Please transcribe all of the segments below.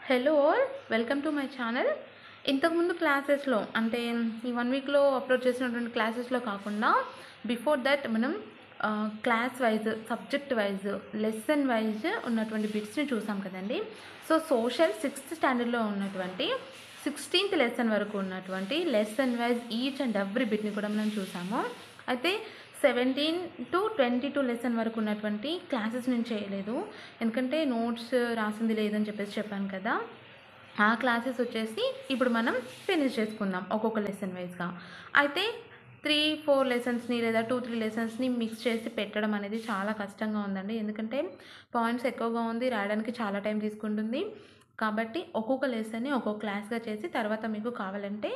hello all welcome to my channel ఇంతకుముందు క్లాసెస్లో అంటే ఈ వన్ వీక్లో అప్లోడ్ చేసినటువంటి క్లాసెస్లో కాకుండా బిఫోర్ దట్ మనం class wise subject wise lesson wise ఉన్నటువంటి బిట్స్ని చూసాం కదండి సో సోషల్ సిక్స్త్ స్టాండర్డ్లో ఉన్నటువంటి సిక్స్టీన్త్ లెసన్ వరకు ఉన్నటువంటి lesson wise each and every బిట్ని కూడా మనం చూసాము అయితే seventeen to twenty two lesson వరకు ఉన్నటువంటి క్లాసెస్ నేను చేయలేదు ఎందుకంటే నోట్స్ రాసింది లేదని చెప్పేసి చెప్పాను కదా ఆ క్లాసెస్ వచ్చేసి ఇప్పుడు మనం ఫినిష్ చేసుకుందాం ఒక్కొక్క లెసన్ వైజ్గా అయితే త్రీ ఫోర్ లెసన్స్ని లేదా టూ త్రీ లెసన్స్ని మిక్స్ చేసి పెట్టడం అనేది చాలా కష్టంగా ఉందండి ఎందుకంటే పాయింట్స్ ఎక్కువగా ఉంది రాయడానికి చాలా టైం తీసుకుంటుంది కాబట్టి ఒక్కొక్క లెసన్ని ఒక్కొక్క క్లాస్గా చేసి తర్వాత మీకు కావాలంటే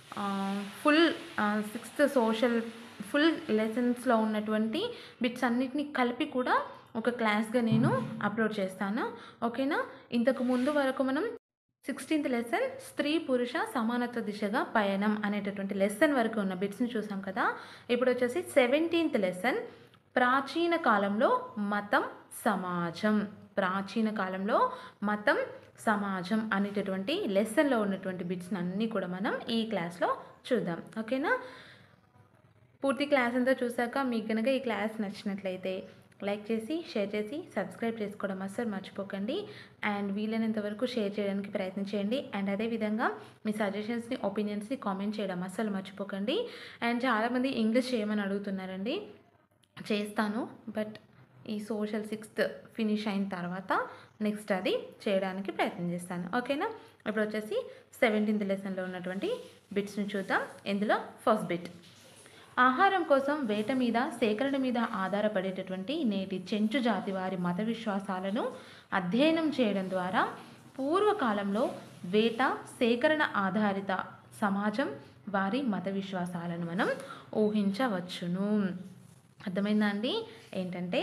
ఫుల్ సిక్స్త్ సోషల్ ఫుల్ లెసన్స్లో ఉన్నటువంటి బిట్స్ అన్నిటిని కలిపి కూడా ఒక క్లాస్గా నేను అప్లోడ్ చేస్తాను ఓకేనా ఇంతకు ముందు వరకు మనం సిక్స్టీన్త్ లెసన్ స్త్రీ పురుష సమానత్వ దిశగా పయనం అనేటటువంటి లెసన్ వరకు ఉన్న బిట్స్ని చూసాం కదా ఇప్పుడు వచ్చేసి సెవెంటీన్త్ లెసన్ ప్రాచీన కాలంలో మతం సమాజం ప్రాచీన కాలంలో మతం సమాజం అనేటటువంటి లెసన్లో ఉన్నటువంటి బిట్స్ని అన్నీ కూడా మనం ఈ క్లాస్లో చూద్దాం ఓకేనా పూర్తి క్లాస్ అంతా చూసాక మీకు కనుక ఈ క్లాస్ నచ్చినట్లయితే లైక్ చేసి షేర్ చేసి సబ్స్క్రైబ్ చేసుకోవడం అస్సలు మర్చిపోకండి అండ్ వీలైనంత వరకు షేర్ చేయడానికి ప్రయత్నం చేయండి అండ్ అదేవిధంగా మీ సజెషన్స్ని ఒపీనియన్స్ని కామెంట్ చేయడం అస్సలు మర్చిపోకండి అండ్ చాలామంది ఇంగ్లీష్ చేయమని అడుగుతున్నారండి చేస్తాను బట్ ఈ సోషల్ సిక్స్త్ ఫినిష్ అయిన తర్వాత నెక్స్ట్ అది చేయడానికి ప్రయత్నం చేస్తాను ఓకేనా ఇప్పుడు వచ్చేసి సెవెంటీన్త్ లెసన్లో ఉన్నటువంటి బిట్స్ని చూద్దాం ఇందులో ఫస్ట్ బిట్ ఆహారం కోసం వేట మీద సేకరణ మీద ఆధారపడేటటువంటి నేటి చెంచు జాతి వారి మత విశ్వాసాలను అధ్యయనం చేయడం ద్వారా పూర్వకాలంలో వేట సేకరణ ఆధారిత సమాజం వారి మత విశ్వాసాలను మనం ఊహించవచ్చును అర్థమైందా అండి ఏంటంటే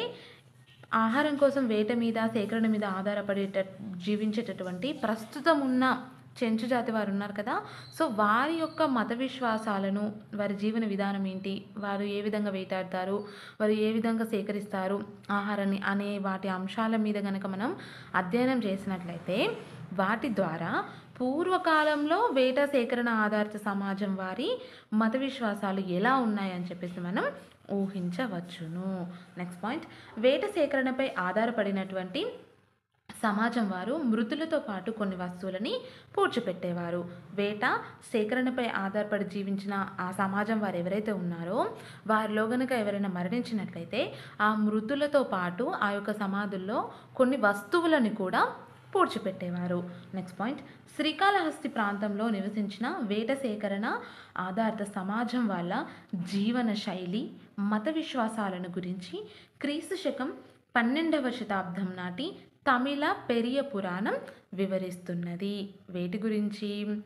ఆహారం కోసం వేట మీద సేకరణ మీద ఆధారపడేట జీవించేటటువంటి ప్రస్తుతం ఉన్న చెంచు జాతి వారు ఉన్నారు కదా సో వారి యొక్క మత విశ్వాసాలను వారి జీవన విధానం ఏంటి వారు ఏ విధంగా వేటాడతారు వారు ఏ విధంగా సేకరిస్తారు ఆహారాన్ని అనే వాటి అంశాల మీద కనుక మనం అధ్యయనం చేసినట్లయితే వాటి ద్వారా పూర్వకాలంలో వేట సేకరణ ఆధారిత సమాజం వారి మత విశ్వాసాలు ఎలా ఉన్నాయని చెప్పేసి మనం ఊహించవచ్చును నెక్స్ట్ పాయింట్ వేట సేకరణపై ఆధారపడినటువంటి సమాజం వారు మృతులతో పాటు కొన్ని వస్తువులని పూడ్చిపెట్టేవారు వేట సేకరణపై ఆధారపడి జీవించిన ఆ సమాజం వారు ఎవరైతే ఉన్నారో వారిలో గనుక ఎవరైనా మరణించినట్లయితే ఆ మృతులతో పాటు ఆ యొక్క సమాధుల్లో కొన్ని వస్తువులను కూడా పూడ్చిపెట్టేవారు నెక్స్ట్ పాయింట్ శ్రీకాళహస్తి ప్రాంతంలో నివసించిన వేట సేకరణ ఆధారిత సమాజం వల్ల జీవన శైలి మత విశ్వాసాలను గురించి క్రీస్తు శకం పన్నెండవ శతాబ్దం నాటి తమిళ పెరియ పురాణం వివరిస్తున్నది వేటి గురించి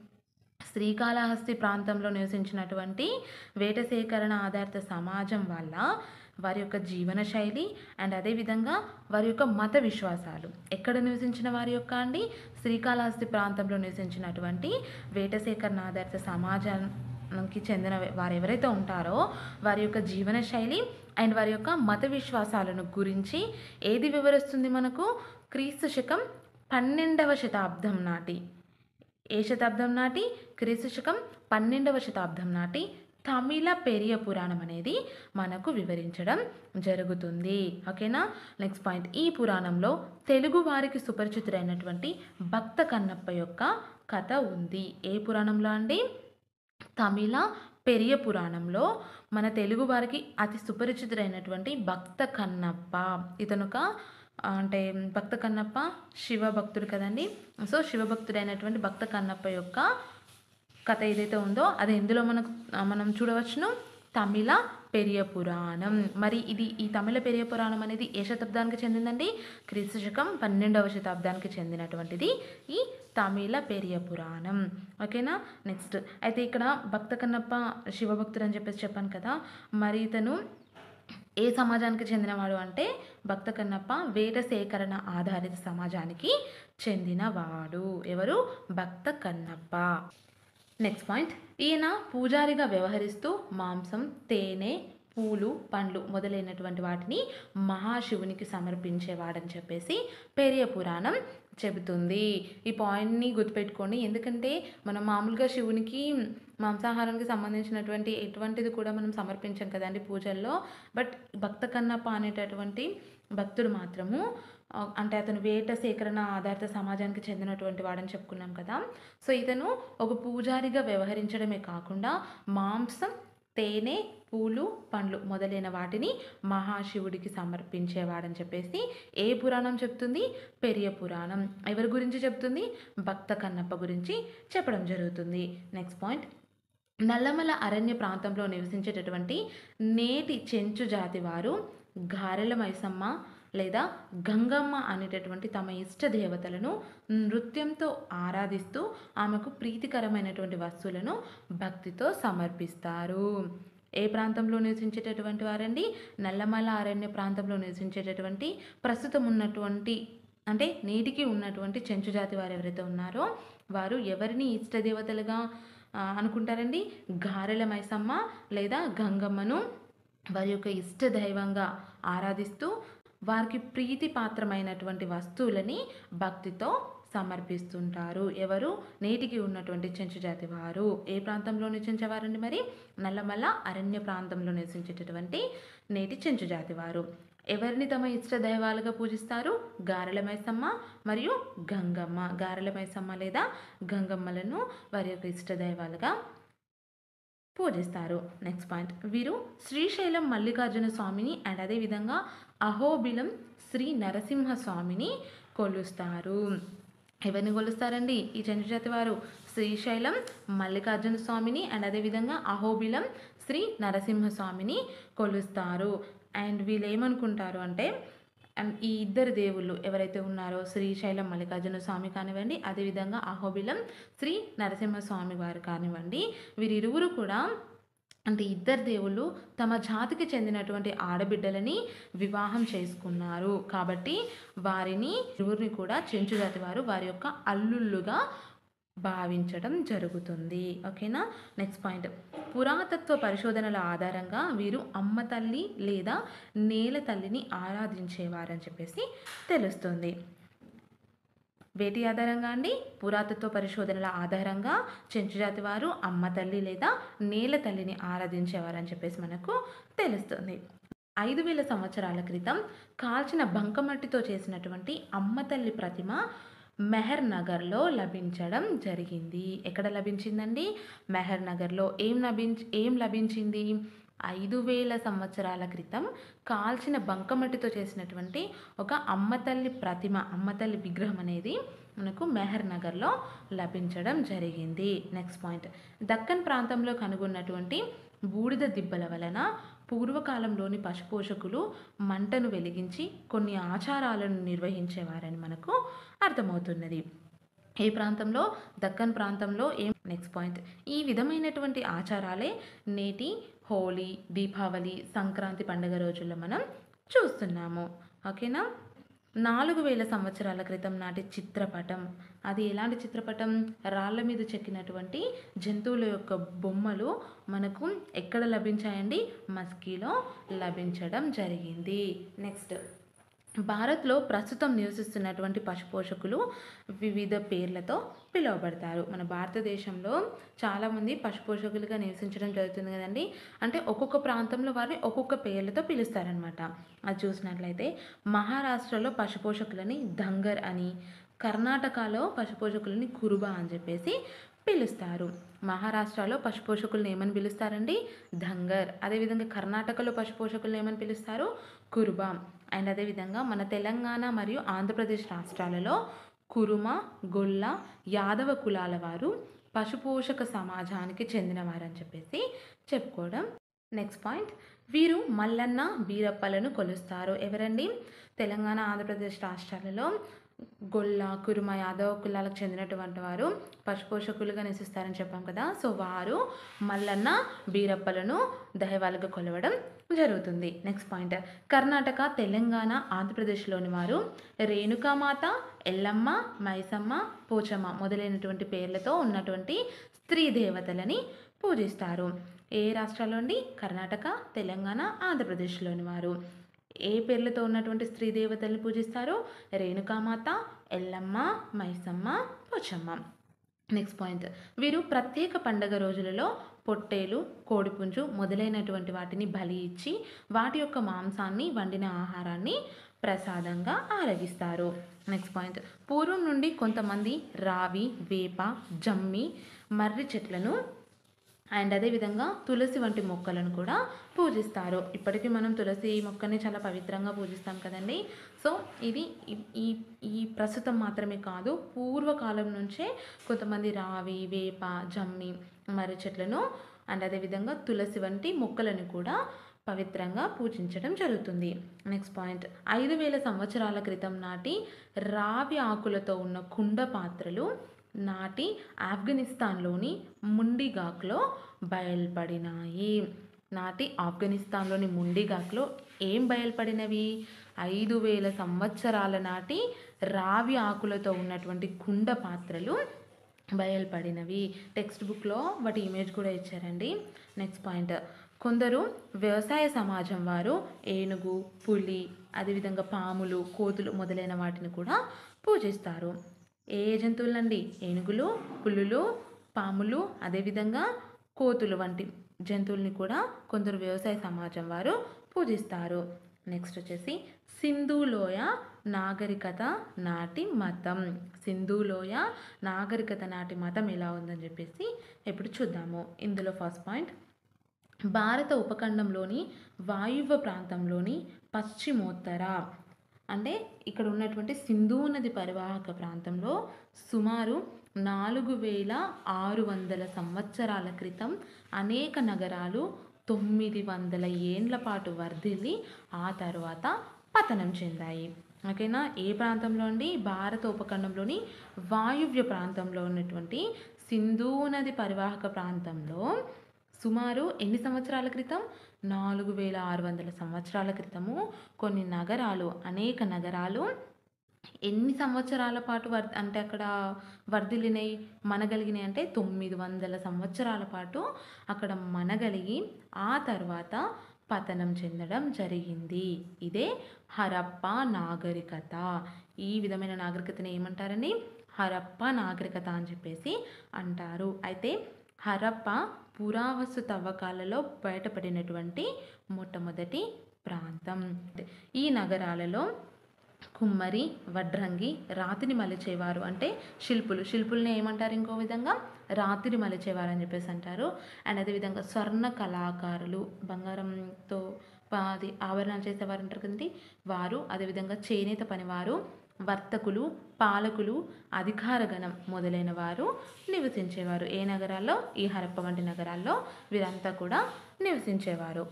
శ్రీకాళహస్తి ప్రాంతంలో నివసించినటువంటి వేట సేకరణ ఆధారిత సమాజం వల్ల వారి యొక్క జీవన శైలి అండ్ అదేవిధంగా వారి యొక్క మత విశ్వాసాలు ఎక్కడ నివసించిన వారి యొక్క అండి శ్రీకాళహస్తి ప్రాంతంలో నివసించినటువంటి వేట సేకరణ ఆధారిత సమాజానికి చెందిన వారు ఎవరైతే ఉంటారో వారి యొక్క జీవన శైలి అండ్ వారి యొక్క మత విశ్వాసాలను గురించి ఏది వివరిస్తుంది మనకు క్రీస్తు శకం పన్నెండవ శతాబ్దం నాటి ఏ శతాబ్దం నాటి క్రీస్తు శకం పన్నెండవ శతాబ్దం నాటి తమిళ పెరియ పురాణం అనేది మనకు వివరించడం జరుగుతుంది ఓకేనా నెక్స్ట్ పాయింట్ ఈ పురాణంలో తెలుగు వారికి సుపరిచితుడైనటువంటి భక్త కన్నప్ప యొక్క కథ ఉంది ఏ పురాణంలో అండి తమిళ పెరియ పురాణంలో మన తెలుగు వారికి అతి సుపరిచితుడైనటువంటి భక్త కన్నప్ప ఇతనొక అంటే భక్త కన్నప్ప శివ భక్తుడు కదండి సో శివభక్తుడైనటువంటి భక్త కన్నప్ప యొక్క కథ ఏదైతే ఉందో అది ఎందులో మనకు మనం చూడవచ్చును తమిళ పెరియ పురాణం మరి ఇది ఈ తమిళ పెరియ పురాణం అనేది ఏ శతాబ్దానికి చెందిందండి క్రీస్తు శకం పన్నెండవ శతాబ్దానికి చెందినటువంటిది ఈ తమిళ పెరియ పురాణం ఓకేనా నెక్స్ట్ అయితే ఇక్కడ భక్త కన్నప్ప శివభక్తుడు అని చెప్పేసి చెప్పాను కదా మరి ఇతను ఏ సమాజానికి చెందినవాడు అంటే భక్త కన్నప్ప వేట సేకరణ ఆధారిత సమాజానికి చెందినవాడు ఎవరు భక్త కన్నప్ప నెక్స్ట్ పాయింట్ ఈయన పూజారిగా వ్యవహరిస్తూ మాంసం తేనె పూలు పండ్లు మొదలైనటువంటి వాటిని మహాశివునికి సమర్పించేవాడని చెప్పేసి పెరియ పురాణం చెబుతుంది ఈ పాయింట్ని గుర్తుపెట్టుకోండి ఎందుకంటే మనం మామూలుగా శివునికి మాంసాహారానికి సంబంధించినటువంటి ఎటువంటిది కూడా మనం సమర్పించాం కదండి పూజల్లో బట్ భక్త కన్నప్ప అనేటటువంటి భక్తుడు మాత్రము ఆ, అంటే అతను వేట సేకరణ ఆధారిత సమాజానికి చెందినటువంటి వాడని చెప్పుకున్నాం కదా సో ఇతను ఒక పూజారిగా వ్యవహరించడమే కాకుండా మాంసం తేనె పూలు పండ్లు మొదలైన వాటిని మహాశివుడికి సమర్పించేవాడని చెప్పేసి ఏ పురాణం చెప్తుంది పెరియ పురాణం ఎవరి గురించి చెప్తుంది భక్త కన్నప్ప గురించి చెప్పడం జరుగుతుంది నెక్స్ట్ పాయింట్ నల్లమల అరణ్య ప్రాంతంలో నివసించేటటువంటి నేటి చెంచు జాతి వారు గారెల మైసమ్మ లేదా గంగమ్మ అనేటటువంటి తమ ఇష్ట దేవతలను నృత్యంతో ఆరాధిస్తూ ఆమెకు ప్రీతికరమైనటువంటి వస్తువులను భక్తితో సమర్పిస్తారు ఏ ప్రాంతంలో నివసించేటటువంటి వారండి నల్లమల అరణ్య ప్రాంతంలో నివసించేటటువంటి ప్రస్తుతం ఉన్నటువంటి అంటే నేటికి ఉన్నటువంటి చెంచు జాతి వారు ఎవరైతే ఉన్నారో వారు ఎవరిని ఇష్టదేవతలుగా ఆ, అనుకుంటారండి గారెల మైసమ్మ లేదా గంగమ్మను వారి యొక్క ఇష్ట దైవంగా ఆరాధిస్తూ వారికి ప్రీతి పాత్రమైనటువంటి వస్తువులని భక్తితో సమర్పిస్తుంటారు ఎవరు నేటికి ఉన్నటువంటి చెంచు జాతి వారు ఏ ప్రాంతంలో నివసించేవారండి మరి నల్లమల్ల అరణ్య ప్రాంతంలో నివసించేటటువంటి నేటి చెంచు జాతి వారు ఎవరిని తమ ఇష్ట దైవాలుగా పూజిస్తారు గారెల మైసమ్మ మరియు గంగమ్మ గారెల మైసమ్మ లేదా గంగమ్మలను వారి యొక్క ఇష్ట దైవాలుగా పూజిస్తారు నెక్స్ట్ పాయింట్ వీరు శ్రీశైలం మల్లికార్జున స్వామిని అండ్ అదేవిధంగా అహోబిలం శ్రీ నరసింహ స్వామిని కొలుస్తారు ఎవరిని కొలుస్తారండి ఈ చంద్రజాతి వారు శ్రీశైలం మల్లికార్జున స్వామిని అండ్ అదేవిధంగా అహోబిలం శ్రీ నరసింహ స్వామిని కొలుస్తారు అండ్ వీళ్ళు ఏమనుకుంటారు అంటే అండ్ ఈ ఇద్దరు దేవుళ్ళు ఎవరైతే ఉన్నారో శ్రీశైలం మల్లికార్జున స్వామి కానివ్వండి అదేవిధంగా అహోబిలం శ్రీ నరసింహ స్వామి వారు కానివ్వండి వీరిరువురు కూడా అంటే ఇద్దరు దేవుళ్ళు తమ జాతికి చెందినటువంటి ఆడబిడ్డలని వివాహం చేసుకున్నారు కాబట్టి వారిని ఇరువురిని కూడా చెంచు జాతి వారు వారి యొక్క అల్లుళ్ళుగా భావించడం జరుగుతుంది ఓకేనా నెక్స్ట్ పాయింట్ పురాతత్వ పరిశోధనల ఆధారంగా వీరు అమ్మ తల్లి లేదా నేల తల్లిని ఆరాధించేవారని చెప్పేసి తెలుస్తుంది వేటి ఆధారంగా అండి పురాతత్వ పరిశోధనల ఆధారంగా చెంచుజాతి వారు అమ్మ తల్లి లేదా నేల తల్లిని ఆరాధించేవారని చెప్పేసి మనకు తెలుస్తుంది ఐదు వేల సంవత్సరాల క్రితం కాల్చిన బంకమట్టితో చేసినటువంటి అమ్మ తల్లి ప్రతిమ మెహర్ నగర్లో లభించడం జరిగింది ఎక్కడ లభించిందండి మెహర్ నగర్లో ఏం లభించ ఏం లభించింది ఐదు వేల సంవత్సరాల క్రితం కాల్చిన బంకమట్టితో చేసినటువంటి ఒక అమ్మ తల్లి ప్రతిమ అమ్మ తల్లి విగ్రహం అనేది మనకు మెహర్ నగర్లో లభించడం జరిగింది నెక్స్ట్ పాయింట్ దక్కన్ ప్రాంతంలో కనుగొన్నటువంటి బూడిద దిబ్బల వలన పూర్వకాలంలోని పశుపోషకులు మంటను వెలిగించి కొన్ని ఆచారాలను నిర్వహించేవారని మనకు అర్థమవుతున్నది ఏ ప్రాంతంలో దక్కన్ ప్రాంతంలో ఏం నెక్స్ట్ పాయింట్ ఈ విధమైనటువంటి ఆచారాలే నేటి హోలీ దీపావళి సంక్రాంతి పండుగ రోజుల్లో మనం చూస్తున్నాము ఓకేనా నాలుగు వేల సంవత్సరాల క్రితం నాటి చిత్రపటం అది ఎలాంటి చిత్రపటం రాళ్ళ మీద చెక్కినటువంటి జంతువుల యొక్క బొమ్మలు మనకు ఎక్కడ లభించాయండి మస్కీలో లభించడం జరిగింది నెక్స్ట్ భారత్లో ప్రస్తుతం నివసిస్తున్నటువంటి పశుపోషకులు వివిధ పేర్లతో పిలువబడతారు మన భారతదేశంలో చాలామంది పశుపోషకులుగా నివసించడం జరుగుతుంది కదండి అంటే ఒక్కొక్క ప్రాంతంలో వారిని ఒక్కొక్క పేర్లతో పిలుస్తారనమాట అది చూసినట్లయితే మహారాష్ట్రలో పశుపోషకులని దంగర్ అని కర్ణాటకలో పశుపోషకులని కురుబా అని చెప్పేసి పిలుస్తారు మహారాష్ట్రలో పశుపోషకులను ఏమని పిలుస్తారండి ధంగర్ అదేవిధంగా కర్ణాటకలో పశుపోషకులను ఏమని పిలుస్తారు కురుబా అండ్ అదేవిధంగా మన తెలంగాణ మరియు ఆంధ్రప్రదేశ్ రాష్ట్రాలలో కురుమ గొల్ల యాదవ కులాల వారు పశుపోషక సమాజానికి చెందినవారని చెప్పేసి చెప్పుకోవడం నెక్స్ట్ పాయింట్ వీరు మల్లన్న బీరప్పలను కొలుస్తారు ఎవరండి తెలంగాణ ఆంధ్రప్రదేశ్ రాష్ట్రాలలో గొల్ల కురుమ యాదవ కులాలకు చెందినటువంటి వారు పశుపోషకులుగా నివసిస్తారని చెప్పాం కదా సో వారు మల్లన్న బీరప్పలను దైవాలుగా కొలవడం జరుగుతుంది నెక్స్ట్ పాయింట్ కర్ణాటక తెలంగాణ ఆంధ్రప్రదేశ్లోని వారు రేణుకామాత ఎల్లమ్మ మైసమ్మ పోచమ్మ మొదలైనటువంటి పేర్లతో ఉన్నటువంటి స్త్రీ దేవతలని పూజిస్తారు ఏ రాష్ట్రాల్లో అండి కర్ణాటక తెలంగాణ ఆంధ్రప్రదేశ్లోని వారు ఏ పేర్లతో ఉన్నటువంటి స్త్రీ దేవతల్ని పూజిస్తారు రేణుకామాత ఎల్లమ్మ మైసమ్మ పోచమ్మ నెక్స్ట్ పాయింట్ వీరు ప్రత్యేక పండగ రోజులలో పొట్టేలు కోడిపుంజు మొదలైనటువంటి వాటిని బలి ఇచ్చి వాటి యొక్క మాంసాన్ని వండిన ఆహారాన్ని ప్రసాదంగా ఆరగిస్తారు నెక్స్ట్ పాయింట్ పూర్వం నుండి కొంతమంది రావి వేప జమ్మి మర్రి చెట్లను అండ్ అదేవిధంగా తులసి వంటి మొక్కలను కూడా పూజిస్తారు ఇప్పటికీ మనం తులసి మొక్కని చాలా పవిత్రంగా పూజిస్తాం కదండి సో ఇది ఈ- ఈ ఈ ప్రస్తుతం మాత్రమే కాదు పూర్వకాలం నుంచే కొంతమంది రావి వేప జమ్మి మర్రి చెట్లను అండ్ అదేవిధంగా తులసి వంటి మొక్కలను కూడా పవిత్రంగా పూజించడం జరుగుతుంది నెక్స్ట్ పాయింట్ ఐదు వేల సంవత్సరాల క్రితం నాటి రావి ఆకులతో ఉన్న కుండ పాత్రలు నాటి ఆఫ్ఘనిస్తాన్లోని ముండిగాక్లో బయల్పడినాయి నాటి ఆఫ్ఘనిస్తాన్లోని ముండిగాక్లో ఏం బయల్పడినవి ఐదు వేల సంవత్సరాల నాటి రావి ఆకులతో ఉన్నటువంటి కుండ పాత్రలు బయల్పడినవి టెక్స్ట్ బుక్లో వాటి ఇమేజ్ కూడా ఇచ్చారండి నెక్స్ట్ పాయింట్ కొందరు వ్యవసాయ సమాజం వారు ఏనుగు పులి అదేవిధంగా పాములు కోతులు మొదలైన వాటిని కూడా పూజిస్తారు ఏ జంతువులండి ఏనుగులు పులులు పాములు అదేవిధంగా కోతులు వంటి జంతువుల్ని కూడా కొందరు వ్యవసాయ సమాజం వారు పూజిస్తారు నెక్స్ట్ వచ్చేసి సింధులోయ నాగరికత నాటి మతం సింధులోయ నాగరికత నాటి మతం ఎలా ఉందని చెప్పేసి ఇప్పుడు చూద్దాము ఇందులో ఫస్ట్ పాయింట్ భారత ఉపఖండంలోని వాయువ్య ప్రాంతంలోని పశ్చిమోత్తర అంటే ఇక్కడ ఉన్నటువంటి సింధు నది పరివాహక ప్రాంతంలో సుమారు నాలుగు వేల ఆరు వందల సంవత్సరాల క్రితం అనేక నగరాలు తొమ్మిది వందల ఏండ్ల పాటు వర్ధిల్లి ఆ తర్వాత పతనం చెందాయి ఓకేనా ఏ ప్రాంతంలో అండి భారత ఉపఖండంలోని వాయువ్య ప్రాంతంలో ఉన్నటువంటి సింధు నది పరివాహక ప్రాంతంలో సుమారు ఎన్ని సంవత్సరాల క్రితం నాలుగు వేల ఆరు వందల సంవత్సరాల క్రితము కొన్ని నగరాలు అనేక నగరాలు ఎన్ని సంవత్సరాల పాటు వర్ అంటే అక్కడ వర్ధిల్లినాయి మనగలిగినాయి అంటే తొమ్మిది వందల సంవత్సరాల పాటు అక్కడ మనగలిగి ఆ తర్వాత పతనం చెందడం జరిగింది ఇదే హరప్ప నాగరికత ఈ విధమైన నాగరికతని ఏమంటారండి హరప్ప నాగరికత అని చెప్పేసి అంటారు అయితే హరప్ప పురావస్తు తవ్వకాలలో బయటపడినటువంటి మొట్టమొదటి ప్రాంతం ఈ నగరాలలో కుమ్మరి వడ్రంగి రాతిని మలిచేవారు అంటే శిల్పులు శిల్పుల్ని ఏమంటారు ఇంకో విధంగా రాతిని మలిచేవారు అని చెప్పేసి అంటారు అండ్ అదేవిధంగా స్వర్ణ కళాకారులు బంగారంతో ప- అది ఆభరణాలు చేసేవారు ఉంటారు కదండి వారు అదేవిధంగా చేనేత పనివారు వర్తకులు పాలకులు అధికారగణం మొదలైన వారు నివసించేవారు ఏ నగరాల్లో ఈ హరప్ప వంటి నగరాల్లో వీరంతా కూడా నివసించేవారు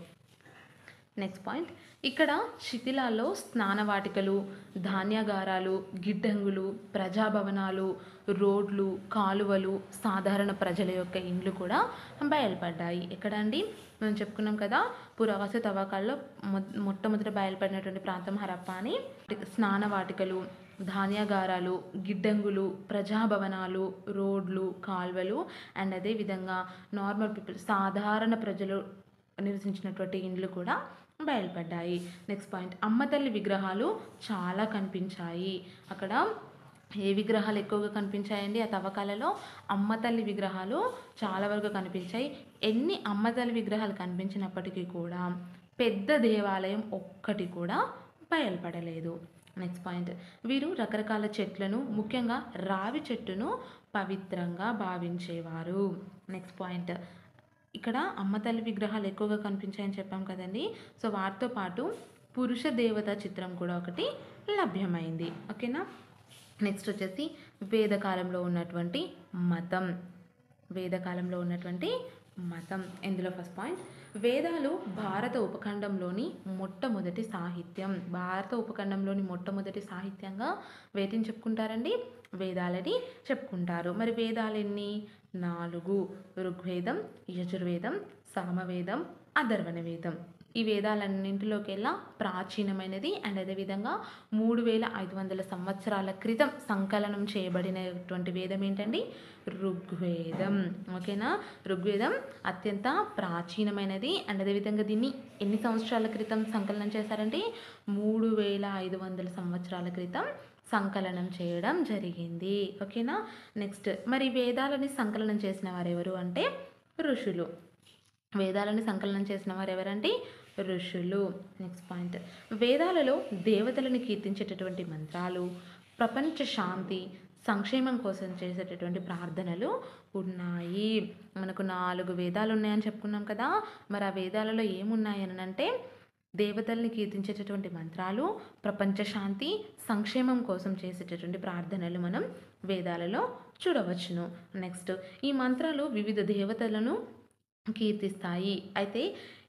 నెక్స్ట్ పాయింట్ ఇక్కడ శిథిలాల్లో స్నానవాటికలు ధాన్యాగారాలు గిడ్డంగులు ప్రజాభవనాలు రోడ్లు కాలువలు సాధారణ ప్రజల యొక్క ఇండ్లు కూడా బయలుపడ్డాయి ఎక్కడ అండి మనం చెప్పుకున్నాం కదా పురావస్తు తవ్వకాల్లో మొ మొట్టమొదట బయలుపడినటువంటి ప్రాంతం హరప్ప అని స్నానవాటికలు ధాన్యాగారాలు గిడ్డంగులు ప్రజాభవనాలు రోడ్లు కాల్వలు అండ్ అదేవిధంగా నార్మల్ పీపుల్ సాధారణ ప్రజలు నివసించినటువంటి ఇండ్లు కూడా బయలుపడ్డాయి నెక్స్ట్ పాయింట్ అమ్మతల్లి విగ్రహాలు చాలా కనిపించాయి అక్కడ ఏ విగ్రహాలు ఎక్కువగా కనిపించాయండి ఆ తవ్వకాలలో అమ్మతల్లి విగ్రహాలు చాలా వరకు కనిపించాయి ఎన్ని అమ్మతల్లి విగ్రహాలు కనిపించినప్పటికీ కూడా పెద్ద దేవాలయం ఒక్కటి కూడా బయలుపడలేదు నెక్స్ట్ పాయింట్ వీరు రకరకాల చెట్లను ముఖ్యంగా రావి చెట్టును పవిత్రంగా భావించేవారు నెక్స్ట్ పాయింట్ ఇక్కడ అమ్మతల్లి విగ్రహాలు ఎక్కువగా కనిపించాయని చెప్పాం కదండి సో వాటితో పాటు పురుష దేవత చిత్రం కూడా ఒకటి లభ్యమైంది ఓకేనా నెక్స్ట్ వచ్చేసి వేదకాలంలో ఉన్నటువంటి మతం వేదకాలంలో ఉన్నటువంటి మతం ఇందులో ఫస్ట్ పాయింట్ వేదాలు భారత ఉపఖండంలోని మొట్టమొదటి సాహిత్యం భారత ఉపఖండంలోని మొట్టమొదటి సాహిత్యంగా వేటిని చెప్పుకుంటారండి వేదాలని చెప్పుకుంటారు మరి వేదాలు ఎన్ని నాలుగు ఋగ్వేదం యజుర్వేదం సామవేదం అధర్వణ వేదం ఈ వేదాలన్నింటిలోకెల్లా ప్రాచీనమైనది అండ్ అదేవిధంగా మూడు వేల ఐదు వందల సంవత్సరాల క్రితం సంకలనం చేయబడినటువంటి వేదం ఏంటండి ఋగ్వేదం ఓకేనా ఋగ్వేదం అత్యంత ప్రాచీనమైనది అండ్ అదేవిధంగా దీన్ని ఎన్ని సంవత్సరాల క్రితం సంకలనం చేశారంటే మూడు వేల ఐదు వందల సంవత్సరాల క్రితం సంకలనం చేయడం జరిగింది ఓకేనా నెక్స్ట్ మరి వేదాలని సంకలనం చేసిన వారు ఎవరు అంటే ఋషులు వేదాలని సంకలనం చేసిన వారు ఎవరంటే ఋషులు నెక్స్ట్ పాయింట్ వేదాలలో దేవతలను కీర్తించేటటువంటి మంత్రాలు ప్రపంచ శాంతి సంక్షేమం కోసం చేసేటటువంటి ప్రార్థనలు ఉన్నాయి మనకు నాలుగు వేదాలు ఉన్నాయని చెప్పుకున్నాం కదా మరి ఆ వేదాలలో ఏమున్నాయి అని అంటే దేవతల్ని కీర్తించేటటువంటి మంత్రాలు ప్రపంచ శాంతి సంక్షేమం కోసం చేసేటటువంటి ప్రార్థనలు మనం వేదాలలో చూడవచ్చును నెక్స్ట్ ఈ మంత్రాలు వివిధ దేవతలను కీర్తిస్తాయి అయితే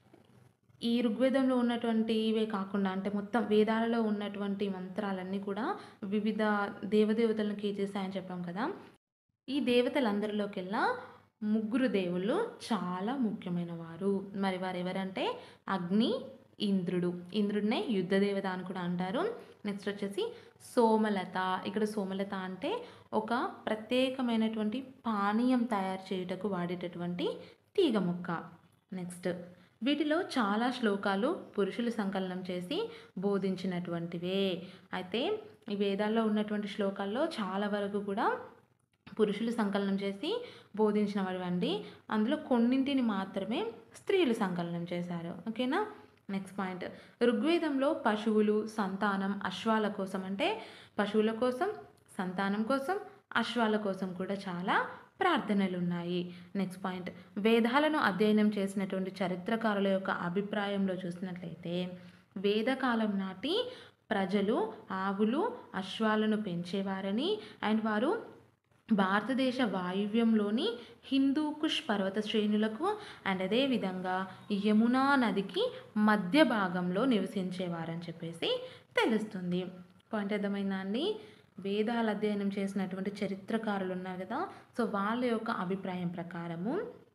ఈ ఋగ్వేదంలో ఉన్నటువంటి ఇవే కాకుండా అంటే మొత్తం వేదాలలో ఉన్నటువంటి మంత్రాలన్నీ కూడా వివిధ దేవదేవతలను కీర్తిస్తాయని చెప్పాం కదా ఈ దేవతలందరిలోకెల్లా ముగ్గురు దేవుళ్ళు చాలా ముఖ్యమైన వారు మరి వారు ఎవరంటే అగ్ని ఇంద్రుడు ఇంద్రుడినే యుద్ధ దేవత అని కూడా అంటారు నెక్స్ట్ వచ్చేసి సోమలత ఇక్కడ సోమలత అంటే ఒక ప్రత్యేకమైనటువంటి పానీయం తయారు చేయుటకు వాడేటటువంటి తీగ మొక్క నెక్స్ట్ వీటిలో చాలా శ్లోకాలు పురుషులు సంకలనం చేసి బోధించినటువంటివే అయితే ఈ వేదాల్లో ఉన్నటువంటి శ్లోకాల్లో చాలా వరకు కూడా పురుషులు సంకలనం చేసి బోధించినవండి అందులో కొన్నింటిని మాత్రమే స్త్రీలు సంకలనం చేశారు ఓకేనా నెక్స్ట్ పాయింట్ ఋగ్వేదంలో పశువులు సంతానం అశ్వాల కోసం అంటే పశువుల కోసం సంతానం కోసం అశ్వాల కోసం కూడా చాలా ప్రార్థనలు ఉన్నాయి నెక్స్ట్ పాయింట్ వేదాలను అధ్యయనం చేసినటువంటి చరిత్రకారుల యొక్క అభిప్రాయంలో చూసినట్లయితే వేదకాలం నాటి ప్రజలు ఆవులు అశ్వాలను పెంచేవారని అండ్ వారు భారతదేశ వాయువ్యంలోని హిందూ కుష్ పర్వత శ్రేణులకు అండ్ అదేవిధంగా యమునా నదికి మధ్య భాగంలో నివసించేవారని చెప్పేసి తెలుస్తుంది పాయింట్ అర్థమైందా అండి వేదాలు అధ్యయనం చేసినటువంటి చరిత్రకారులు ఉన్నారు కదా సో వాళ్ళ యొక్క అభిప్రాయం ప్రకారము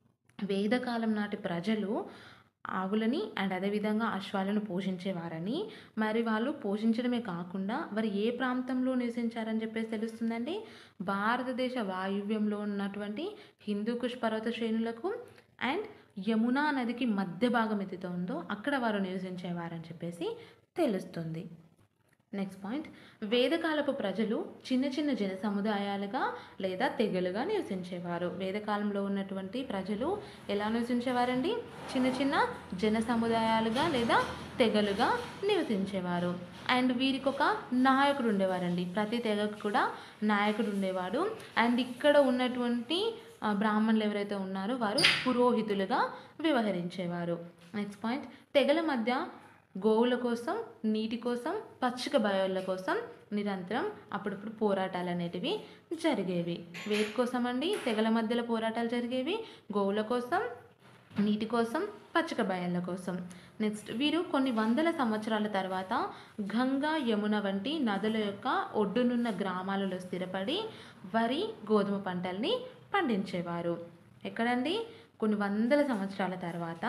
వేదకాలం నాటి ప్రజలు ఆవులని అండ్ అదేవిధంగా అశ్వాలను పోషించేవారని మరి వాళ్ళు పోషించడమే కాకుండా వారు ఏ ప్రాంతంలో నివసించారని చెప్పేసి తెలుస్తుందండి భారతదేశ వాయువ్యంలో ఉన్నటువంటి హిందూ కుష్ పర్వత శ్రేణులకు అండ్ యమునా నదికి మధ్య భాగం ఎత్తుతో ఉందో అక్కడ వారు నివసించేవారని చెప్పేసి తెలుస్తుంది నెక్స్ట్ పాయింట్ వేదకాలపు ప్రజలు చిన్న చిన్న జన సముదాయాలుగా లేదా తెగలుగా నివసించేవారు వేదకాలంలో ఉన్నటువంటి ప్రజలు ఎలా నివసించేవారండి చిన్న చిన్న జన సముదాయాలుగా లేదా తెగలుగా నివసించేవారు అండ్ వీరికి ఒక నాయకుడు ఉండేవారండి ప్రతి తెగకు కూడా నాయకుడు ఉండేవాడు అండ్ ఇక్కడ ఉన్నటువంటి ఆ, బ్రాహ్మణులు ఎవరైతే ఉన్నారో వారు పురోహితులుగా వ్యవహరించేవారు నెక్స్ట్ పాయింట్ తెగల మధ్య గోవుల కోసం నీటి కోసం పచ్చిక బయళ్ళ కోసం నిరంతరం అప్పుడప్పుడు పోరాటాలు అనేటివి జరిగేవి వేటి కోసం అండి తెగల మధ్యలో పోరాటాలు జరిగేవి గోవుల కోసం నీటి కోసం పచ్చిక బయళ్ళ కోసం నెక్స్ట్ వీరు కొన్ని వందల సంవత్సరాల తర్వాత గంగా యమున వంటి నదుల యొక్క ఒడ్డునున్న గ్రామాలలో స్థిరపడి వరి గోధుమ పంటల్ని పండించేవారు ఎక్కడండి కొన్ని వందల సంవత్సరాల తర్వాత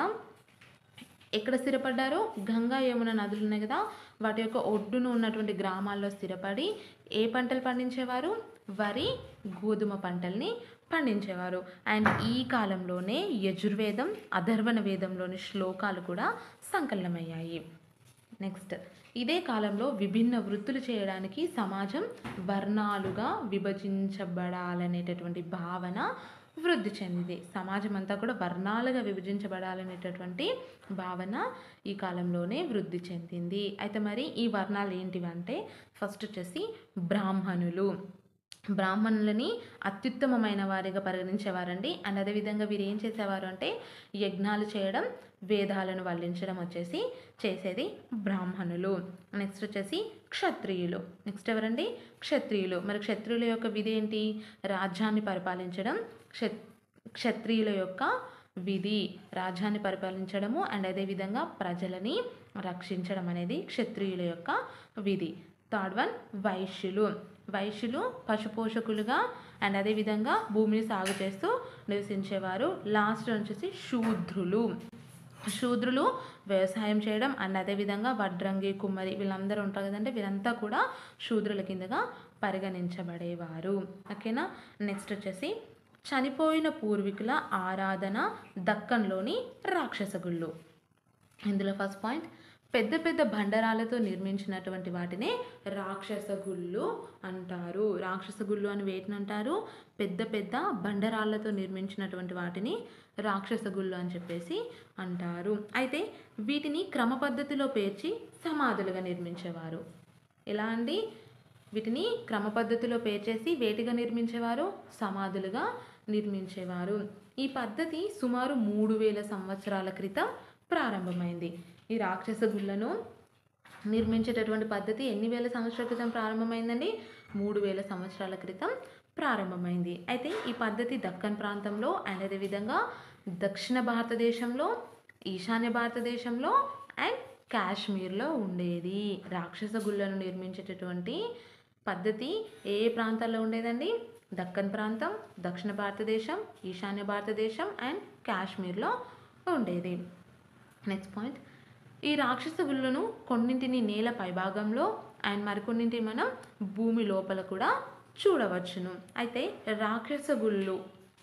ఎక్కడ స్థిరపడ్డారు గంగా యమున నదులు ఉన్నాయి కదా వాటి యొక్క ఒడ్డున ఉన్నటువంటి గ్రామాల్లో స్థిరపడి ఏ పంటలు పండించేవారు వరి గోధుమ పంటల్ని పండించేవారు అండ్ ఈ కాలంలోనే యజుర్వేదం అధర్వణ వేదంలోని శ్లోకాలు కూడా సంకలనమయ్యాయి నెక్స్ట్ ఇదే కాలంలో విభిన్న వృత్తులు చేయడానికి సమాజం వర్ణాలుగా విభజించబడాలనేటటువంటి భావన వృద్ధి చెందింది సమాజం అంతా కూడా వర్ణాలుగా విభజించబడాలనేటటువంటి భావన ఈ కాలంలోనే వృద్ధి చెందింది అయితే మరి ఈ వర్ణాలు ఏంటివి అంటే ఫస్ట్ వచ్చేసి బ్రాహ్మణులు బ్రాహ్మణులని అత్యుత్తమమైన వారిగా పరిగణించేవారండి అండ్ అదేవిధంగా వీరు ఏం చేసేవారు అంటే యజ్ఞాలు చేయడం వేదాలను వల్లించడం వచ్చేసి చేసేది బ్రాహ్మణులు నెక్స్ట్ వచ్చేసి క్షత్రియులు నెక్స్ట్ ఎవరండి క్షత్రియులు మరి క్షత్రియుల యొక్క విధి ఏంటి రాజ్యాన్ని పరిపాలించడం క్ష క్షత్రియుల యొక్క విధి రాజ్యాన్ని పరిపాలించడము అండ్ అదేవిధంగా ప్రజలని రక్షించడం అనేది క్షత్రియుల యొక్క విధి థర్డ్ వన్ వైశ్యులు వైశ్యులు పశుపోషకులుగా అండ్ అదేవిధంగా భూమిని సాగు చేస్తూ నివసించేవారు లాస్ట్ వచ్చేసి శూద్రులు శూద్రులు వ్యవసాయం చేయడం అండ్ అదేవిధంగా వడ్రంగి కుమ్మరి వీళ్ళందరూ ఉంటారు కదంటే వీరంతా కూడా శూద్రుల కిందగా పరిగణించబడేవారు ఓకేనా నెక్స్ట్ వచ్చేసి చనిపోయిన పూర్వీకుల ఆరాధన దక్కన్లోని రాక్షస గుళ్ళు ఇందులో ఫస్ట్ పాయింట్ పెద్ద పెద్ద బండరాలతో నిర్మించినటువంటి వాటినే రాక్షస గుళ్ళు అంటారు రాక్షస గుళ్ళు అని వేటిని అంటారు పెద్ద పెద్ద బండరాళ్ళతో నిర్మించినటువంటి వాటిని రాక్షస గుళ్ళు అని చెప్పేసి అంటారు అయితే వీటిని క్రమ పద్ధతిలో పేర్చి సమాధులుగా నిర్మించేవారు ఎలా అండి వీటిని క్రమ పద్ధతిలో పేర్చేసి వేటిగా నిర్మించేవారు సమాధులుగా నిర్మించేవారు ఈ పద్ధతి సుమారు మూడు వేల సంవత్సరాల క్రితం ప్రారంభమైంది ఈ రాక్షస గుళ్ళను నిర్మించేటటువంటి పద్ధతి ఎన్ని వేల సంవత్సరాల క్రితం ప్రారంభమైందండి మూడు వేల సంవత్సరాల క్రితం ప్రారంభమైంది అయితే ఈ పద్ధతి దక్కన్ ప్రాంతంలో అండ్ అదేవిధంగా దక్షిణ భారతదేశంలో ఈశాన్య భారతదేశంలో అండ్ కాశ్మీర్లో ఉండేది రాక్షస గుళ్ళను నిర్మించేటటువంటి పద్ధతి ఏ ఏ ప్రాంతాల్లో ఉండేదండి దక్కన్ ప్రాంతం దక్షిణ భారతదేశం ఈశాన్య భారతదేశం అండ్ కాశ్మీర్లో ఉండేది నెక్స్ట్ పాయింట్ ఈ రాక్షస గుళ్ళను కొన్నింటిని నేల పైభాగంలో అండ్ మరికొన్నింటిని మనం భూమి లోపల కూడా చూడవచ్చును అయితే రాక్షస గుళ్ళు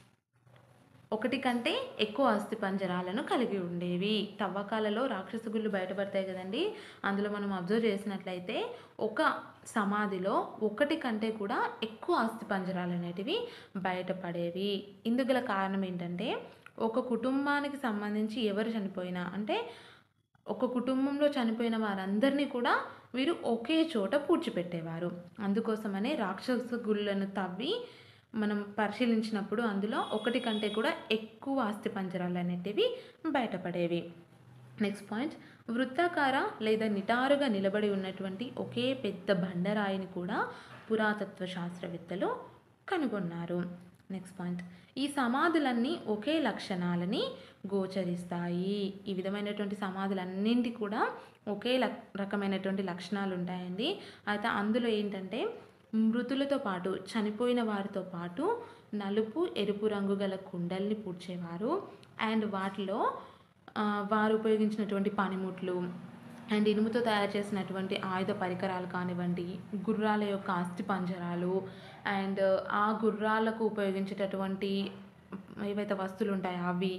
ఒకటి కంటే ఎక్కువ అస్థి పంజరాలను కలిగి ఉండేవి తవ్వకాలలో రాక్షస గుళ్ళు బయటపడతాయి కదండి అందులో మనం అబ్జర్వ్ చేసినట్లయితే ఒక సమాధిలో ఒకటి కంటే కూడా ఎక్కువ అస్థి పంజరాలు అనేటివి బయటపడేవి ఇందుకు గల కారణం ఏంటంటే ఒక కుటుంబానికి సంబంధించి ఎవరు చనిపోయినా అంటే ఒక కుటుంబంలో చనిపోయిన వారందరినీ కూడా వీరు ఒకే చోట పూడ్చిపెట్టేవారు అందుకోసమనే రాక్షస గుళ్ళను తవ్వి మనం పరిశీలించినప్పుడు అందులో ఒకటి కంటే కూడా ఎక్కువ ఆస్తి పంజరాలు అనేటివి బయటపడేవి నెక్స్ట్ పాయింట్ వృత్తాకార లేదా నిటారుగా నిలబడి ఉన్నటువంటి ఒకే పెద్ద బండరాయిని కూడా పురాతత్వ శాస్త్రవేత్తలు కనుగొన్నారు నెక్స్ట్ పాయింట్ ఈ సమాధులన్నీ ఒకే లక్షణాలని గోచరిస్తాయి ఈ విధమైనటువంటి సమాధులన్నింటి కూడా ఒకే లక్ రకమైనటువంటి లక్షణాలు ఉంటాయండి అయితే అందులో ఏంటంటే మృతులతో పాటు చనిపోయిన వారితో పాటు నలుపు ఎరుపు రంగు గల కుండల్ని పూడ్చేవారు అండ్ వాటిలో ఆ, వారు ఉపయోగించినటువంటి పనిముట్లు అండ్ ఇనుముతో తయారు చేసినటువంటి ఆయుధ పరికరాలు కానివ్వండి గుర్రాల యొక్క అస్థి పంజరాలు అండ్ ఆ గుర్రాలకు ఉపయోగించేటటువంటి ఏవైతే వస్తువులు ఉంటాయో అవి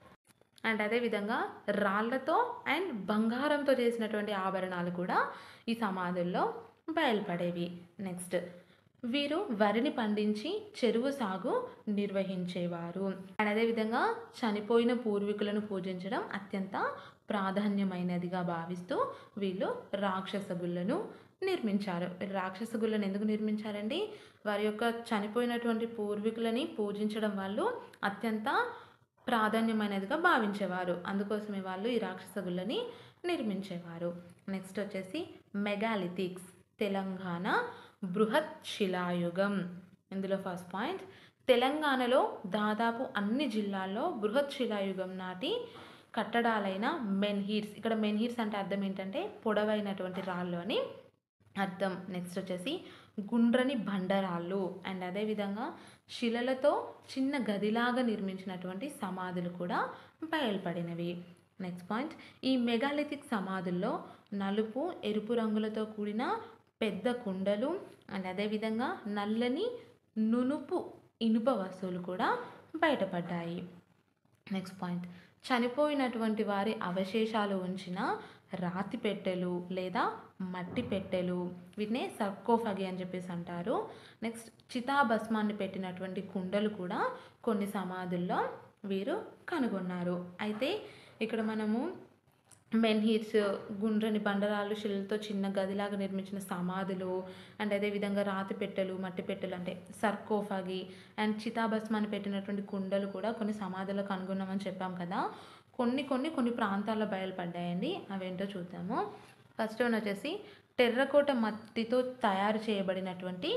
అండ్ అదేవిధంగా రాళ్లతో అండ్ బంగారంతో చేసినటువంటి ఆభరణాలు కూడా ఈ సమాధుల్లో బయలుపడేవి నెక్స్ట్ వీరు వరిని పండించి చెరువు సాగు నిర్వహించేవారు అండ్ అదేవిధంగా చనిపోయిన పూర్వీకులను పూజించడం అత్యంత ప్రాధాన్యమైనదిగా భావిస్తూ వీళ్ళు రాక్షస గుళ్ళను నిర్మించారు రాక్షస గుళ్ళను ఎందుకు నిర్మించారండి వారి యొక్క చనిపోయినటువంటి పూర్వీకులని పూజించడం వాళ్ళు అత్యంత ప్రాధాన్యమైనదిగా భావించేవారు అందుకోసమే వాళ్ళు ఈ రాక్షస గుళ్ళని నిర్మించేవారు నెక్స్ట్ వచ్చేసి మెగాలిథిక్స్ తెలంగాణ బృహత్ శిలాయుగం ఇందులో ఫస్ట్ పాయింట్ తెలంగాణలో దాదాపు అన్ని జిల్లాల్లో బృహత్ శిలాయుగం నాటి కట్టడాలైన మెన్హీర్స్ ఇక్కడ మెన్హీర్స్ అంటే అర్థం ఏంటంటే పొడవైనటువంటి రాళ్ళు అని అర్థం నెక్స్ట్ వచ్చేసి గుండ్రని బండరాళ్ళు అండ్ అదేవిధంగా శిలలతో చిన్న గదిలాగా నిర్మించినటువంటి సమాధులు కూడా బయలుపడినవి నెక్స్ట్ పాయింట్ ఈ మెగాలిథిక్ సమాధుల్లో నలుపు ఎరుపు రంగులతో కూడిన పెద్ద కుండలు అండ్ అదేవిధంగా నల్లని నునుపు ఇనుప వస్తువులు కూడా బయటపడ్డాయి నెక్స్ట్ పాయింట్ చనిపోయినటువంటి వారి అవశేషాలు ఉంచిన రాతి పెట్టెలు లేదా మట్టి పెట్టెలు వీటినే సర్కోఫగి అని చెప్పేసి అంటారు నెక్స్ట్ చితాభస్మాన్ని పెట్టినటువంటి కుండలు కూడా కొన్ని సమాధుల్లో వీరు కనుగొన్నారు అయితే ఇక్కడ మనము మెన్హీర్స్ గుండ్రని బండరాలు శిలలతో చిన్న గదిలాగా నిర్మించిన సమాధులు అండ్ అదేవిధంగా రాతి పెట్టెలు మట్టి పెట్టెలు అంటే సర్కోఫగి అండ్ చితాభస్మాన్ని పెట్టినటువంటి కుండలు కూడా కొన్ని సమాధుల్లో కనుగొన్నామని చెప్పాం కదా కొన్ని కొన్ని కొన్ని ప్రాంతాల్లో బయలుపడ్డాయండి అవేంటో చూద్దాము ఫస్ట్ వన్ వచ్చేసి టెర్రకోట మట్టితో తయారు చేయబడినటువంటి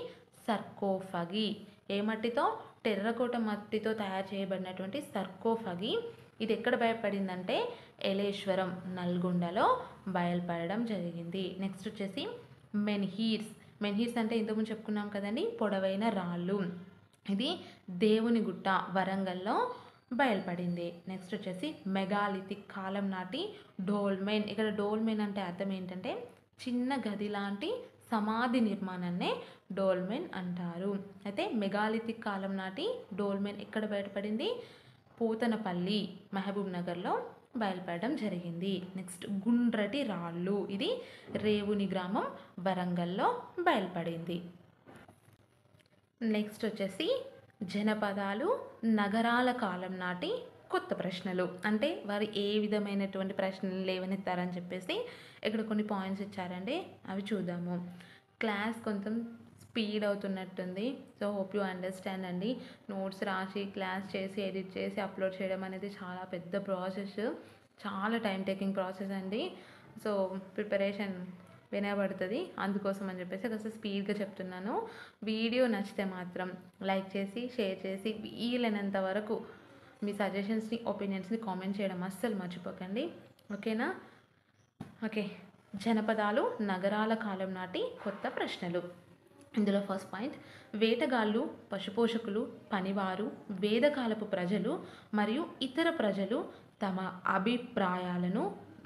సర్కోఫగి ఏ మట్టితో టెర్రకోట మట్టితో తయారు చేయబడినటువంటి సర్కోఫగి ఇది ఎక్కడ బయలుపడిందంటే ఎలేశ్వరం నల్గొండలో బయలుపడడం జరిగింది నెక్స్ట్ వచ్చేసి మెన్హీర్స్ మెన్హీర్స్ అంటే ఇంతకుముందు చెప్పుకున్నాం కదండి పొడవైన రాళ్ళు ఇది దేవుని గుట్ట వరంగల్లో బయలుపడింది నెక్స్ట్ వచ్చేసి మెగాలిథిక్ కాలం నాటి డోల్మెన్ ఇక్కడ డోల్మెన్ అంటే అర్థం ఏంటంటే చిన్న గది లాంటి సమాధి నిర్మాణాన్నే డోల్మెన్ అంటారు అయితే మెగాలిథిక్ కాలం నాటి డోల్మెన్ ఎక్కడ బయటపడింది పోతనపల్లి మహబూబ్ నగర్లో బయలుపడడం జరిగింది నెక్స్ట్ గుండ్రటి రాళ్ళు ఇది రేవుని గ్రామం వరంగల్లో బయలుపడింది నెక్స్ట్ వచ్చేసి జనపదాలు నగరాల కాలం నాటి కొత్త ప్రశ్నలు అంటే వారు ఏ విధమైనటువంటి ప్రశ్నలు లేవనెత్తారని చెప్పేసి ఇక్కడ కొన్ని పాయింట్స్ ఇచ్చారండి అవి చూద్దాము క్లాస్ కొంచెం స్పీడ్ అవుతున్నట్టుంది సో హోప్ యూ అండర్స్టాండ్ అండి నోట్స్ రాసి క్లాస్ చేసి ఎడిట్ చేసి అప్లోడ్ చేయడం అనేది చాలా పెద్ద ప్రాసెస్ చాలా టైం టేకింగ్ ప్రాసెస్ అండి సో ప్రిపరేషన్ వినబడుతుంది అందుకోసం అని చెప్పేసి కాస్త స్పీడ్గా చెప్తున్నాను వీడియో నచ్చితే మాత్రం లైక్ చేసి షేర్ చేసి వీలైనంత వరకు మీ సజెషన్స్ని ఒపీనియన్స్ని కామెంట్ చేయడం అస్సలు మర్చిపోకండి ఓకేనా ఓకే జనపదాలు నగరాల కాలం నాటి కొత్త ప్రశ్నలు ఇందులో ఫస్ట్ పాయింట్ వేటగాళ్ళు పశుపోషకులు పనివారు వేదకాలపు ప్రజలు మరియు ఇతర ప్రజలు తమ అభిప్రాయాలను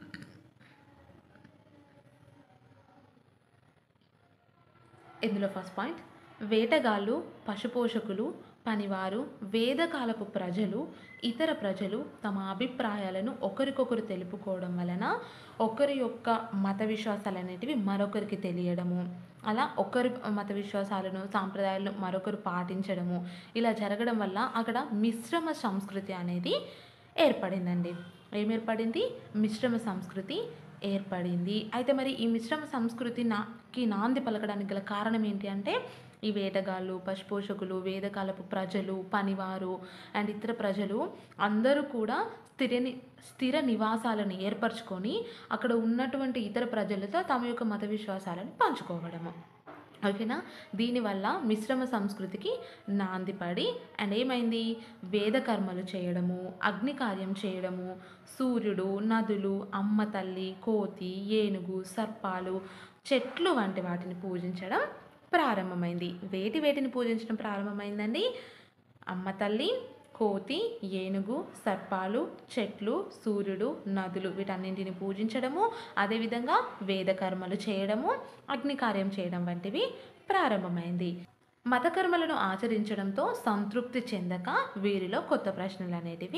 ఇందులో ఫస్ట్ పాయింట్ వేటగాళ్ళు పశుపోషకులు పనివారు వేదకాలపు ప్రజలు ఇతర ప్రజలు తమ అభిప్రాయాలను ఒకరికొకరు తెలుపుకోవడం వలన ఒకరి యొక్క మత విశ్వాసాలు అనేటివి మరొకరికి తెలియడము అలా ఒకరి మత విశ్వాసాలను సాంప్రదాయాలను మరొకరు పాటించడము ఇలా జరగడం వల్ల అక్కడ మిశ్రమ సంస్కృతి అనేది ఏర్పడిందండి ఏం ఏర్పడింది మిశ్రమ సంస్కృతి ఏర్పడింది అయితే మరి ఈ మిశ్రమ సంస్కృతి నాకి నాంది పలకడానికి గల కారణం ఏంటి అంటే ఈ వేటగాళ్ళు పశుపోషకులు వేదకాలపు ప్రజలు పనివారు అండ్ ఇతర ప్రజలు అందరూ కూడా స్థిర ని- స్థిర నివాసాలను ఏర్పరచుకొని అక్కడ ఉన్నటువంటి ఇతర ప్రజలతో తమ యొక్క మత విశ్వాసాలను పంచుకోవడము ఓకేనా దీనివల్ల మిశ్రమ సంస్కృతికి నాంది పడి అండ్ ఏమైంది వేద కర్మలు చేయడము అగ్ని కార్యం చేయడము సూర్యుడు నదులు అమ్మ తల్లి కోతి ఏనుగు సర్పాలు చెట్లు వంటి వాటిని పూజించడం ప్రారంభమైంది వేటి వేటిని పూజించడం ప్రారంభమైందండి అమ్మ తల్లి కోతి ఏనుగు సర్పాలు చెట్లు సూర్యుడు నదులు వీటన్నింటిని పూజించడము అదేవిధంగా వేద కర్మలు చేయడము అగ్ని కార్యం చేయడం వంటివి ప్రారంభమైంది మత కర్మలను ఆచరించడంతో సంతృప్తి చెందక వీరిలో కొత్త ప్రశ్నలు అనేటివి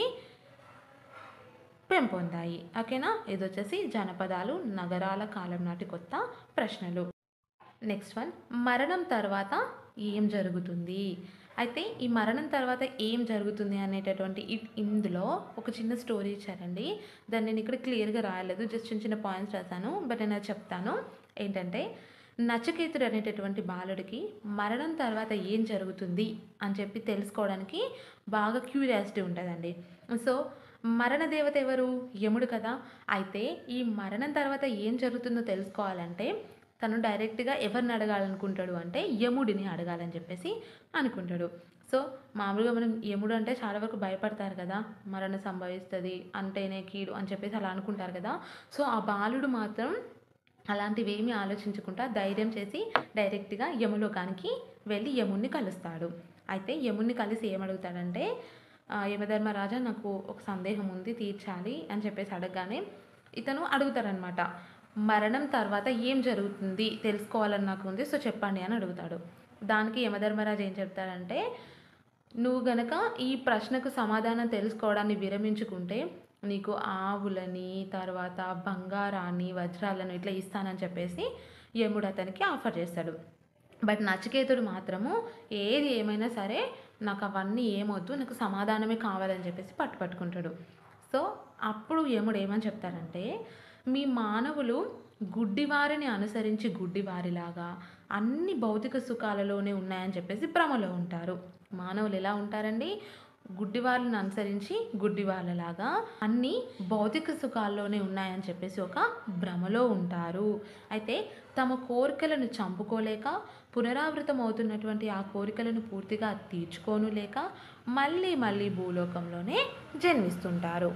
పెంపొందాయి ఓకేనా ఇది వచ్చేసి జనపదాలు నగరాల కాలం నాటి కొత్త ప్రశ్నలు నెక్స్ట్ వన్ మరణం తర్వాత ఏం జరుగుతుంది అయితే ఈ మరణం తర్వాత ఏం జరుగుతుంది అనేటటువంటి ఇ- ఇందులో ఒక చిన్న స్టోరీ ఇచ్చారండి దాన్ని నేను ఇక్కడ క్లియర్గా రాయలేదు జస్ట్ చిన్న చిన్న పాయింట్స్ రాశాను బట్ నేను అది చెప్తాను ఏంటంటే నచకేతుడు అనేటటువంటి బాలుడికి మరణం తర్వాత ఏం జరుగుతుంది అని చెప్పి తెలుసుకోవడానికి బాగా క్యూరియాసిటీ ఉంటుందండి సో మరణ దేవత ఎవరు యముడు కదా అయితే ఈ మరణం తర్వాత ఏం జరుగుతుందో తెలుసుకోవాలంటే తను డైరెక్ట్గా ఎవరిని అడగాలనుకుంటాడు అంటే యముడిని అడగాలని చెప్పేసి అనుకుంటాడు సో మామూలుగా మనం యముడు అంటే చాలా వరకు భయపడతారు కదా మరణం సంభవిస్తుంది అంటేనే కీడు అని చెప్పేసి అలా అనుకుంటారు కదా సో ఆ బాలుడు మాత్రం అలాంటివి ఏమీ ఆలోచించకుండా ధైర్యం చేసి డైరెక్ట్గా యములోకానికి వెళ్ళి యముణ్ణి కలుస్తాడు అయితే యముణ్ణి కలిసి ఏమడుగుతాడంటే "ఆ, యమధర్మరాజా నాకు ఒక సందేహం ఉంది తీర్చాలి అని చెప్పేసి అడగగానే ఇతను అడుగుతాడనమాట మరణం తర్వాత ఏం జరుగుతుంది తెలుసుకోవాలని నాకు ఉంది సో చెప్పండి అని అడుగుతాడు దానికి యమధర్మరాజు ఏం చెప్తాడంటే నువ్వు గనక ఈ ప్రశ్నకు సమాధానం తెలుసుకోవడాన్ని విరమించుకుంటే నీకు ఆవులని తర్వాత బంగారాన్ని వజ్రాలను ఇట్లా ఇస్తానని చెప్పేసి యముడు అతనికి ఆఫర్ చేస్తాడు బట్ నచికేతుడు మాత్రము ఏది ఏమైనా సరే నాకు అవన్నీ ఏమొద్దు నాకు సమాధానమే కావాలని చెప్పేసి పట్టు పట్టుకుంటాడు సో అప్పుడు యముడు ఏమని చెప్తారంటే మీ మానవులు గుడ్డివారిని అనుసరించి గుడ్డివారిలాగా అన్ని భౌతిక సుఖాలలోనే ఉన్నాయని చెప్పేసి భ్రమలో ఉంటారు మానవులు ఎలా ఉంటారండి గుడ్డివాళ్ళని అనుసరించి గుడ్డివాళ్ళలాగా అన్ని భౌతిక సుఖాల్లోనే ఉన్నాయని చెప్పేసి ఒక భ్రమలో ఉంటారు అయితే తమ కోరికలను చంపుకోలేక పునరావృతం అవుతున్నటువంటి ఆ కోరికలను పూర్తిగా తీర్చుకోను లేక మళ్ళీ మళ్ళీ భూలోకంలోనే జన్మిస్తుంటారు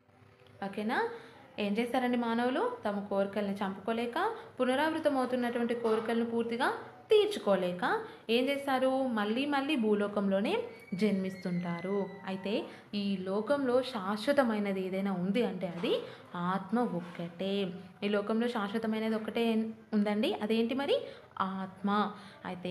ఓకేనా ఏం చేస్తారండి మానవులు తమ కోరికల్ని చంపుకోలేక పునరావృతం అవుతున్నటువంటి కోరికలను పూర్తిగా తీర్చుకోలేక ఏం చేస్తారు మళ్ళీ మళ్ళీ భూలోకంలోనే జన్మిస్తుంటారు అయితే ఈ లోకంలో శాశ్వతమైనది ఏదైనా ఉంది అంటే అది ఆత్మ ఒక్కటే ఈ లోకంలో శాశ్వతమైనది ఒక్కటే ఉందండి అదేంటి మరి ఆత్మ అయితే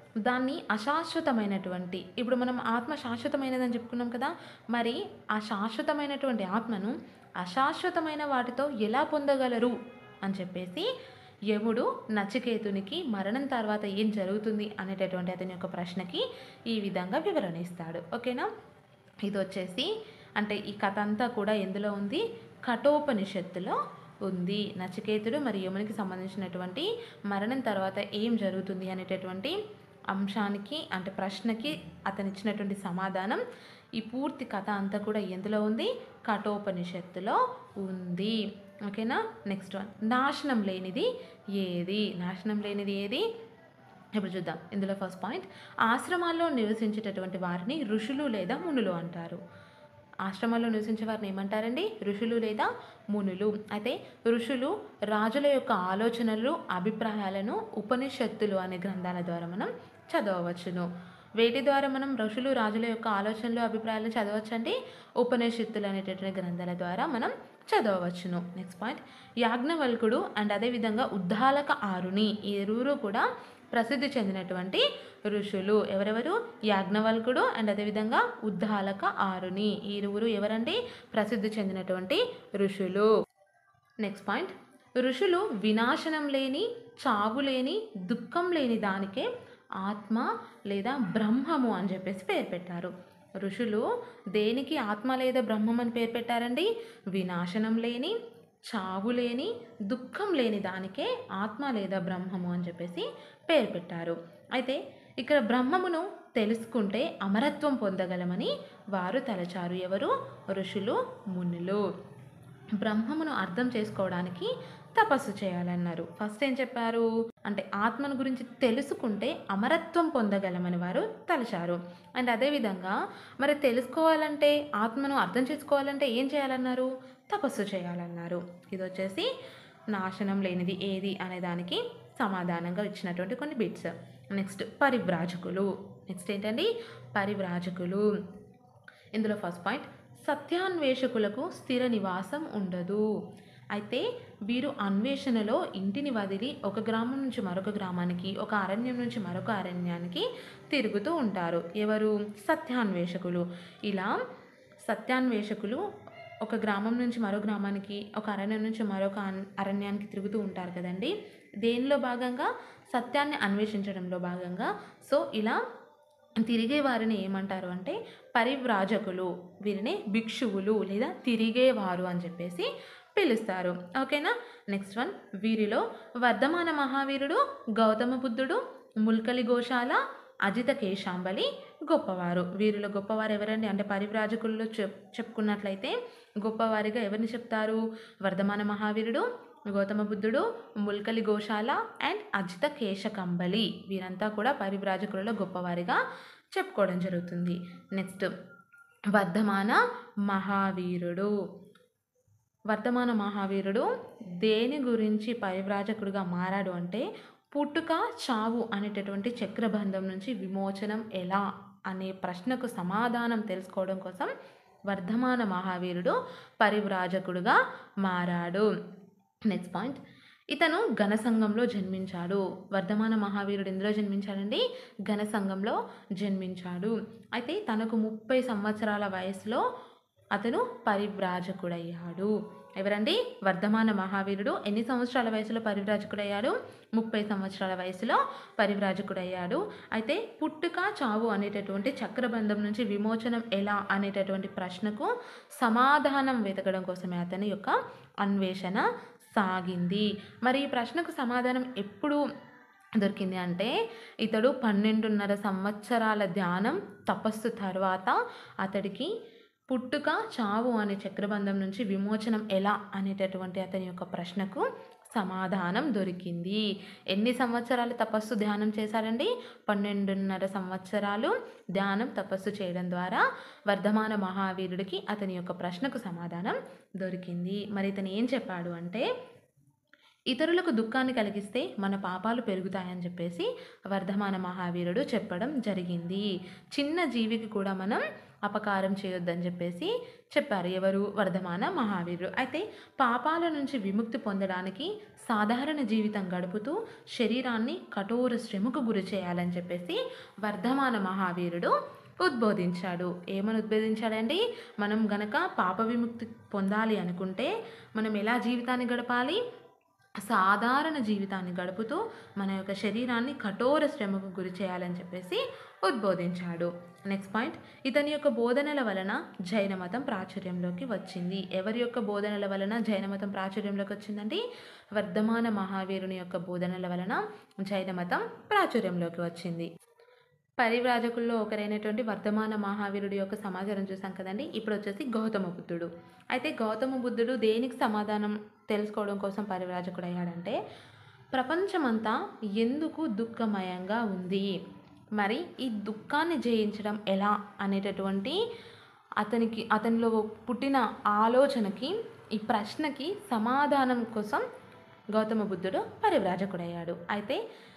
దాన్ని అశాశ్వతమైనటువంటి ఇప్పుడు మనం ఆత్మ శాశ్వతమైనదని చెప్పుకున్నాం కదా మరి ఆ శాశ్వతమైనటువంటి ఆత్మను అశాశ్వతమైన వాటితో ఎలా పొందగలరు అని చెప్పేసి యముడు నచికేతునికి మరణం తర్వాత ఏం జరుగుతుంది అనేటటువంటి అతని యొక్క ప్రశ్నకి ఈ విధంగా వివరణ ఇస్తాడు ఓకేనా ఇది వచ్చేసి అంటే ఈ కథ అంతా కూడా ఎందులో ఉంది కఠోపనిషత్తులో ఉంది నచికేతుడు మరియు యమునికి సంబంధించినటువంటి మరణం తర్వాత ఏం జరుగుతుంది అనేటటువంటి అంశానికి అంటే ప్రశ్నకి అతను ఇచ్చినటువంటి సమాధానం ఈ పూర్తి కథ అంతా కూడా ఎందులో ఉంది కఠోపనిషత్తులో ఉంది ఓకేనా నెక్స్ట్ వన్ నాశనం లేనిది ఏది నాశనం లేనిది ఏది ఇప్పుడు చూద్దాం ఇందులో ఫస్ట్ పాయింట్ ఆశ్రమాల్లో నివసించేటటువంటి వారిని ఋషులు లేదా మునులు అంటారు ఆశ్రమాల్లో నివసించే వారిని ఏమంటారండి ఋషులు లేదా మునులు అయితే ఋషులు రాజుల యొక్క ఆలోచనలు అభిప్రాయాలను ఉపనిషత్తులు అనే గ్రంథాల ద్వారా మనం చదవవచ్చును వేటి ద్వారా మనం ఋషులు రాజుల యొక్క ఆలోచనలు అభిప్రాయాలను చదవచ్చండి ఉపనిషత్తులు అనేటటువంటి గ్రంథాల ద్వారా మనం చదవవచ్చును నెక్స్ట్ పాయింట్ యాజ్ఞవల్కుడు అండ్ అదేవిధంగా ఉద్దాలక ఆరుని ఈ ఇరువురు కూడా ప్రసిద్ధి చెందినటువంటి ఋషులు ఎవరెవరు యాజ్ఞవల్కుడు అండ్ అదేవిధంగా ఉద్దాలక ఆరుని ఈ ఇరువురు ఎవరండి ప్రసిద్ధి చెందినటువంటి ఋషులు నెక్స్ట్ పాయింట్ ఋషులు వినాశనం లేని చావు లేని దుఃఖం లేని దానికే ఆత్మ లేదా బ్రహ్మము అని చెప్పేసి పేరు పెట్టారు ఋషులు దేనికి ఆత్మ లేదా బ్రహ్మం అని పేరు పెట్టారండి వినాశనం లేని చావు లేని దుఃఖం లేని దానికే ఆత్మ లేదా బ్రహ్మము అని చెప్పేసి పేరు పెట్టారు అయితే ఇక్కడ బ్రహ్మమును తెలుసుకుంటే అమరత్వం పొందగలమని వారు తలచారు ఎవరు ఋషులు మునులు బ్రహ్మమును అర్థం చేసుకోవడానికి తపస్సు చేయాలన్నారు ఫస్ట్ ఏం చెప్పారు అంటే ఆత్మను గురించి తెలుసుకుంటే అమరత్వం పొందగలమని వారు తలచారు అండ్ అదేవిధంగా మరి తెలుసుకోవాలంటే ఆత్మను అర్థం చేసుకోవాలంటే ఏం చేయాలన్నారు తపస్సు చేయాలన్నారు ఇది వచ్చేసి నాశనం లేనిది ఏది అనే దానికి సమాధానంగా ఇచ్చినటువంటి కొన్ని బిట్స్ నెక్స్ట్ పరివ్రాజకులు నెక్స్ట్ ఏంటండి పరివ్రాజకులు ఇందులో ఫస్ట్ పాయింట్ సత్యాన్వేషకులకు స్థిర నివాసం ఉండదు అయితే వీరు అన్వేషణలో ఇంటిని వదిలి ఒక గ్రామం నుంచి మరొక గ్రామానికి ఒక అరణ్యం నుంచి మరొక అరణ్యానికి తిరుగుతూ ఉంటారు ఎవరు సత్యాన్వేషకులు ఇలా సత్యాన్వేషకులు ఒక గ్రామం నుంచి మరో గ్రామానికి ఒక అరణ్యం నుంచి మరొక అన్- అరణ్యానికి తిరుగుతూ ఉంటారు కదండి దేనిలో భాగంగా సత్యాన్ని అన్వేషించడంలో భాగంగా సో ఇలా తిరిగే వారిని ఏమంటారు అంటే పరివ్రాజకులు వీరిని భిక్షువులు లేదా తిరిగేవారు అని చెప్పేసి పిలుస్తారు ఓకేనా నెక్స్ట్ వన్ వీరిలో వర్ధమాన మహావీరుడు గౌతమ బుద్ధుడు ముల్కలి గోశాల అజిత కేశాంబలి గొప్పవారు వీరిలో గొప్పవారు ఎవరండి అంటే పరివ్రాజకుల్లో చెప్ చెప్పుకున్నట్లయితే గొప్పవారిగా ఎవరిని చెప్తారు వర్ధమాన మహావీరుడు గౌతమ బుద్ధుడు ముల్కలి గోశాల అండ్ అజిత కేశకంబలి వీరంతా కూడా పరివ్రాజకులలో గొప్పవారిగా చెప్పుకోవడం జరుగుతుంది నెక్స్ట్ వర్ధమాన మహావీరుడు వర్ధమాన మహావీరుడు దేని గురించి పరివ్రాజకుడిగా మారాడు అంటే పుట్టుక చావు అనేటటువంటి చక్రబంధం నుంచి విమోచనం ఎలా అనే ప్రశ్నకు సమాధానం తెలుసుకోవడం కోసం వర్ధమాన మహావీరుడు పరివ్రాజకుడుగా మారాడు నెక్స్ట్ పాయింట్ ఇతను ఘనసంఘంలో జన్మించాడు వర్ధమాన మహావీరుడు ఎందులో జన్మించాడండి ఘనసంఘంలో జన్మించాడు అయితే తనకు ముప్పై సంవత్సరాల వయసులో అతను పరివ్రాజకుడయ్యాడు ఎవరండి వర్ధమాన మహావీరుడు ఎన్ని సంవత్సరాల వయసులో పరివ్రాజకుడయ్యాడు ముప్పై సంవత్సరాల వయసులో పరివ్రాజకుడయ్యాడు అయితే పుట్టుక చావు అనేటటువంటి చక్రబంధం నుంచి విమోచనం ఎలా అనేటటువంటి ప్రశ్నకు సమాధానం వెతకడం కోసమే అతని యొక్క అన్వేషణ సాగింది మరి ఈ ప్రశ్నకు సమాధానం ఎప్పుడు దొరికింది అంటే ఇతడు పన్నెండున్నర సంవత్సరాల ధ్యానం తపస్సు తర్వాత అతడికి పుట్టుక చావు అనే చక్రబంధం నుంచి విమోచనం ఎలా అనేటటువంటి అతని యొక్క ప్రశ్నకు సమాధానం దొరికింది ఎన్ని సంవత్సరాలు తపస్సు ధ్యానం చేశారండి పన్నెండున్నర సంవత్సరాలు ధ్యానం తపస్సు చేయడం ద్వారా వర్ధమాన మహావీరుడికి అతని యొక్క ప్రశ్నకు సమాధానం దొరికింది మరి ఇతను ఏం చెప్పాడు అంటే ఇతరులకు దుఃఖాన్ని కలిగిస్తే మన పాపాలు పెరుగుతాయని చెప్పేసి వర్ధమాన మహావీరుడు చెప్పడం జరిగింది చిన్న జీవికి కూడా మనం అపకారం చేయొద్దని చెప్పేసి చెప్పారు ఎవరు వర్ధమాన మహావీరుడు అయితే పాపాల నుంచి విముక్తి పొందడానికి సాధారణ జీవితం గడుపుతూ శరీరాన్ని కఠోర శ్రమకు గురి చేయాలని చెప్పేసి వర్ధమాన మహావీరుడు ఉద్బోధించాడు ఏమని ఉద్బోధించాడండి మనం గనక పాప విముక్తి పొందాలి అనుకుంటే మనం ఎలా జీవితాన్ని గడపాలి సాధారణ జీవితాన్ని గడుపుతూ మన యొక్క శరీరాన్ని కఠోర శ్రమకు గురి చేయాలని చెప్పేసి ఉద్బోధించాడు నెక్స్ట్ పాయింట్ ఇతని యొక్క బోధనల వలన జైన మతం ప్రాచుర్యంలోకి వచ్చింది ఎవరి యొక్క బోధనల వలన జైన మతం ప్రాచుర్యంలోకి వచ్చిందండి వర్ధమాన మహావీరుని యొక్క బోధనల వలన జైన మతం ప్రాచుర్యంలోకి వచ్చింది పరివ్రాజకుల్లో ఒకరైనటువంటి వర్ధమాన మహావీరుడి యొక్క సమాచారం చూసాం కదండి ఇప్పుడు వచ్చేసి గౌతమ బుద్ధుడు అయితే గౌతమ బుద్ధుడు దేనికి సమాధానం తెలుసుకోవడం కోసం పరివ్రాజకుడు అయ్యాడంటే ప్రపంచమంతా ఎందుకు దుఃఖమయంగా ఉంది మరి ఈ దుఃఖాన్ని జయించడం ఎలా అనేటటువంటి అతనికి అతనిలో పుట్టిన ఆలోచనకి ఈ ప్రశ్నకి సమాధానం కోసం గౌతమ బుద్ధుడు పరివ్రాజకుడయ్యాడు అయితే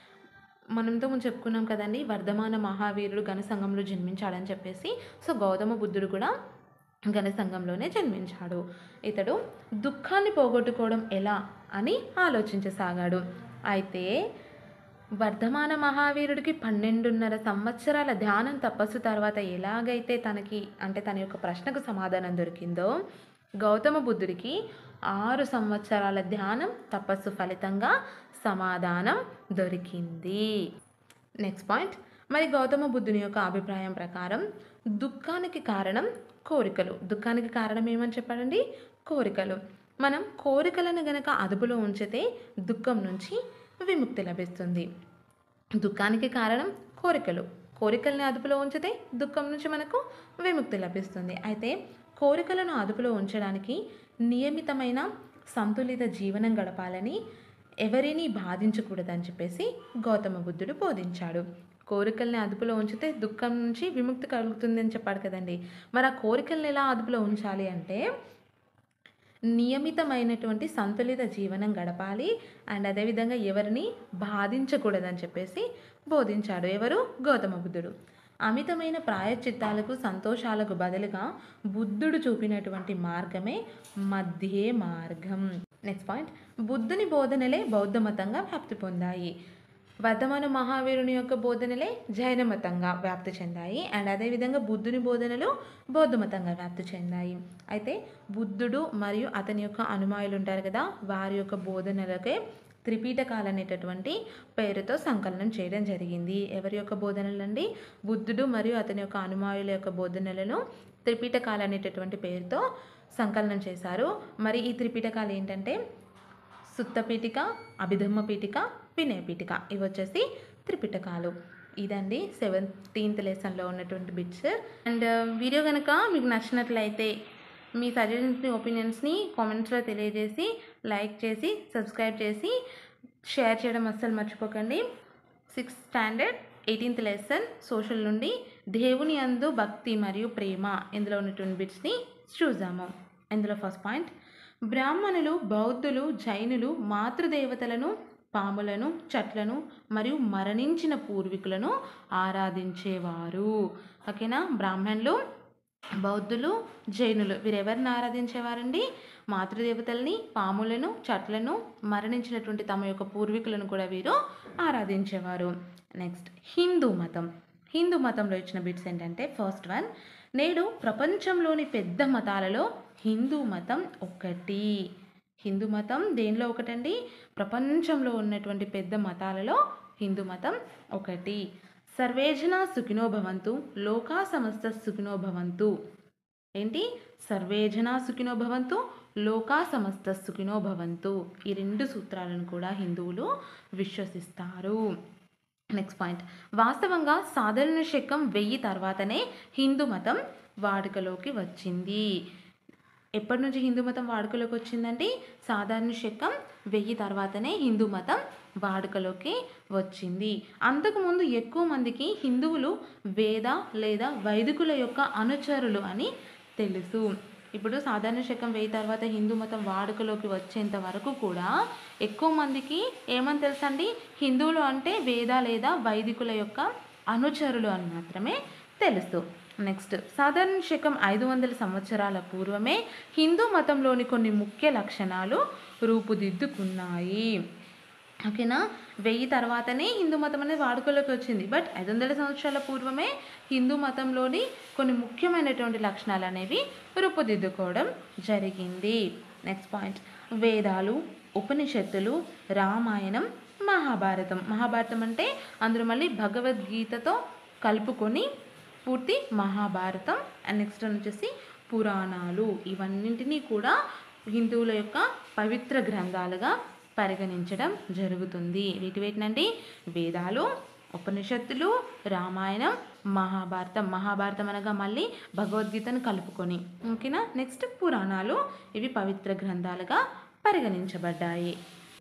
మనం ఇంతకుముందు చెప్పుకున్నాం కదండి వర్ధమాన మహావీరుడు ఘనసంఘంలో జన్మించాడని చెప్పేసి సో గౌతమ బుద్ధుడు కూడా ఘనసంఘంలోనే జన్మించాడు ఇతడు దుఃఖాన్ని పోగొట్టుకోవడం ఎలా అని ఆలోచించసాగాడు అయితే వర్ధమాన మహావీరుడికి పన్నెండున్నర సంవత్సరాల ధ్యానం తపస్సు తర్వాత ఎలాగైతే తనకి అంటే తన యొక్క ప్రశ్నకు సమాధానం దొరికిందో గౌతమ బుద్ధుడికి ఆరు సంవత్సరాల ధ్యానం తపస్సు ఫలితంగా సమాధానం దొరికింది నెక్స్ట్ పాయింట్ మరి గౌతమ బుద్ధుని యొక్క అభిప్రాయం ప్రకారం దుఃఖానికి కారణం కోరికలు దుఃఖానికి కారణం ఏమని చెప్పాడండి కోరికలు మనం కోరికలను గనక అదుపులో ఉంచితే దుఃఖం నుంచి విముక్తి లభిస్తుంది దుఃఖానికి కారణం కోరికలు కోరికల్ని అదుపులో ఉంచితే దుఃఖం నుంచి మనకు విముక్తి లభిస్తుంది అయితే కోరికలను అదుపులో ఉంచడానికి నియమితమైన సంతులిత జీవనం గడపాలని ఎవరినీ బాధించకూడదని చెప్పేసి గౌతమ బుద్ధుడు బోధించాడు కోరికల్ని అదుపులో ఉంచితే దుఃఖం నుంచి విముక్తి కలుగుతుంది అని చెప్పాడు కదండి మరి ఆ కోరికల్ని ఎలా అదుపులో ఉంచాలి అంటే నియమితమైనటువంటి సంతులిత జీవనం గడపాలి అండ్ అదేవిధంగా ఎవరిని బాధించకూడదని చెప్పేసి బోధించాడు ఎవరు గౌతమ బుద్ధుడు అమితమైన ప్రాయశ్చిత్తాలకు సంతోషాలకు బదులుగా బుద్ధుడు చూపినటువంటి మార్గమే మధ్యే మార్గం నెక్స్ట్ పాయింట్ బుద్ధుని బోధనలే బౌద్ధ మతంగా వ్యాప్తి పొందాయి వర్ధమాన మహావీరుని యొక్క బోధనలే జైన మతంగా వ్యాప్తి చెందాయి అండ్ అదేవిధంగా బుద్ధుని బోధనలు బౌద్ధ మతంగా వ్యాప్తి చెందాయి అయితే బుద్ధుడు మరియు అతని యొక్క అనుమాయులు ఉంటారు కదా వారి యొక్క బోధనలకే త్రిపీఠకాలు అనేటటువంటి పేరుతో సంకలనం చేయడం జరిగింది ఎవరి యొక్క బోధనలు అండి బుద్ధుడు మరియు అతని యొక్క అనుమాయుల యొక్క బోధనలను త్రిపీఠకాలు అనేటటువంటి పేరుతో సంకలనం చేశారు మరి ఈ త్రిపీఠకాలు ఏంటంటే సుత్తపీఠిక అభిధమ్మ పీఠిక వినయ పీఠిక ఇవి వచ్చేసి త్రిపిటకాలు ఇదండి సెవెంటీన్త్ లెసన్లో ఉన్నటువంటి బిట్స్ అండ్ వీడియో కనుక మీకు నచ్చినట్లయితే మీ సజెషన్స్ని ఒపీనియన్స్ని కామెంట్స్లో తెలియజేసి లైక్ చేసి సబ్స్క్రైబ్ చేసి షేర్ చేయడం అస్సలు మర్చిపోకండి sixth standard eighteenth lesson social నుండి దేవుని అందు భక్తి మరియు ప్రేమ ఇందులో ఉన్నటువంటి బిట్స్ని చూద్దాము ఇందులో ఫస్ట్ పాయింట్ బ్రాహ్మణులు బౌద్ధులు జైనులు మాతృదేవతలను పాములను చెట్లను మరియు మరణించిన పూర్వీకులను ఆరాధించేవారు ఓకేనా బ్రాహ్మణులు బౌద్ధులు జైనులు వీరెవరిని ఆరాధించేవారండి మాతృదేవతల్ని పాములను చెట్లను మరణించినటువంటి తమ యొక్క పూర్వీకులను కూడా వీరు ఆరాధించేవారు నెక్స్ట్ హిందూ మతం హిందూ మతంలో ఇచ్చిన బిట్స్ ఏంటంటే ఫస్ట్ వన్ నేడు ప్రపంచంలోని పెద్ద మతాలలో హిందూ మతం ఒకటి హిందూ మతం దేనిలో ఒకటండి ప్రపంచంలో ఉన్నటువంటి పెద్ద మతాలలో హిందూ మతం ఒకటి సర్వేజన సుఖినో భవంతు లోకా సమస్త సుఖినో భవంతు ఏంటి సర్వేజన సుఖినో భవంతు లోకా సమస్త సుఖినో భవంతు ఈ రెండు సూత్రాలను కూడా హిందువులు విశ్వసిస్తారు నెక్స్ట్ పాయింట్ వాస్తవంగా సాధారణ శకం వెయ్యి తర్వాతనే హిందూ మతం వాడుకలోకి వచ్చింది ఎప్పటి నుంచి హిందూ మతం వాడుకలోకి వచ్చిందంటే సాధారణ శకం వెయ్యి తర్వాతనే హిందూ మతం వాడుకలోకి వచ్చింది అంతకుముందు ఎక్కువ మందికి హిందువులు వేద లేదా వైదికుల యొక్క అనుచరులు అని తెలుసు ఇప్పుడు సాధారణ శకం వెయ్యి తర్వాత హిందూ మతం వాడుకలోకి వచ్చేంత వరకు కూడా ఎక్కువ మందికి ఏమని తెలుసండి హిందువులు అంటే వేద లేదా వైదికుల యొక్క అనుచరులు అని మాత్రమే తెలుసు నెక్స్ట్ సాధారణ శకం ఐదు వందల సంవత్సరాల పూర్వమే హిందూ మతంలోని కొన్ని ముఖ్య లక్షణాలు రూపుదిద్దుకున్నాయి ఓకేనా వెయ్యి తర్వాతనే హిందూ మతం అనేది వాడుకలోకి వచ్చింది బట్ ఐదు వందల సంవత్సరాల పూర్వమే హిందూ మతంలోని కొన్ని ముఖ్యమైనటువంటి లక్షణాలు అనేవి రూపుదిద్దుకోవడం జరిగింది నెక్స్ట్ పాయింట్ వేదాలు ఉపనిషత్తులు రామాయణం మహాభారతం మహాభారతం అంటే అందులో మళ్ళీ భగవద్గీతతో కలుపుకొని పూర్తి మహాభారతం అండ్ నెక్స్ట్ వచ్చేసి పురాణాలు ఇవన్నింటినీ కూడా హిందువుల యొక్క పవిత్ర గ్రంథాలుగా పరిగణించడం జరుగుతుంది వీటి వేటినండి వేదాలు ఉపనిషత్తులు రామాయణం మహాభారతం మహాభారతం అనగా మళ్ళీ భగవద్గీతను కలుపుకొని ఓకేనా నెక్స్ట్ పురాణాలు ఇవి పవిత్ర గ్రంథాలుగా పరిగణించబడ్డాయి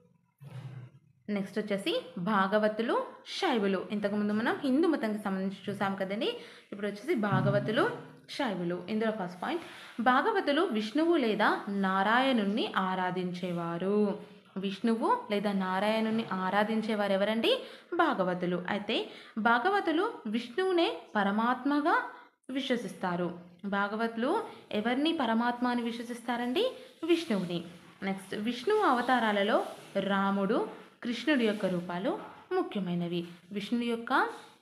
నెక్స్ట్ వచ్చేసి భాగవతులు శైవులు ఇంతకుముందు మనం హిందూ మతంకి సంబంధించి చూసాం కదండి ఇప్పుడు వచ్చేసి భాగవతులు శైవులు ఇందులో ఫస్ట్ పాయింట్ భాగవతులు విష్ణువు లేదా నారాయణుణ్ణి ఆరాధించేవారు విష్ణువు లేదా నారాయణుని ఆరాధించేవారు ఎవరండి భాగవతులు అయితే భాగవతులు విష్ణువునే పరమాత్మగా విశ్వసిస్తారు భాగవతులు ఎవరిని పరమాత్మ అని విశ్వసిస్తారండి విష్ణువుని నెక్స్ట్ విష్ణువు అవతారాలలో రాముడు కృష్ణుడి యొక్క రూపాలు ముఖ్యమైనవి విష్ణువు యొక్క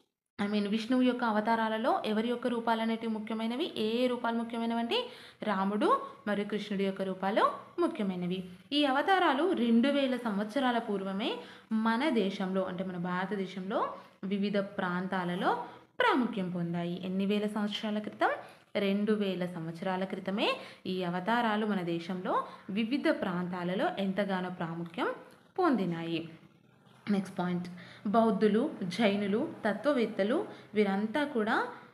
ఐ మీన్ విష్ణువు యొక్క అవతారాలలో ఎవరి యొక్క రూపాలు అనేటివి ముఖ్యమైనవి ఏ ఏ రూపాలు ముఖ్యమైనవి అంటే రాముడు మరియు కృష్ణుడి యొక్క రూపాలు ముఖ్యమైనవి ఈ అవతారాలు రెండు వేల సంవత్సరాల పూర్వమే మన దేశంలో అంటే మన భారతదేశంలో వివిధ ప్రాంతాలలో ప్రాముఖ్యం పొందాయి ఎన్ని వేల సంవత్సరాల క్రితం రెండు వేల సంవత్సరాల క్రితమే ఈ అవతారాలు మన దేశంలో వివిధ ప్రాంతాలలో ఎంతగానో ప్రాముఖ్యం పొందినాయి నెక్స్ట్ పాయింట్ బౌద్ధులు జైనులు తత్వవేత్తలు వీరంతా కూడా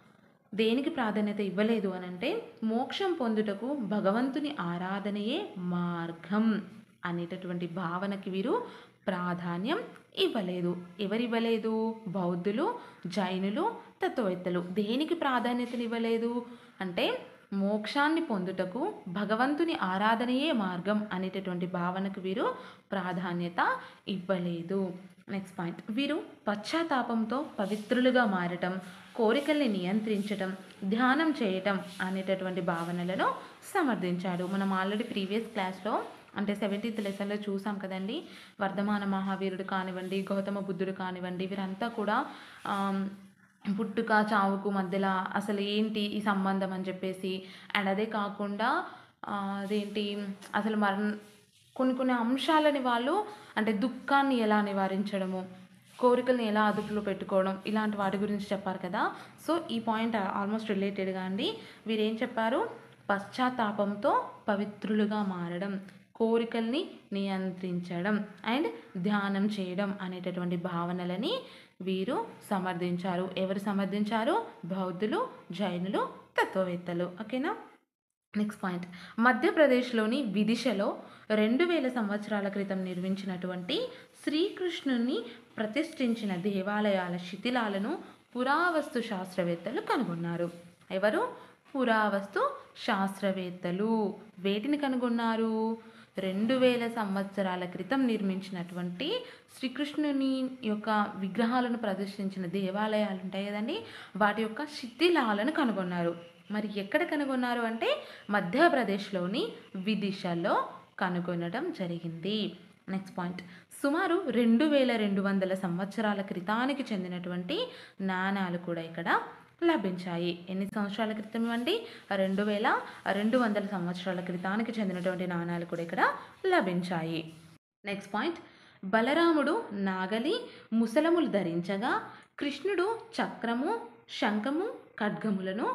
దేనికి ప్రాధాన్యత ఇవ్వలేదు అని అంటే మోక్షం పొందుటకు భగవంతుని ఆరాధనయే మార్గం అనేటటువంటి భావనకి వీరు ప్రాధాన్యం ఇవ్వలేదు ఎవరు ఇవ్వలేదు బౌద్ధులు జైనులు తత్వవేత్తలు దేనికి ప్రాధాన్యతనివ్వలేదు అంటే మోక్షాన్ని పొందుటకు భగవంతుని ఆరాధనయే మార్గం అనేటటువంటి భావనకు వీరు ప్రాధాన్యత ఇవ్వలేదు నెక్స్ట్ పాయింట్ వీరు పశ్చాత్తాపంతో పవిత్రులుగా మారటం కోరికల్ని నియంత్రించటం ధ్యానం చేయటం అనేటటువంటి భావనలను సమర్థించాడు మనం ఆల్రెడీ ప్రీవియస్ క్లాస్లో అంటే సెవెంటీన్త్ లెసన్లో చూసాం కదండి వర్ధమాన మహావీరుడు కానివ్వండి గౌతమ బుద్ధుడు కానివ్వండి వీరంతా కూడా ఆమ్, పుట్టుక చావుకు మధ్యలో అసలు ఏంటి ఈ సంబంధం అని చెప్పేసి అండ్ అదే కాకుండా ఆ, అదేంటి అసలు మరణ కొన్ని కొన్ని అంశాలని వాళ్ళు అంటే దుఃఖాన్ని ఎలా నివారించడము కోరికల్ని ఎలా అదుపులో పెట్టుకోవడం ఇలాంటి వాటి గురించి చెప్పారు కదా సో ఈ పాయింట్ ఆల్మోస్ట్ రిలేటెడ్గా అండి వీరేం చెప్పారు పశ్చాత్తాపంతో పవిత్రులుగా మారడం కోరికల్ని నియంత్రించడం అండ్ ధ్యానం చేయడం అనేటటువంటి భావనలని వీరు సమర్థించారు ఎవరు సమర్థించారు బౌద్ధులు జైనులు తత్వవేత్తలు ఓకేనా నెక్స్ట్ పాయింట్ మధ్యప్రదేశ్లోని విదిశలో రెండు వేల సంవత్సరాల క్రితం నిర్మించినటువంటి శ్రీకృష్ణుని ప్రతిష్ఠించిన దేవాలయాల శిథిలాలను పురావస్తు శాస్త్రవేత్తలు కనుగొన్నారు ఎవరు పురావస్తు శాస్త్రవేత్తలు వేటిని కనుగొన్నారు రెండు వేల సంవత్సరాల క్రితం నిర్మించినటువంటి శ్రీకృష్ణుని యొక్క విగ్రహాలను ప్రదర్శించిన దేవాలయాలు ఉంటాయి కదండి వాటి యొక్క శిథిలాలను కనుగొన్నారు మరి ఎక్కడ కనుగొన్నారు అంటే మధ్యప్రదేశ్లోని విదిశలో కనుగొనడం జరిగింది నెక్స్ట్ పాయింట్ సుమారు రెండు వేల రెండు వందల సంవత్సరాల క్రితానికి చెందినటువంటి నాణాలు కూడా ఇక్కడ లభించాయి ఎన్ని సంవత్సరాల క్రితం ఇవ్వండి రెండు వేల రెండు వందల సంవత్సరాల క్రితానికి చెందినటువంటి నాణాలు కూడా ఇక్కడ లభించాయి నెక్స్ట్ పాయింట్ బలరాముడు నాగలి ముసలములు ధరించగా కృష్ణుడు చక్రము శంఖము ఖడ్గములను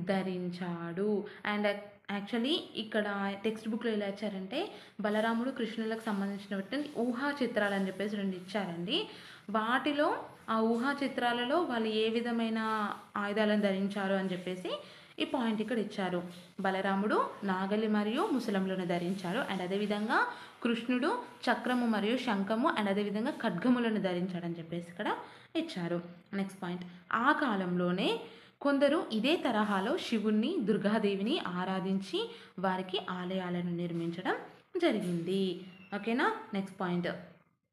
ధరించాడు అండ్ యాక్చువల్లీ ఇక్కడ టెక్స్ట్ బుక్లో ఎలా ఇచ్చారంటే బలరాముడు కృష్ణులకు సంబంధించినటువంటి ఊహా చిత్రాలు అని చెప్పేసి రెండు ఇచ్చారండి వాటిలో ఆ ఊహా చిత్రాలలో వాళ్ళు ఏ విధమైన ఆయుధాలను ధరించారు అని చెప్పేసి ఈ పాయింట్ ఇక్కడ ఇచ్చారు బలరాముడు నాగలి మరియు ముసలములను ధరించారు అండ్ అదేవిధంగా కృష్ణుడు చక్రము మరియు శంఖము అండ్ అదేవిధంగా ఖడ్గములను ధరించాడని చెప్పేసి ఇక్కడ ఇచ్చారు నెక్స్ట్ పాయింట్ ఆ కాలంలోనే కొందరు ఇదే తరహాలో శివుణ్ణి దుర్గాదేవిని ఆరాధించి వారికి ఆలయాలను నిర్మించడం జరిగింది ఓకేనా నెక్స్ట్ పాయింట్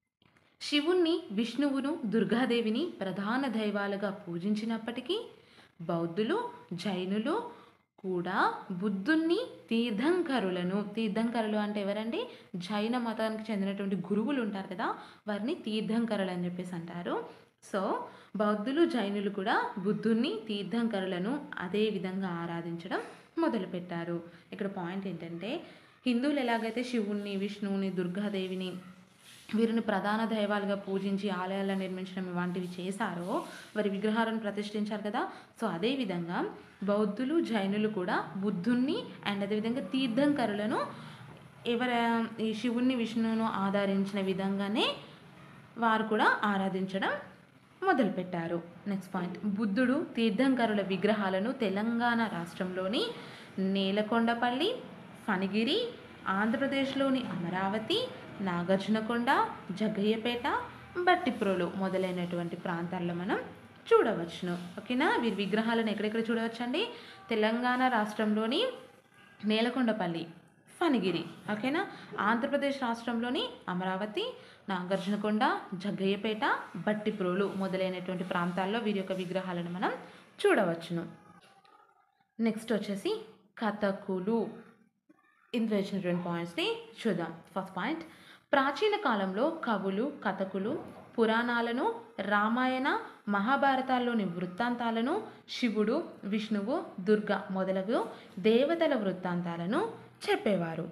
శివుణ్ణి విష్ణువును దుర్గాదేవిని ప్రధాన దైవాలుగా పూజించినప్పటికీ బౌద్ధులు జైనులు కూడా బుద్ధుణ్ణి తీర్థంకరులను తీర్థంకరులు అంటే ఎవరండి జైన మతానికి చెందినటువంటి గురువులు ఉంటారు కదా వారిని తీర్థంకరులు అని చెప్పేసి అంటారు సో బౌద్ధులు జైనులు కూడా బుద్ధుణ్ణి తీర్థంకరులను అదే విధంగా ఆరాధించడం మొదలుపెట్టారు ఇక్కడ పాయింట్ ఏంటంటే హిందువులు ఎలాగైతే శివుణ్ణి విష్ణువుని దుర్గాదేవిని వీరిని ప్రధాన దైవాలుగా పూజించి ఆలయాలను నిర్మించడం వంటివి చేశారో వారి విగ్రహాలను ప్రతిష్ఠించారు కదా సో అదేవిధంగా బౌద్ధులు జైనులు కూడా బుద్ధుణ్ణి అండ్ అదేవిధంగా తీర్థంకరులను ఎవర ఈ శివుణ్ణి విష్ణువును ఆధారించిన విధంగానే వారు కూడా ఆరాధించడం మొదలుపెట్టారు నెక్స్ట్ పాయింట్ బుద్ధుడు తీర్థంకరుల విగ్రహాలను తెలంగాణ రాష్ట్రంలోని నేలకొండపల్లి ఫణిగిరి ఆంధ్రప్రదేశ్లోని అమరావతి నాగార్జునకొండ జగ్గయ్యపేట బట్టిప్రోలు మొదలైనటువంటి ప్రాంతాల్లో మనం చూడవచ్చును ఓకేనా వీరి విగ్రహాలను ఎక్కడెక్కడ చూడవచ్చండి తెలంగాణ రాష్ట్రంలోని నేలకొండపల్లి ఫణిగిరి ఓకేనా ఆంధ్రప్రదేశ్ రాష్ట్రంలోని అమరావతి నాగార్జునకొండ జగ్గయ్యపేట బట్టిప్రోలు మొదలైనటువంటి ప్రాంతాల్లో వీరి యొక్క విగ్రహాలను మనం చూడవచ్చును నెక్స్ట్ వచ్చేసి కథకులు ఇందులో ఇచ్చినటువంటి పాయింట్స్ని చూద్దాం ఫస్ట్ పాయింట్ ప్రాచీన కాలంలో కవులు కథకులు పురాణాలను రామాయణ మహాభారతాల్లోని వృత్తాంతాలను శివుడు విష్ణువు దుర్గ మొదలగు దేవతల వృత్తాంతాలను చెప్పేవారు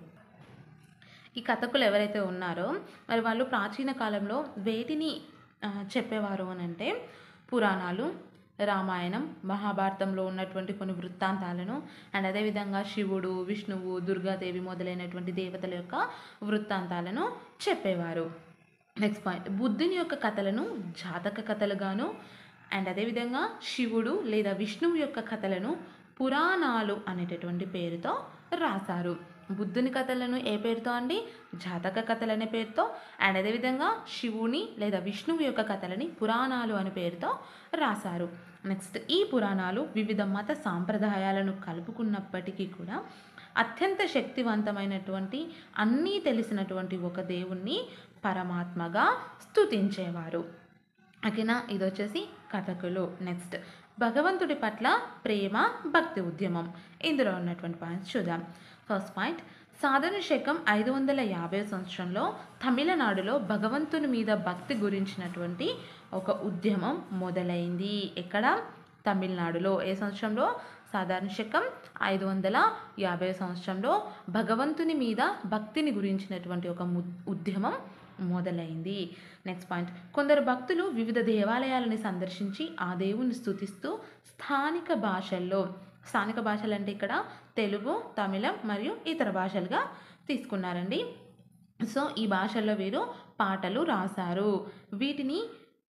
ఈ కథకులు ఎవరైతే ఉన్నారో మరి వాళ్ళు ప్రాచీన కాలంలో వేటిని ఆ, చెప్పేవారు అని అంటే పురాణాలు రామాయణం మహాభారతంలో ఉన్నటువంటి కొన్ని వృత్తాంతాలను అండ్ అదేవిధంగా శివుడు విష్ణువు దుర్గాదేవి మొదలైనటువంటి దేవతల యొక్క వృత్తాంతాలను చెప్పేవారు నెక్స్ట్ పాయింట్ బుద్ధుని యొక్క కథలను జాతక కథలుగాను అండ్ అదేవిధంగా శివుడు లేదా విష్ణువు యొక్క కథలను పురాణాలు అనేటటువంటి పేరుతో రాశారు బుద్ధుని కథలను ఏ పేరుతో అండి జాతక కథలు అనే పేరుతో అండ్ అదేవిధంగా శివుని లేదా విష్ణువు యొక్క కథలని పురాణాలు అనే పేరుతో రాశారు నెక్స్ట్ ఈ పురాణాలు వివిధ మత సాంప్రదాయాలను కలుపుకున్నప్పటికీ కూడా అత్యంత శక్తివంతమైనటువంటి అన్నీ తెలిసినటువంటి ఒక దేవుణ్ణి పరమాత్మగా స్తుతించేవారు ఓకేనా ఇది వచ్చేసి కథకులు నెక్స్ట్ భగవంతుడి పట్ల ప్రేమ భక్తి ఉద్యమం ఇందులో ఉన్నటువంటి పాయింట్స్ చూద్దాం ఫస్ట్ పాయింట్ సాధన శకం ఐదు వందల యాభై సంవత్సరంలో తమిళనాడులో భగవంతుని మీద భక్తి గురించినటువంటి ఒక ఉద్యమం మొదలైంది ఎక్కడ తమిళనాడులో ఏ సంవత్సరంలో సాధారణ శకం ఐదు వందల యాభై సంవత్సరంలో భగవంతుని మీద భక్తిని గురించినటువంటి ఒక ము- ఉద్యమం మొదలైంది నెక్స్ట్ పాయింట్ కొందరు భక్తులు వివిధ దేవాలయాలని సందర్శించి ఆ దేవుని స్తుతిస్తూ స్థానిక భాషల్లో స్థానిక భాషలు అంటే ఇక్కడ తెలుగు తమిళం మరియు ఇతర భాషలుగా తీసుకున్నారండి సో ఈ భాషల్లో వీరు పాటలు రాశారు వీటిని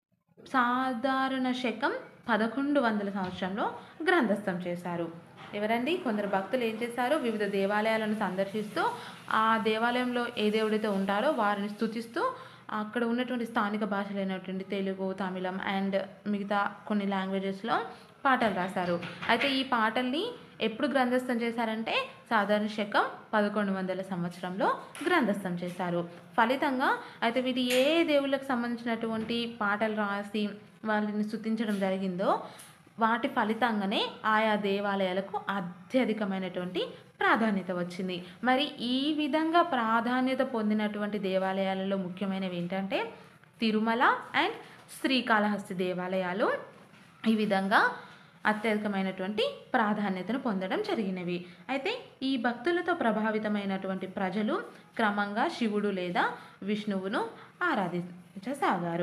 సాధారణ శకం పదకొండు వందల సంవత్సరంలో గ్రంథస్థం చేశారు ఎవరండి కొందరు భక్తులు ఏం చేశారు వివిధ దేవాలయాలను సందర్శిస్తూ ఆ దేవాలయంలో ఏ దేవుడైతే ఉంటారో వారిని స్తుతిస్తూ అక్కడ ఉన్నటువంటి స్థానిక భాషలైనటువంటి తెలుగు తమిళం అండ్ మిగతా కొన్ని లాంగ్వేజెస్లో పాటలు రాశారు అయితే ఈ పాటల్ని ఎప్పుడు గ్రంథస్థం చేశారంటే సాధారణ శకం పదకొండు వందల సంవత్సరంలో గ్రంథస్థం చేశారు ఫలితంగా అయితే వీటి ఏ దేవుళ్ళకి సంబంధించినటువంటి పాటలు రాసి వాళ్ళని స్తుతించడం జరిగిందో వాటి ఫలితంగానే ఆయా దేవాలయాలకు అత్యధికమైనటువంటి ప్రాధాన్యత వచ్చింది మరి ఈ విధంగా ప్రాధాన్యత పొందినటువంటి దేవాలయాలలో ముఖ్యమైనవి ఏంటంటే తిరుమల అండ్ శ్రీకాళహస్తి దేవాలయాలు ఈ విధంగా అత్యధికమైనటువంటి ప్రాధాన్యతను పొందడం జరిగినవి అయితే ఈ భక్తులతో ప్రభావితమైనటువంటి ప్రజలు క్రమంగా శివుడు లేదా విష్ణువును ఆరాధించసాగారు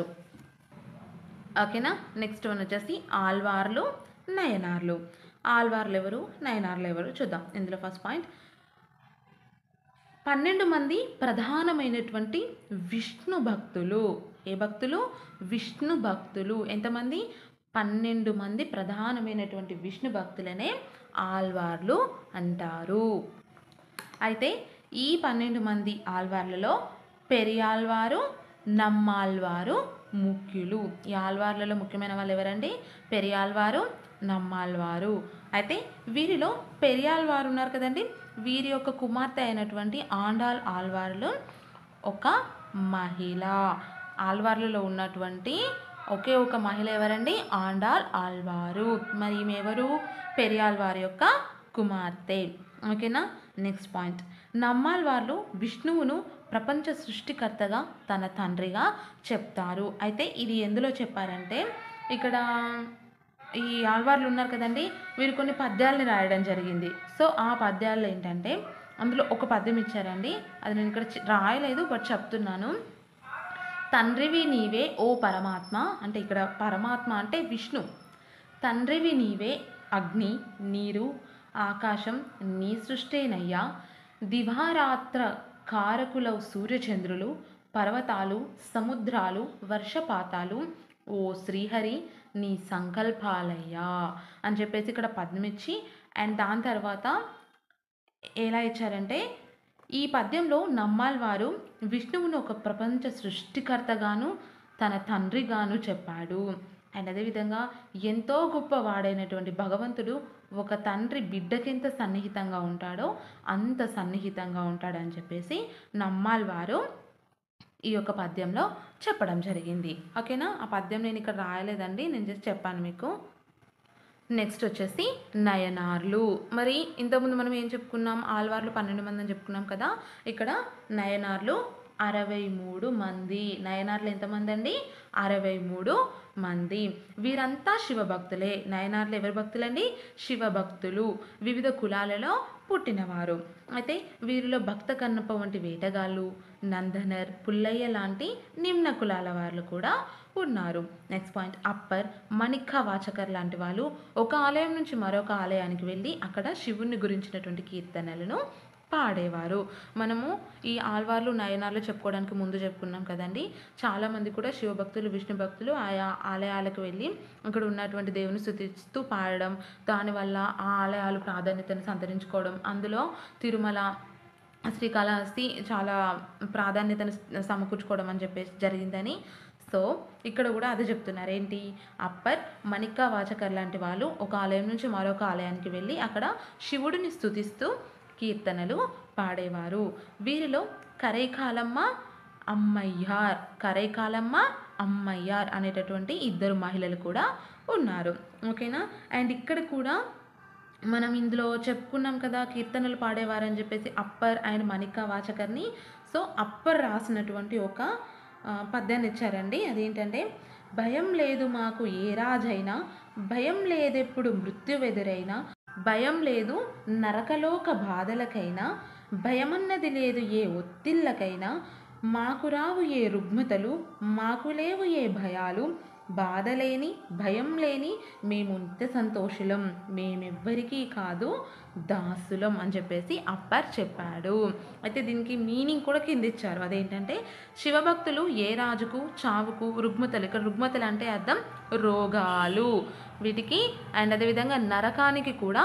ఓకేనా నెక్స్ట్ వన్ వచ్చేసి ఆల్వార్లు నయనార్లు ఆల్వార్లు ఎవరు నయనార్లు ఎవరు చూద్దాం ఇందులో ఫస్ట్ పాయింట్ పన్నెండు మంది ప్రధానమైనటువంటి విష్ణు భక్తులు ఏ భక్తులు విష్ణు భక్తులు ఎంతమంది పన్నెండు మంది ప్రధానమైనటువంటి విష్ణు భక్తులనే ఆల్వార్లు అంటారు అయితే ఈ పన్నెండు మంది ఆల్వార్లలో పెరియాల్వారు నమ్మాల్వారు ముఖ్యులు ఈ ఆల్వార్లలో ముఖ్యమైన వాళ్ళు ఎవరండి పెరియాల్వారు నమ్మాల్వారు అయితే వీరిలో పెరియాల్వారు ఉన్నారు కదండి వీరి యొక్క కుమార్తె అయినటువంటి ఆండాల్ ఆల్వార్లు ఒక మహిళ ఆల్వార్లలో ఉన్నటువంటి ఒకే ఒక మహిళ ఎవరండి ఆండాల్ ఆల్వారు మరి ఈమె ఎవరు పెరియాల్ వారి యొక్క కుమార్తె ఓకేనా నెక్స్ట్ పాయింట్ నమ్మాల్ వాళ్ళు విష్ణువును ప్రపంచ సృష్టికర్తగా తన తండ్రిగా చెప్తారు అయితే ఇది ఎందులో చెప్పారంటే ఇక్కడ ఈ ఆల్వార్లు ఉన్నారు కదండి వీరు కొన్ని పద్యాలని రాయడం జరిగింది సో ఆ పద్యాల్లో ఏంటంటే అందులో ఒక పద్యం ఇచ్చారండి అది నేను ఇక్కడ చి- రాయలేదు బట్ చెప్తున్నాను తండ్రివి నీవే ఓ పరమాత్మ అంటే ఇక్కడ పరమాత్మ అంటే విష్ణు తండ్రివి నీవే అగ్ని నీరు ఆకాశం నీ సృష్టేనయ్యా దివారాత్ర కారకులవు సూర్యచంద్రులు పర్వతాలు సముద్రాలు వర్షపాతాలు ఓ శ్రీహరి నీ సంకల్పాలయ్యా అని చెప్పేసి ఇక్కడ పద్మిచ్చి అండ్ దాని తర్వాత ఎలా ఇచ్చారంటే ఈ పద్యంలో నమ్మాల్ వారు విష్ణువును ఒక ప్రపంచ సృష్టికర్తగాను తన తండ్రిగాను చెప్పాడు అండ్ అదేవిధంగా ఎంతో గొప్పవాడైనటువంటి భగవంతుడు ఒక తండ్రి బిడ్డకెంత సన్నిహితంగా ఉంటాడో అంత సన్నిహితంగా ఉంటాడని చెప్పేసి నమ్మాల్ వారు ఈ యొక్క పద్యంలో చెప్పడం జరిగింది ఓకేనా ఆ పద్యం నేను ఇక్కడ రాయలేదండి నేను జస్ట్ చెప్పాను మీకు నెక్స్ట్ వచ్చేసి నయనార్లు మరి ఇంతకుముందు మనం ఏం చెప్పుకున్నాం ఆల్వార్లు పన్నెండు మంది అని చెప్పుకున్నాం కదా ఇక్కడ నయనార్లు అరవై మూడు మంది నయనార్లు ఎంతమంది అండి అరవై మూడు మంది వీరంతా శివభక్తులే నయనార్లు ఎవరి భక్తులండి శివభక్తులు వివిధ కులాలలో పుట్టినవారు అయితే వీరిలో భక్త కన్నప్ప వంటి వేటగాళ్ళు నందనర్ పుల్లయ్య లాంటి నిమ్న కులాల వాళ్ళు కూడా ఉన్నారు next point Appar Manikkavachakar లాంటి వాళ్ళు ఒక ఆలయం నుంచి మరొక ఆలయానికి వెళ్ళి అక్కడ శివుని గురించినటువంటి కీర్తనలను పాడేవారు మనము ఈ ఆల్వార్లు నయనార్లు చెప్పుకోవడానికి ముందు చెప్పుకున్నాం కదండి చాలామంది కూడా శివభక్తులు విష్ణు భక్తులు ఆయా ఆలయాలకు వెళ్ళి అక్కడ ఉన్నటువంటి దేవుని స్థుతిస్తూ పాడడం దానివల్ల ఆ ఆలయాలు ప్రాధాన్యతను సంతరించుకోవడం అందులో తిరుమల శ్రీకాళహస్తి చాలా ప్రాధాన్యతను సమకూర్చుకోవడం అని చెప్పేసి జరిగిందని సో ఇక్కడ కూడా అదే చెప్తున్నారు ఏంటి అప్పర్ మణికా వాచకర్ లాంటి వాళ్ళు ఒక ఆలయం నుంచి మరొక ఆలయానికి వెళ్ళి అక్కడ శివుడిని స్తుతిస్తూ కీర్తనలు పాడేవారు వీరిలో కరైకాలమ్మ అమ్మయ్యార్ కరైకాలమ్మ అమ్మయ్యార్ అనేటటువంటి ఇద్దరు మహిళలు కూడా ఉన్నారు ఓకేనా అండ్ ఇక్కడ కూడా మనం ఇందులో చెప్పుకున్నాం కదా కీర్తనలు పాడేవారని చెప్పేసి అప్పర్ అండ్ మణికా వాచకర్ని సో అప్పర్ రాసినటువంటి ఒక ఆ, పద్యాన్ని ఇచ్చారండి అదేంటంటే భయం లేదు మాకు ఏ రాజైనా భయం లేదెప్పుడు మృత్యువెదురైనా భయం లేదు నరకలోక బాధలకైనా భయమన్నది లేదు ఏ ఒత్తిళ్ళకైనా మాకు రావు ఏ రుగ్మతలు మాకు లేవు ఏ భయాలు బాధ లేని భయం లేని మేము నిత్య సంతోషులం మేమెవ్వరికీ కాదు దాసులం అని చెప్పేసి అప్పర్ చెప్పాడు అయితే దీనికి మీనింగ్ కూడా కింద ఇచ్చారు అదేంటంటే శివభక్తులు ఏ రాజుకు చావుకు రుగ్మతలు ఇక్కడ రుగ్మతలు అంటే అర్థం రోగాలు వీటికి అండ్ అదేవిధంగా నరకానికి కూడా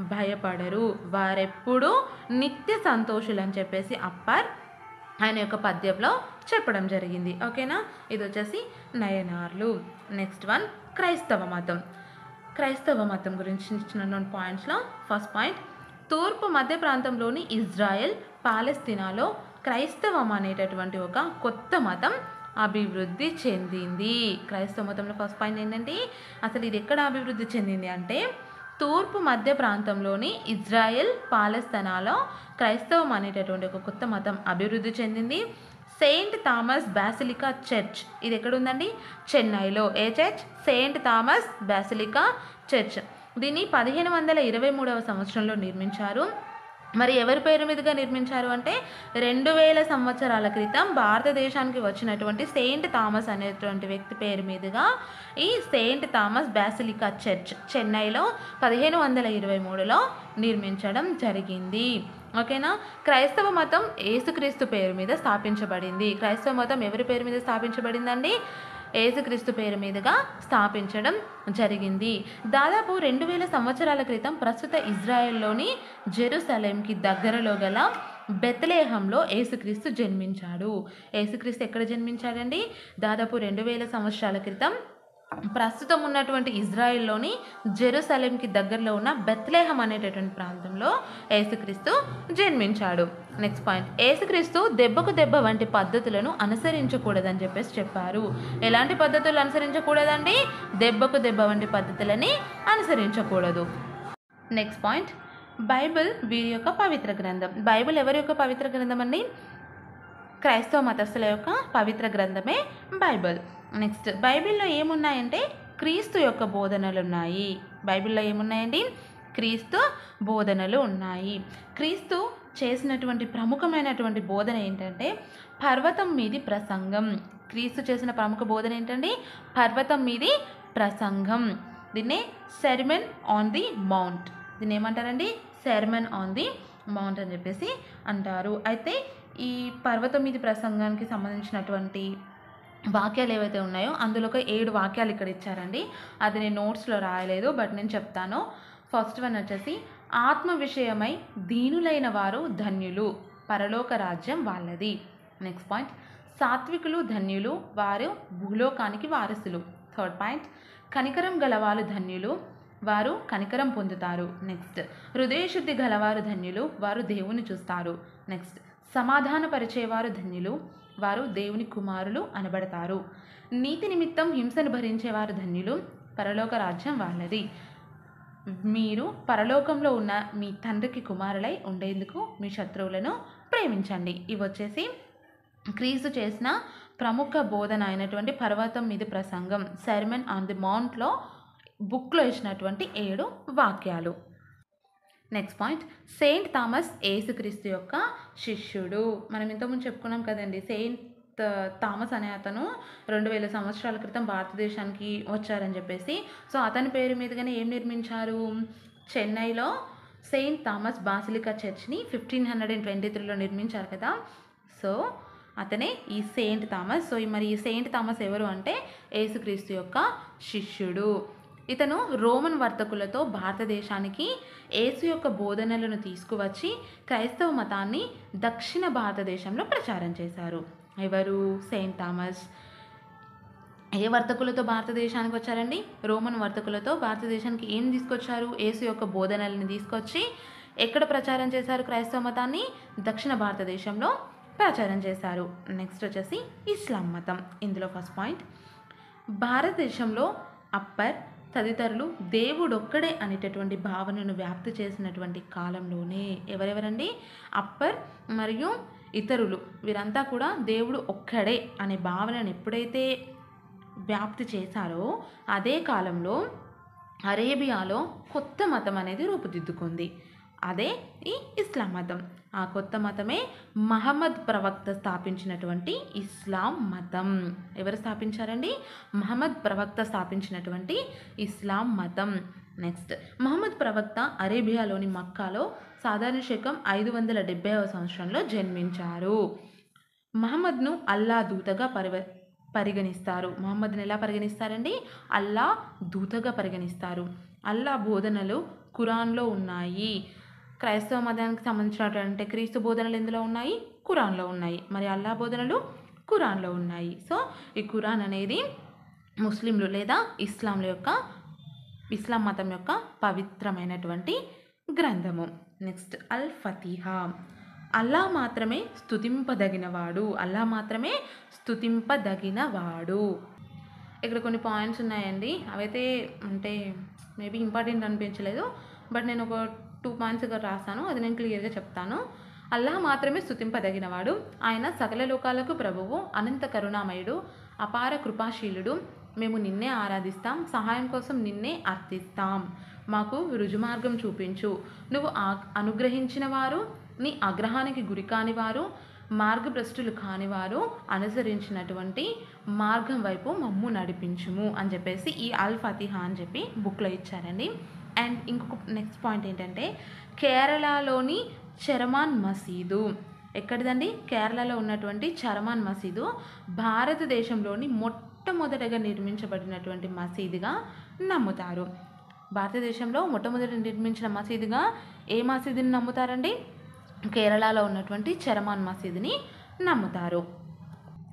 భయపడరు వారెప్పుడూ నిత్య సంతోషులు అని చెప్పేసి అప్పర్ ఆయన యొక్క పద్యంలో చెప్పడం జరిగింది ఓకేనా ఇది వచ్చేసి నయనార్లు నెక్స్ట్ వన్ క్రైస్తవ మతం క్రైస్తవ మతం గురించి ఇచ్చిన పాయింట్స్లో ఫస్ట్ పాయింట్ తూర్పు మధ్య ప్రాంతంలోని ఇజ్రాయెల్ పాలస్తీనాలో క్రైస్తవం అనేటటువంటి ఒక కొత్త మతం అభివృద్ధి చెందింది క్రైస్తవ మతంలో ఫస్ట్ పాయింట్ ఏంటంటే అసలు ఇది ఎక్కడ అభివృద్ధి చెందింది అంటే తూర్పు మధ్య ప్రాంతంలోని ఇజ్రాయెల్ పాలస్తీనాలో క్రైస్తవం అనేటటువంటి ఒక కొత్త మతం అభివృద్ధి చెందింది సెయింట్ థామస్ బాసిలికా చర్చ్ ఇది ఎక్కడ ఉందండి చెన్నైలో ఏ church Saint Thomas basilica church దీన్ని పదిహేను వందల ఇరవై మూడవ సంవత్సరంలో నిర్మించారు మరి ఎవరి పేరు మీదుగా నిర్మించారు అంటే రెండు వేల సంవత్సరాల క్రితం భారతదేశానికి వచ్చినటువంటి సెయింట్ థామస్ అనేటువంటి వ్యక్తి పేరు మీదుగా ఈ సెయింట్ థామస్ బాసిలికా చర్చ్ చెన్నైలో పదిహేను వందల ఇరవై మూడులో నిర్మించడం జరిగింది ఓకేనా క్రైస్తవ మతం యేసుక్రీస్తు పేరు మీద స్థాపించబడింది క్రైస్తవ మతం ఎవరి పేరు మీద స్థాపించబడిందండి యేసుక్రీస్తు పేరు మీదుగా స్థాపించడం జరిగింది దాదాపు రెండు వేల సంవత్సరాల క్రితం ప్రస్తుత ఇజ్రాయెల్లోని జెరూసలేంకి దగ్గరలో గల బెత్లేహంలో యేసుక్రీస్తు జన్మించాడు యేసుక్రీస్తు ఎక్కడ జన్మించాడండి దాదాపు రెండు వేల సంవత్సరాల క్రితం ప్రస్తుతం ఉన్నటువంటి ఇజ్రాయిల్లోని జెరూసలేంకి దగ్గరలో ఉన్న బెత్లేహం అనేటటువంటి ప్రాంతంలో యేసుక్రీస్తు జన్మించాడు నెక్స్ట్ పాయింట్ యేసుక్రీస్తు దెబ్బకు దెబ్బ వంటి పద్ధతులను అనుసరించకూడదని చెప్పేసి చెప్పారు ఎలాంటి పద్ధతులు అనుసరించకూడదండి దెబ్బకు దెబ్బ వంటి పద్ధతులని అనుసరించకూడదు నెక్స్ట్ పాయింట్ బైబిల్ వీరి యొక్క పవిత్ర గ్రంథం బైబిల్ ఎవరి యొక్క పవిత్ర గ్రంథం అండి క్రైస్తవ మతస్థుల యొక్క పవిత్ర గ్రంథమే బైబిల్ నెక్స్ట్ బైబిల్లో ఏమున్నాయంటే క్రీస్తు యొక్క బోధనలు ఉన్నాయి బైబిల్లో ఏమున్నాయండి క్రీస్తు బోధనలు ఉన్నాయి క్రీస్తు చేసినటువంటి ప్రముఖమైనటువంటి బోధన ఏంటంటే పర్వతం మీది ప్రసంగం క్రీస్తు చేసిన ప్రముఖ బోధన ఏంటండి పర్వతం మీది ప్రసంగం దీన్నే సెర్మన్ ఆన్ ది మౌంట్ దీన్ని ఏమంటారండి సెర్మన్ ఆన్ ది మౌంట్ అని చెప్పేసి అంటారు అయితే ఈ పర్వతం మీది ప్రసంగానికి సంబంధించినటువంటి వాక్యాలు ఏవైతే ఉన్నాయో అందులో ఒక ఏడు వాక్యాలు ఇక్కడ ఇచ్చారండి అది నేను నోట్స్లో రాయలేదు బట్ నేను చెప్తాను ఫస్ట్ వన్ వచ్చేసి ఆత్మ విషయమై దీనులైన వారు ధన్యులు పరలోక రాజ్యం వాళ్ళది నెక్స్ట్ పాయింట్ సాత్వికులు ధన్యులు వారు భూలోకానికి వారసులు థర్డ్ పాయింట్ కనికరం గలవారు ధన్యులు వారు కనికరం పొందుతారు నెక్స్ట్ హృదయశుద్ధి గలవారు ధన్యులు వారు దేవుని చూస్తారు నెక్స్ట్ సమాధానపరిచేవారు ధన్యులు వారు దేవుని కుమారులు అనబడతారు నీతి నిమిత్తం హింసను భరించేవారు ధన్యులు పరలోక రాజ్యం వాళ్ళది మీరు పరలోకంలో ఉన్న మీ తండ్రికి కుమారులై ఉండేందుకు మీ శత్రువులను ప్రేమించండి ఇవి వచ్చేసి క్రీస్తు చేసిన ప్రముఖ బోధన అయినటువంటి పర్వతం మీద ప్రసంగం సెర్మన్ ఆన్ ది మౌంట్లో బుక్లో ఇచ్చినటువంటి ఏడు వాక్యాలు నెక్స్ట్ పాయింట్ సెయింట్ థామస్ ఏసుక్రీస్తు యొక్క శిష్యుడు మనం ఇంతకుముందు చెప్పుకున్నాం కదండి సెయింట్ థామస్ అనే అతను రెండు వేల సంవత్సరాల క్రితం భారతదేశానికి వచ్చారని చెప్పేసి సో అతని పేరు మీదుగానే ఏం నిర్మించారు చెన్నైలో సెయింట్ థామస్ బాసిలికా చర్చ్ని ఫిఫ్టీన్ హండ్రెడ్ అండ్ ట్వంటీ త్రీలో నిర్మించారు కదా సో అతనే ఈ సెయింట్ థామస్ సో ఈ మరి ఈ సెయింట్ థామస్ ఎవరు అంటే యేసుక్రీస్తు యొక్క శిష్యుడు ఇతను రోమన్ వర్తకులతో భారతదేశానికి యేసు యొక్క బోధనలను తీసుకువచ్చి క్రైస్తవ మతాన్ని దక్షిణ భారతదేశంలో ప్రచారం చేశారు ఎవరు సెయింట్ థామస్ ఏ వర్తకులతో భారతదేశానికి వచ్చారండి రోమన్ వర్తకులతో భారతదేశానికి ఏం తీసుకొచ్చారు యేసు యొక్క బోధనల్ని తీసుకొచ్చి ఎక్కడ ప్రచారం చేశారు క్రైస్తవ మతాన్ని దక్షిణ భారతదేశంలో ప్రచారం చేశారు నెక్స్ట్ వచ్చేసి ఇస్లాం మతం ఇందులో ఫస్ట్ పాయింట్ భారతదేశంలో అప్పర్ తదితరులు దేవుడొక్కడే అనేటటువంటి భావనను వ్యాప్తి చేసినటువంటి కాలంలోనే ఎవరెవరండి అప్పర్ మరియు ఇతరులు వీరంతా కూడా దేవుడు ఒక్కడే అనే భావనను ఎప్పుడైతే వ్యాప్తి చేశారో అదే కాలంలో అరేబియాలో కొత్త మతం అనేది రూపుదిద్దుకుంది అదే ఈ ఇస్లాం మతం ఆ కొత్త మతమే మహమ్మద్ ప్రవక్త స్థాపించినటువంటి ఇస్లాం మతం ఎవరు స్థాపించారండి మహమ్మద్ ప్రవక్త స్థాపించినటువంటి ఇస్లాం మతం నెక్స్ట్ మహమ్మద్ ప్రవక్త అరేబియాలోని మక్కాలో సాధారణ శకం ఐదు వందల డెబ్బైవ సంవత్సరంలో జన్మించారు మహమ్మద్ను అల్లా దూతగా పరివ పరిగణిస్తారు మహమ్మద్ని ఎలా పరిగణిస్తారండి అల్లా దూతగా పరిగణిస్తారు అల్లా బోధనలు ఖురాన్లో ఉన్నాయి క్రైస్తవ మతానికి సంబంధించినటువంటి క్రీస్తు బోధనలు ఎందులో ఉన్నాయి ఖురాన్లో ఉన్నాయి మరి అల్లా బోధనలు ఖురాన్లో ఉన్నాయి సో ఈ ఖురాన్ అనేది ముస్లింలు లేదా ఇస్లాంల యొక్క ఇస్లాం మతం యొక్క పవిత్రమైనటువంటి గ్రంథము నెక్స్ట్ అల్ ఫతీహా అల్లా మాత్రమే స్తుతింపదగినవాడు అల్లా మాత్రమే స్తుతింపదగినవాడు ఇక్కడ కొన్ని పాయింట్స్ ఉన్నాయండి అవైతే అంటే మేబీ ఇంపార్టెంట్ అనిపించలేదు బట్ నేను ఒక టూ పాయింట్స్ ఇక్కడ రాస్తాను అది నేను క్లియర్గా చెప్తాను అల్లాహ్ మాత్రమే స్తుతింపదగినవాడు ఆయన సకల లోకాలకు ప్రభువు అనంత కరుణామయుడు అపార కృపాశీలుడు మేము నిన్నే ఆరాధిస్తాం సహాయం కోసం నిన్నే అర్థిస్తాం మాకు రుజుమార్గం చూపించు నువ్వు ఆ అనుగ్రహించిన వారు నీ ఆగ్రహానికి గురి కాని వారు మార్గభ్రష్టులు కానివారు అనుసరించినటువంటి మార్గం వైపు మమ్ము నడిపించుము అని చెప్పేసి ఈ అల్ ఫతిహా అని చెప్పి బుక్లో ఇచ్చారండి అండ్ ఇంకొక నెక్స్ట్ పాయింట్ ఏంటంటే కేరళలోని చరమాన్ మసీదు ఎక్కడిదండి కేరళలో ఉన్నటువంటి చరమాన్ మసీదు భారతదేశంలోని మొట్టమొదటగా నిర్మించబడినటువంటి మసీదుగా నమ్ముతారు భారతదేశంలో మొట్టమొదటి నిర్మించిన మసీదుగా ఏ మసీదుని నమ్ముతారండి కేరళలో ఉన్నటువంటి చరమాన్ మసీదుని నమ్ముతారు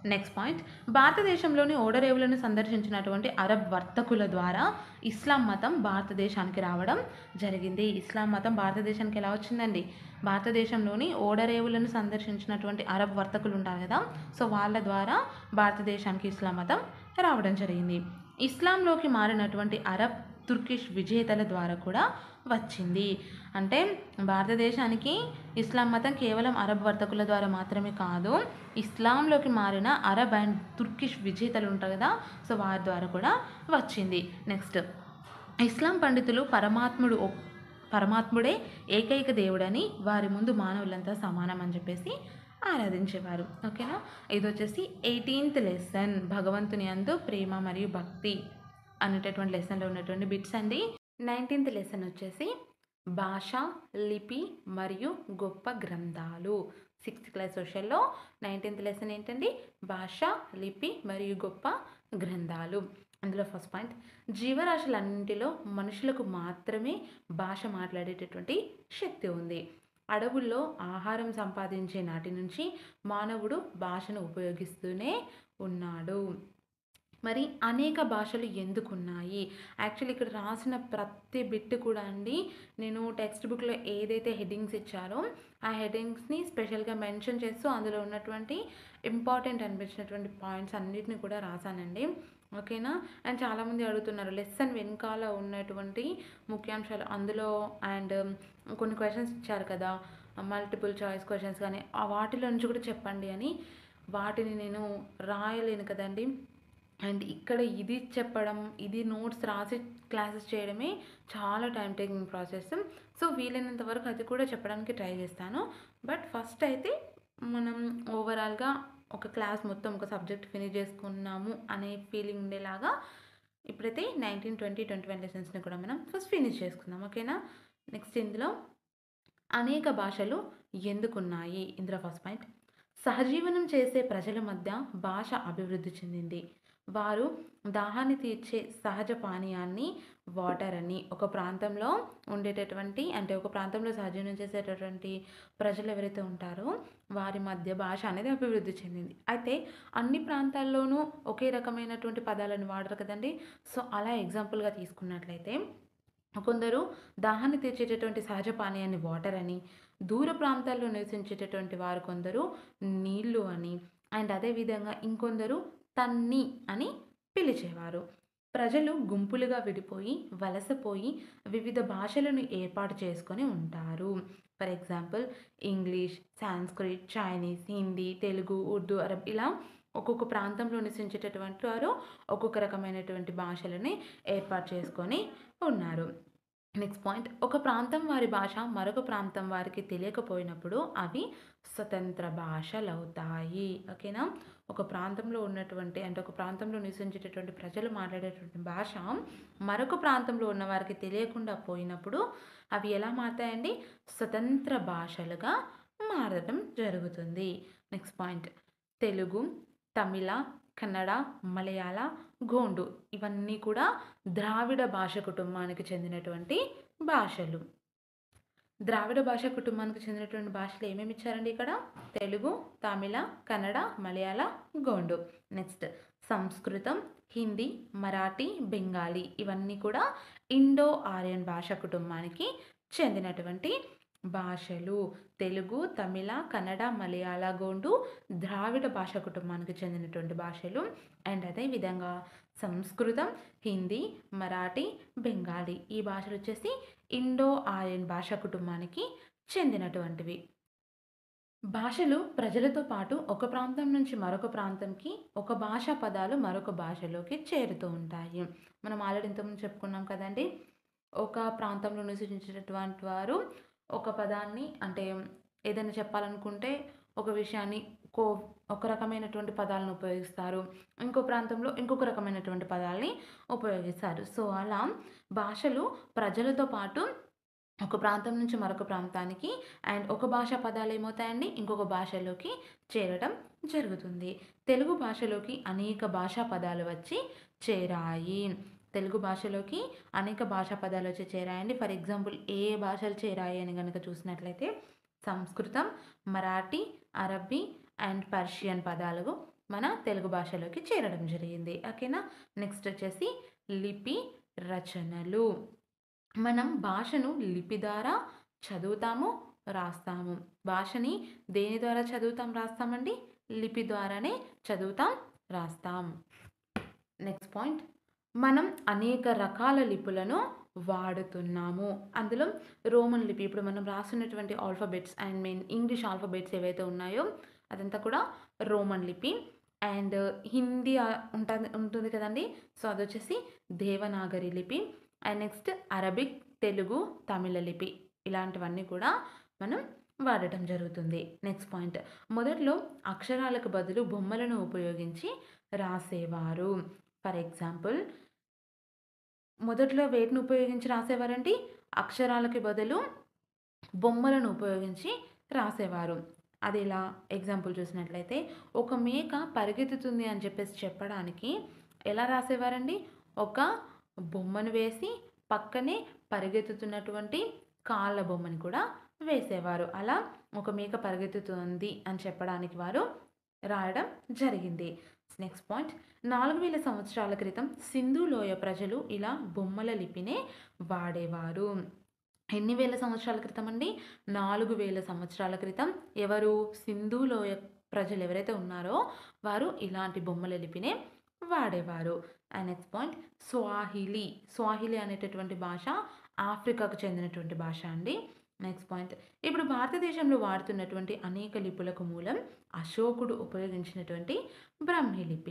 నెక్స్ట్ పాయింట్ భారతదేశంలోని ఓడరేవులను సందర్శించినటువంటి అరబ్ వర్తకుల ద్వారా ఇస్లాం మతం భారతదేశానికి రావడం జరిగింది ఇస్లాం మతం భారతదేశానికి ఎలా వచ్చిందండి భారతదేశంలోని ఓడరేవులను సందర్శించినటువంటి అరబ్ వర్తకులు ఉంటారు కదా సో వాళ్ళ ద్వారా భారతదేశానికి ఇస్లాం మతం రావడం జరిగింది ఇస్లాంలోకి మారినటువంటి అరబ్ తుర్కిష్ విజేతల ద్వారా కూడా వచ్చింది అంటే భారతదేశానికి ఇస్లాం మతం కేవలం అరబ్ వర్తకుల ద్వారా మాత్రమే కాదు ఇస్లాంలోకి మారిన అరబ్ అండ్ తుర్కిష్ విజేతలు ఉంటారు కదా సో వారి ద్వారా కూడా వచ్చింది నెక్స్ట్ ఇస్లాం పండితులు పరమాత్ముడు ఒక్- పరమాత్ముడే ఏకైక దేవుడని వారి ముందు మానవులంతా సమానం అని చెప్పేసి ఆరాధించేవారు ఓకేనా ఇది వచ్చేసి ఎయిటీన్త్ లెసన్ భగవంతుని అందు ప్రేమ మరియు భక్తి అనేటటువంటి లెసన్లో ఉన్నటువంటి బిట్స్ అండి నైన్టీన్త్ లెసన్ వచ్చేసి భాష లిపి మరియు గొప్ప గ్రంథాలు సిక్స్త్ క్లాస్ సోషల్లో నైన్టీన్త్ లెసన్ ఏంటండి భాష లిపి మరియు గొప్ప గ్రంథాలు అందులో ఫస్ట్ పాయింట్ జీవరాశులన్నింటిలో మనుషులకు మాత్రమే భాష మాట్లాడేటటువంటి శక్తి ఉంది అడవుల్లో ఆహారం సంపాదించే నాటి నుంచి మానవుడు భాషను ఉపయోగిస్తూనే ఉన్నాడు మరి అనేక భాషలు ఎందుకున్నాయి యాక్చువల్లీ ఇక్కడ రాసిన ప్రతి బిట్ కూడా అండి నేను టెక్స్ట్ బుక్లో ఏదైతే హెడ్డింగ్స్ ఇచ్చారో ఆ హెడ్డింగ్స్ని స్పెషల్గా మెన్షన్ చేస్తూ అందులో ఉన్నటువంటి ఇంపార్టెంట్ అనిపించినటువంటి పాయింట్స్ అన్నిటిని కూడా రాశానండి ఓకేనా అండ్ చాలామంది అడుగుతున్నారు లెసన్ వెనకాల ఉన్నటువంటి ముఖ్యాంశాలు అందులో అండ్ కొన్ని క్వశ్చన్స్ ఇచ్చారు కదా మల్టిపుల్ చాయిస్ క్వశ్చన్స్ కానీ ఆ వాటిలో నుంచి కూడా చెప్పండి అని వాటిని నేను రాయలేను కదండి అండ్ ఇక్కడ ఇది చెప్పడం ఇది నోట్స్ రాసి క్లాసెస్ చేయడమే చాలా టైం టేకింగ్ ప్రాసెస్ సో వీలైనంత వరకు అది కూడా చెప్పడానికి ట్రై చేస్తాను బట్ ఫస్ట్ అయితే మనం ఓవరాల్గా ఒక క్లాస్ మొత్తం ఒక సబ్జెక్ట్ ఫినిష్ చేసుకున్నాము అనే ఫీలింగ్ ఉండేలాగా ఇప్పుడైతే నైన్టీన్ ట్వంటీ ట్వంటీ వన్ లెసన్స్ని కూడా మనం ఫస్ట్ ఫినిష్ చేసుకుందాం ఓకేనా నెక్స్ట్ ఇందులో అనేక భాషలు ఎందుకున్నాయి ఇందులో ఫస్ట్ పాయింట్ సహజీవనం చేసే ప్రజల మధ్య భాష అభివృద్ధి చెందింది వారు దాహాన్ని తీర్చే సహజ పానీయాన్ని వాటర్ అని ఒక ప్రాంతంలో ఉండేటటువంటి అంటే ఒక ప్రాంతంలో సహజీవనం చేసేటటువంటి ప్రజలు ఎవరైతే ఉంటారో వారి మధ్య భాష అనేది అభివృద్ధి చెందింది అయితే అన్ని ప్రాంతాల్లోనూ ఒకే రకమైనటువంటి పదాలను వాడరు కదండి సో అలా ఎగ్జాంపుల్గా తీసుకున్నట్లయితే కొందరు దాహాన్ని తీర్చేటటువంటి సహజ పానీయాన్ని వాటర్ అని దూర ప్రాంతాల్లో నివసించేటటువంటి వారు కొందరు నీళ్ళు అని అండ్ అదేవిధంగా ఇంకొందరు తన్ని అని పిలిచేవారు ప్రజలు గుంపులుగా విడిపోయి వలసపోయి వివిధ భాషలను ఏర్పాటు చేసుకొని ఉంటారు for example English Sanskrit Chinese Hindi Telugu Urdu Arab ఇలా ఒక్కొక్క ప్రాంతంలో నివసించేటటువంటి వారు ఒక్కొక్క రకమైనటువంటి భాషలని ఏర్పాటు చేసుకొని ఉన్నారు నెక్స్ట్ పాయింట్ ఒక ప్రాంతం వారి భాష మరొక ప్రాంతం వారికి తెలియకపోయినప్పుడు అవి స్వతంత్ర భాషలు అవుతాయి ఓకేనా ఒక ప్రాంతంలో ఉన్నటువంటి అంటే ఒక ప్రాంతంలో నివసించేటటువంటి ప్రజలు మాట్లాడేటువంటి భాష మరొక ప్రాంతంలో ఉన్న వారికి తెలియకుండా పోయినప్పుడు అవి ఎలా మారుతాయండి స్వతంత్ర భాషలుగా మారడం జరుగుతుంది నెక్స్ట్ పాయింట్ తెలుగు తమిళ కన్నడ మలయాళ గోండు ఇవన్నీ కూడా ద్రావిడ భాష కుటుంబానికి చెందినటువంటి భాషలు ద్రావిడ భాష కుటుంబానికి చెందినటువంటి భాషలు ఏమేమి ఇచ్చారండి ఇక్కడ తెలుగు తమిళ కన్నడ మలయాళ గోండు నెక్స్ట్ సంస్కృతం హిందీ మరాఠీ బెంగాలీ ఇవన్నీ కూడా ఇండో ఆర్యన్ భాష కుటుంబానికి చెందినటువంటి భాషలు తెలుగు తమిళ కన్నడ మలయాళ గోండు ద్రావిడ భాష కుటుంబానికి చెందినటువంటి భాషలు అండ్ అదేవిధంగా సంస్కృతం హిందీ మరాఠీ బెంగాలీ ఈ భాషలు వచ్చేసి ఇండో ఆర్యన్ భాష కుటుంబానికి చెందినటువంటివి భాషలు ప్రజలతో పాటు ఒక ప్రాంతం నుంచి మరొక ప్రాంతంకి ఒక భాషా పదాలు మరొక భాషలోకి చేరుతూ ఉంటాయి మనం ఆల్రెడీ ఇంతకుముందు చెప్పుకున్నాం కదండి ఒక ప్రాంతంలో నివసించేటటువంటి వారు ఒక పదాన్ని అంటే ఏదైనా చెప్పాలనుకుంటే ఒక విషయాన్ని కో ఒక రకమైనటువంటి పదాలను ఉపయోగిస్తారు ఇంకో ప్రాంతంలో ఇంకొక రకమైనటువంటి పదాలని ఉపయోగిస్తారు సో అలా భాషలు ప్రజలతో పాటు ఒక ప్రాంతం నుంచి మరొక ప్రాంతానికి అండ్ ఒక భాష పదాలు ఏమవుతాయండి ఇంకొక భాషలోకి చేరడం జరుగుతుంది తెలుగు భాషలోకి అనేక భాషా పదాలు వచ్చి చేరాయి తెలుగు భాషలోకి అనేక భాషా పదాలు వచ్చి చేరాయండి ఫర్ ఎగ్జాంపుల్ ఏ భాషలు చేరాయి అని కనుక చూసినట్లయితే సంస్కృతం మరాఠీ అరబ్బీ అండ్ పర్షియన్ పదాలు మన తెలుగు భాషలోకి చేరడం జరిగింది ఓకేనా నెక్స్ట్ వచ్చేసి లిపి రచనలు మనం భాషను లిపి ద్వారా చదువుతాము రాస్తాము భాషని దేని ద్వారా చదువుతాం రాస్తామండి లిపి ద్వారానే చదువుతాం రాస్తాం నెక్స్ట్ పాయింట్ మనం అనేక రకాల లిపులను వాడుతున్నాము అందులో రోమన్ లిపి ఇప్పుడు మనం రాస్తున్నటువంటి alphabets and main English alphabets ఏవైతే ఉన్నాయో అదంతా కూడా రోమన్ లిపి అండ్ హిందీ ఉంటుంది ఉంటుంది కదండి సో అది వచ్చేసి దేవనాగరి లిపి and next Arabic Telugu Tamil లిపి ఇలాంటివన్నీ కూడా మనం వాడటం జరుగుతుంది నెక్స్ట్ పాయింట్ మొదట్లో అక్షరాలకు బదులు బొమ్మలను ఉపయోగించి రాసేవారు ఫర్ ఎగ్జాంపుల్ మొదట్లో వేటిని ఉపయోగించి రాసేవారండి అక్షరాలకి బదులు బొమ్మలను ఉపయోగించి రాసేవారు అది ఇలా ఎగ్జాంపుల్ చూసినట్లయితే ఒక మేక పరిగెత్తుతుంది అని చెప్పేసి చెప్పడానికి ఎలా రాసేవారండి ఒక బొమ్మను వేసి పక్కనే పరిగెత్తుతున్నటువంటి కాళ్ళ బొమ్మని కూడా వేసేవారు అలా ఒక మేక పరిగెత్తుతుంది అని చెప్పడానికి వారు రాయడం జరిగింది నెక్స్ట్ పాయింట్ నాలుగు వేల సంవత్సరాల క్రితం సింధు లోయ ప్రజలు ఇలా బొమ్మల లిపినే వాడేవారు ఎన్ని వేల సంవత్సరాల క్రితం అండి నాలుగు వేల సంవత్సరాల క్రితం ఎవరు సింధు లోయ ప్రజలు ఎవరైతే ఉన్నారో వారు ఇలాంటి బొమ్మల లిపినే వాడేవారు and next point Swahili Swahili అనేటటువంటి భాష ఆఫ్రికాకు చెందినటువంటి భాష అండి నెక్స్ట్ పాయింట్ ఇప్పుడు భారతదేశంలో వాడుతున్నటువంటి అనేక లిపులకు మూలం అశోకుడు ఉపయోగించినటువంటి బ్రహ్మి లిపి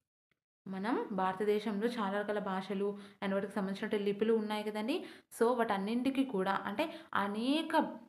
మనం భారతదేశంలో చాలా రకాల భాషలు అండ్ వాటికి సంబంధించినటువంటి లిపులు ఉన్నాయి కదండి సో వాటన్నింటికి కూడా అంటే అనేక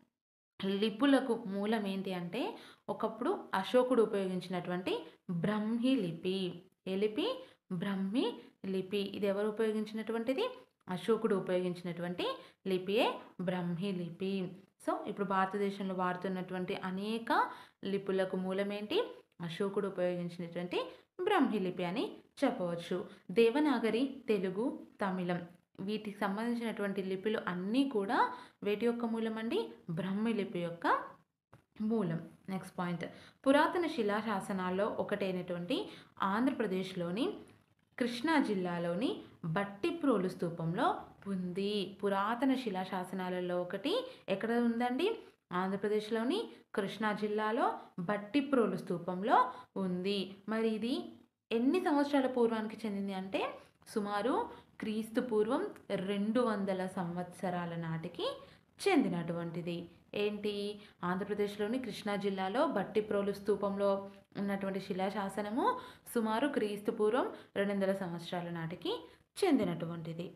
లిపులకు మూలం ఏంటి అంటే ఒకప్పుడు అశోకుడు ఉపయోగించినటువంటి బ్రహ్మి లిపి ఏ లిపి బ్రహ్మి లిపి ఇది ఎవరు ఉపయోగించినటువంటిది అశోకుడు ఉపయోగించినటువంటి లిపియే బ్రహ్మి లిపి సో ఇప్పుడు భారతదేశంలో వాడుతున్నటువంటి అనేక లిపులకు మూలమేంటి అశోకుడు ఉపయోగించినటువంటి బ్రహ్మి లిపి అని చెప్పవచ్చు దేవనాగరి తెలుగు తమిళం వీటికి సంబంధించినటువంటి లిపులు అన్నీ కూడా వేటి యొక్క మూలం అండి బ్రహ్మి లిపి యొక్క మూలం నెక్స్ట్ పాయింట్ పురాతన శిలాశాసనాల్లో ఒకటైనటువంటి ఆంధ్రప్రదేశ్లోని కృష్ణా జిల్లాలోని బట్టిప్రోలు స్తూపంలో ఉంది పురాతన శిలాశాసనాలలో ఒకటి ఎక్కడ ఉందండి ఆంధ్రప్రదేశ్లోని కృష్ణా జిల్లాలో బట్టిప్రోలు స్తూపంలో ఉంది మరి ఇది ఎన్ని సంవత్సరాల పూర్వానికి చెందింది అంటే సుమారు క్రీస్తు పూర్వం రెండు వందల సంవత్సరాల నాటికి చెందినటువంటిది ఏంటి ఆంధ్రప్రదేశ్లోని కృష్ణా జిల్లాలో బట్టిప్రోలు స్తూపంలో ఉన్నటువంటి శిలాశాసనము సుమారు క్రీస్తు పూర్వం రెండు వందల సంవత్సరాల నాటికి చెందినటువంటిది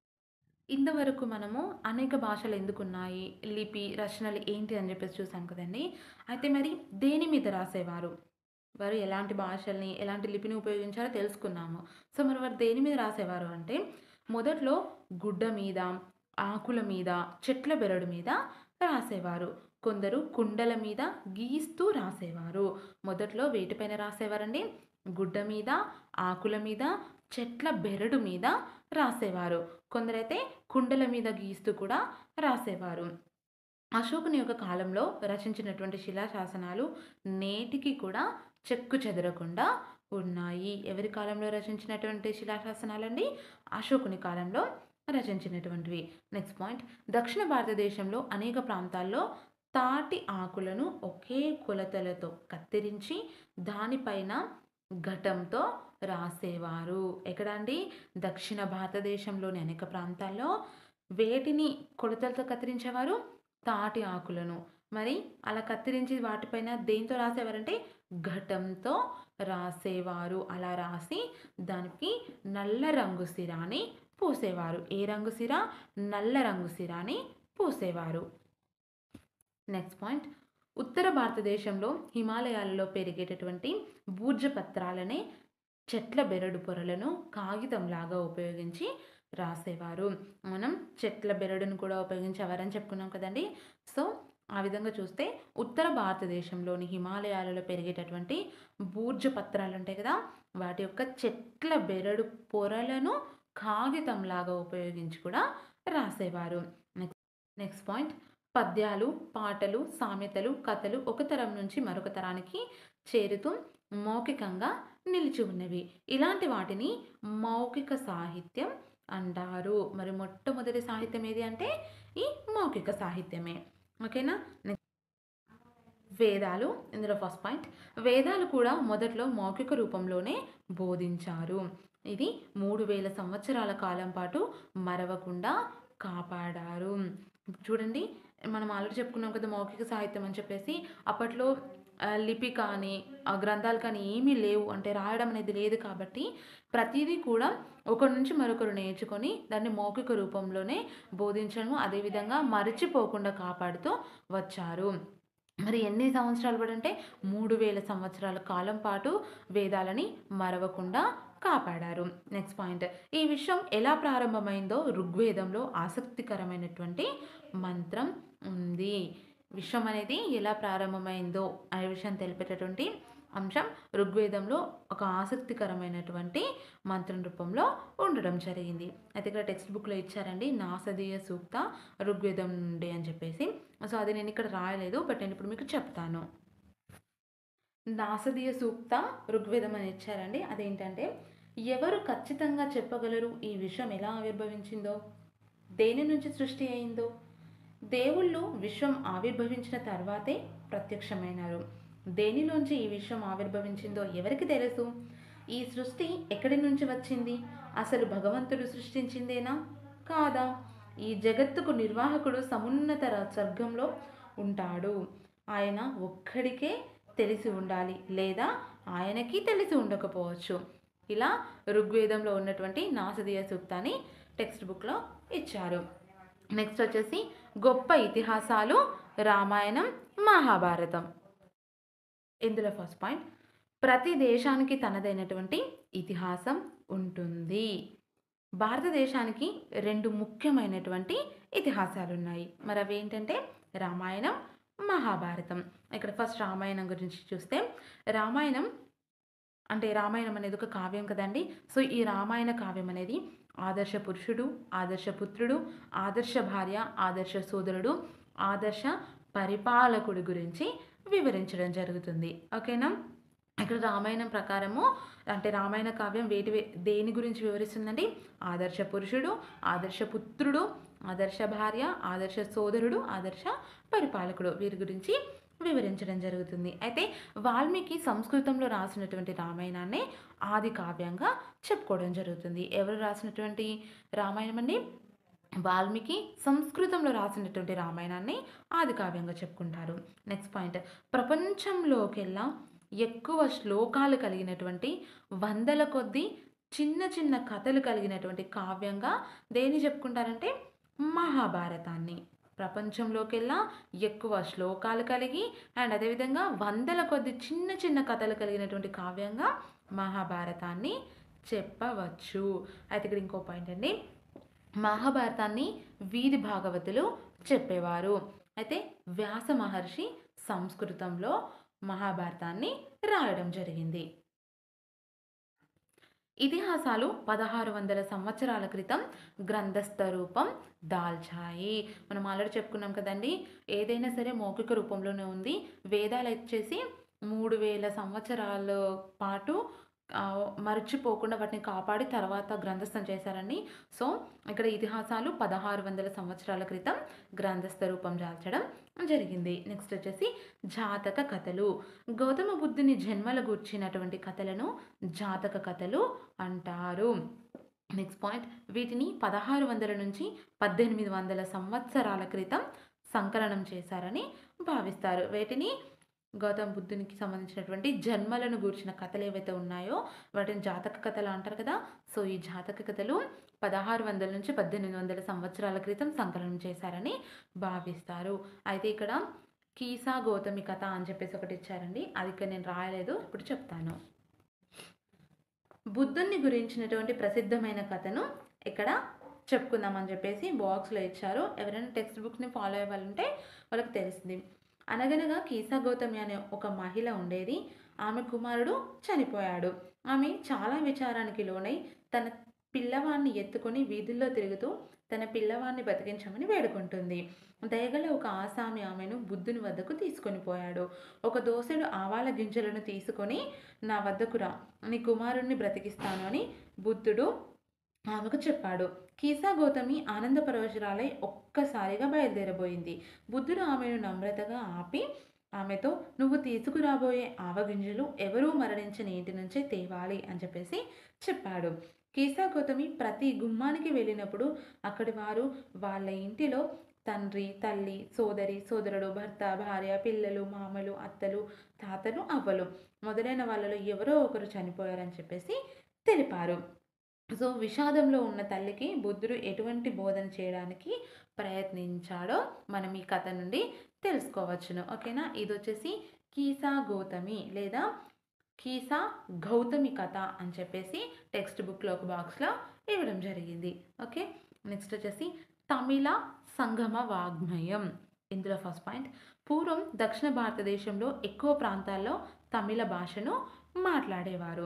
ఇంతవరకు మనము అనేక భాషలు ఎందుకున్నాయి లిపి రచనలు ఏంటి అని చెప్పేసి చూసాం కదండి అయితే మరి దేని మీద రాసేవారు వారు ఎలాంటి భాషల్ని ఎలాంటి లిపిని ఉపయోగించారో తెలుసుకున్నాము సో మరి వారు దేని మీద రాసేవారు అంటే మొదట్లో గుడ్డ మీద ఆకుల మీద చెట్ల బెరడు మీద రాసేవారు కొందరు కుండల మీద గీస్తూ రాసేవారు మొదట్లో వేటిపైన రాసేవారండి గుడ్డ మీద ఆకుల మీద చెట్ల బెరడు మీద రాసేవారు కొందరైతే కుండల మీద గీస్తూ కూడా రాసేవారు అశోకుని యొక్క కాలంలో రచించినటువంటి శిలాశాసనాలు నేటికి కూడా చెక్కు చెదరకుండా ఉన్నాయి ఎవరి కాలంలో రచించినటువంటి శిలాశాసనాలండి అశోకుని కాలంలో రచించినటువంటివి నెక్స్ట్ పాయింట్ దక్షిణ భారతదేశంలో అనేక ప్రాంతాల్లో తాటి ఆకులను ఒకే కొలతలతో కత్తిరించి దానిపైన ఘటంతో రాసేవారు ఎక్కడండి దక్షిణ భారతదేశంలోని అనేక ప్రాంతాల్లో వేటిని కొలతలతో కత్తిరించేవారు తాటి ఆకులను మరి అలా కత్తిరించి వాటిపైన దేంతో రాసేవారంటే ఘటంతో రాసేవారు అలా రాసి దానికి నల్ల రంగు సిరాని పూసేవారు ఏ రంగు సిరా నల్ల రంగు సిరాని పూసేవారు నెక్స్ట్ పాయింట్ ఉత్తర భారతదేశంలో హిమాలయాలలో పెరిగేటటువంటి భూర్జపత్రాలనే చెట్ల బెరడు పొరలను కాగితంలాగా ఉపయోగించి రాసేవారు మనం చెట్ల బెరడును కూడా ఉపయోగించేవారని చెప్పుకున్నాం కదండి సో ఆ విధంగా చూస్తే ఉత్తర భారతదేశంలోని హిమాలయాలలో పెరిగేటటువంటి బూర్జ పత్రాలు ఉంటాయి కదా వాటి యొక్క చెట్ల బెరడు పొరలను కాగితంలాగా ఉపయోగించి కూడా రాసేవారు నెక్స్ట్ నెక్స్ట్ పాయింట్ పద్యాలు పాటలు సామెతలు కథలు ఒక తరం నుంచి మరొక తరానికి చేరుతూ మౌఖికంగా నిలిచి ఉన్నవి ఇలాంటి వాటిని మౌఖిక సాహిత్యం అంటారు మరి మొట్టమొదటి సాహిత్యం ఏది అంటే ఈ మౌఖిక సాహిత్యమే ఓకేనా నెక్స్ట్ వేదాలు ఇందులో ఫస్ట్ పాయింట్ వేదాలు కూడా మొదట్లో మౌఖిక రూపంలోనే బోధించారు ఇది మూడు వేల సంవత్సరాల కాలం పాటు మరవకుండా కాపాడారు చూడండి మనం ఆల్రెడీ చెప్పుకున్నాం కదా మౌఖిక సాహిత్యం అని చెప్పేసి అప్పట్లో ఆ, లిపి కానీ ఆ గ్రంథాలు కానీ ఏమీ లేవు అంటే రాయడం అనేది లేదు కాబట్టి ప్రతిదీ కూడా ఒకరి నుంచి మరొకరు నేర్చుకొని దాన్ని మౌఖిక రూపంలోనే బోధించడము అదేవిధంగా మరచిపోకుండా కాపాడుతూ వచ్చారు మరి ఎన్ని సంవత్సరాలు కూడా అంటే మూడు వేల సంవత్సరాల కాలం పాటు వేదాలని మరవకుండా కాపాడారు నెక్స్ట్ పాయింట్ ఈ విషయం ఎలా ప్రారంభమైందో ఋగ్వేదంలో ఆసక్తికరమైనటువంటి మంత్రం ఉంది విశ్వం అనేది ఎలా ప్రారంభమైందో అనే విషయం తెలిపేటటువంటి అంశం ఋగ్వేదంలో ఒక ఆసక్తికరమైనటువంటి మంత్రం రూపంలో ఉండడం జరిగింది అయితే ఇక్కడ టెక్స్ట్ బుక్లో ఇచ్చారండి నాసదీయ సూక్త ఋగ్వేదం నుండి అని చెప్పేసి సో అది నేను ఇక్కడ రాయలేదు బట్ నేను ఇప్పుడు మీకు చెప్తాను నాసదీయ సూక్త ఋగ్వేదం అని ఇచ్చారండి అదేంటంటే ఎవరు ఖచ్చితంగా చెప్పగలరు ఈ విశ్వం ఎలా ఆవిర్భవించిందో దేని నుంచి సృష్టి అయిందో దేవుళ్ళు విశ్వం ఆవిర్భవించిన తర్వాతే ప్రత్యక్షమైనారు దేనిలోంచి ఈ విశ్వం ఆవిర్భవించిందో ఎవరికి తెలుసు ఈ సృష్టి ఎక్కడి నుంచి వచ్చింది అసలు భగవంతుడు సృష్టించిందేనా కాదా ఈ జగత్తుకు నిర్వాహకుడు సమున్నత ర- స్వర్గంలో ఉంటాడు ఆయన ఒక్కడికే తెలిసి ఉండాలి లేదా ఆయనకి తెలిసి ఉండకపోవచ్చు ఇలా ఋగ్వేదంలో ఉన్నటువంటి నాసదీయ సూక్తాన్ని టెక్స్ట్ బుక్లో ఇచ్చారు నెక్స్ట్ వచ్చేసి గొప్ప ఇతిహాసాలు రామాయణం మహాభారతం ఇందులో ఫస్ట్ పాయింట్ ప్రతి దేశానికి తనదైనటువంటి ఇతిహాసం ఉంటుంది భారతదేశానికి రెండు ముఖ్యమైనటువంటి ఇతిహాసాలు ఉన్నాయి మరి అవి ఏంటంటే రామాయణం మహాభారతం ఇక్కడ ఫస్ట్ రామాయణం గురించి చూస్తే రామాయణం అంటే రామాయణం అనేది ఒక కావ్యం కదండి సో ఈ రామాయణ కావ్యం అనేది ఆదర్శ పురుషుడు ఆదర్శ పుత్రుడు ఆదర్శ భార్య ఆదర్శ సోదరుడు ఆదర్శ పరిపాలకుడి గురించి వివరించడం జరుగుతుంది ఓకేనా ఇక్కడ రామాయణం ప్రకారము అంటే రామాయణ కావ్యం వేటి వే- దేని గురించి వివరిస్తుందండి ఆదర్శ పురుషుడు ఆదర్శ పుత్రుడు ఆదర్శ భార్య ఆదర్శ సోదరుడు ఆదర్శ పరిపాలకుడు వీరి గురించి వివరించడం జరుగుతుంది అయితే వాల్మీకి సంస్కృతంలో రాసినటువంటి రామాయణాన్ని ఆది కావ్యంగా చెప్పుకోవడం జరుగుతుంది ఎవరు రాసినటువంటి రామాయణం అండి వాల్మీకి సంస్కృతంలో రాసినటువంటి రామాయణాన్ని ఆది కావ్యంగా చెప్పుకుంటారు నెక్స్ట్ పాయింట్ ప్రపంచంలోకెల్లా ఎక్కువ శ్లోకాలు కలిగినటువంటి వందల కొద్దీ చిన్న చిన్న కథలు కలిగినటువంటి కావ్యంగా దేని చెప్పుకుంటారంటే మహాభారతాన్ని ప్రపంచంలోకెల్లా ఎక్కువ శ్లోకాలు కలిగి అండ్ అదేవిధంగా వందల కొద్ది చిన్న చిన్న కథలు కలిగినటువంటి కావ్యంగా మహాభారతాన్ని చెప్పవచ్చు అయితే ఇక్కడ ఇంకో పాయింట్ అండి మహాభారతాన్ని వీధి భాగవతులు చెప్పేవారు అయితే వ్యాస మహర్షి సంస్కృతంలో మహాభారతాన్ని రాయడం జరిగింది ఇతిహాసాలు పదహారు వందల సంవత్సరాల క్రితం గ్రంథస్థ రూపం దాల్చాయి మనం ఆల్రెడీ చెప్పుకున్నాం కదండి ఏదైనా సరే మౌఖిక రూపంలోనే ఉంది వేదాలు వచ్చేసి మూడు వేల సంవత్సరాల పాటు ఆ, మర్చిపోకుండా వాటిని కాపాడి తర్వాత గ్రంథస్థం చేశారండి సో ఇక్కడ ఇతిహాసాలు పదహారు వందల సంవత్సరాల క్రితం గ్రంథస్థ రూపం దాల్చడం జరిగింది నెక్స్ట్ వచ్చేసి జాతక కథలు గౌతమ బుద్ధుని జన్మల గూర్చినటువంటి కథలను జాతక కథలు అంటారు నెక్స్ట్ పాయింట్ వీటిని పదహారు వందల నుంచి పద్దెనిమిది వందల సంవత్సరాల క్రితం సంకలనం చేశారని భావిస్తారు వీటిని గౌతమ బుద్ధునికి సంబంధించినటువంటి జన్మలను గూర్చిన కథలు ఏవైతే ఉన్నాయో వాటిని జాతక కథలు అంటారు కదా సో ఈ జాతక కథలు పదహారు వందల నుంచి పద్దెనిమిది వందల సంవత్సరాల క్రితం సంకలనం చేశారని భావిస్తారు అయితే ఇక్కడ కీసా గౌతమి కథ అని చెప్పేసి ఒకటి ఇచ్చారండి అది ఇక్కడ నేను రాయలేదు ఇప్పుడు చెప్తాను బుద్ధుని గురించినటువంటి ప్రసిద్ధమైన కథను ఇక్కడ చెప్పుకుందామని చెప్పేసి బాక్స్లో ఇచ్చారు ఎవరైనా టెక్స్ట్ బుక్స్ని ఫాలో అయ్యే వాళ్ళు ఉంటే వాళ్ళకి తెలిసింది అనగనగా కీసా గౌతమి అనే ఒక మహిళ ఉండేది ఆమె కుమారుడు చనిపోయాడు ఆమె చాలా విచారానికి లోనై తన పిల్లవాడిని ఎత్తుకొని వీధుల్లో తిరుగుతూ తన పిల్లవాడిని బతికించమని వేడుకుంటుంది దయగల ఒక ఆసామి ఆమెను బుద్ధుని వద్దకు తీసుకొని పోయాడు ఒక దోసెడు ఆవాల గింజలను తీసుకొని నా వద్దకు రా నీ కుమారుణ్ణి బ్రతికిస్తాను అని బుద్ధుడు ఆమెకు చెప్పాడు కీసా గౌతమి ఆనందపరవశురాలై ఒక్కసారిగా బయలుదేరబోయింది బుద్ధుడు ఆమెను నమ్రతగా ఆపి ఆమెతో నువ్వు తీసుకురాబోయే ఆవగింజలు ఎవరూ మరణించిన ఇంటి నుంచే తేవాలి అని చెప్పేసి చెప్పాడు కీసా గౌతమి ప్రతి గుమ్మానికి వెళ్ళినప్పుడు అక్కడి వారు వాళ్ళ ఇంటిలో తండ్రి తల్లి సోదరి సోదరుడు భర్త భార్య పిల్లలు మామలు అత్తలు తాతలు అవ్వలు మొదలైన వాళ్ళలో ఎవరో ఒకరు చనిపోయారని చెప్పేసి తెలిపారు సో విషాదంలో ఉన్న తల్లికి బుద్ధుడు ఎటువంటి బోధన చేయడానికి ప్రయత్నించాడో మనం ఈ కథ నుండి తెలుసుకోవచ్చును ఓకేనా ఇది వచ్చేసి కీసా గౌతమి లేదా కీసా గౌతమి కథ అని చెప్పేసి టెక్స్ట్ బుక్లో ఒక బాక్స్లో ఇవ్వడం జరిగింది ఓకే నెక్స్ట్ వచ్చేసి తమిళ సంగమ వాగ్మయం ఇందులో ఫస్ట్ పాయింట్ పూర్వం దక్షిణ భారతదేశంలో ఎక్కువ ప్రాంతాల్లో తమిళ భాషను మాట్లాడేవారు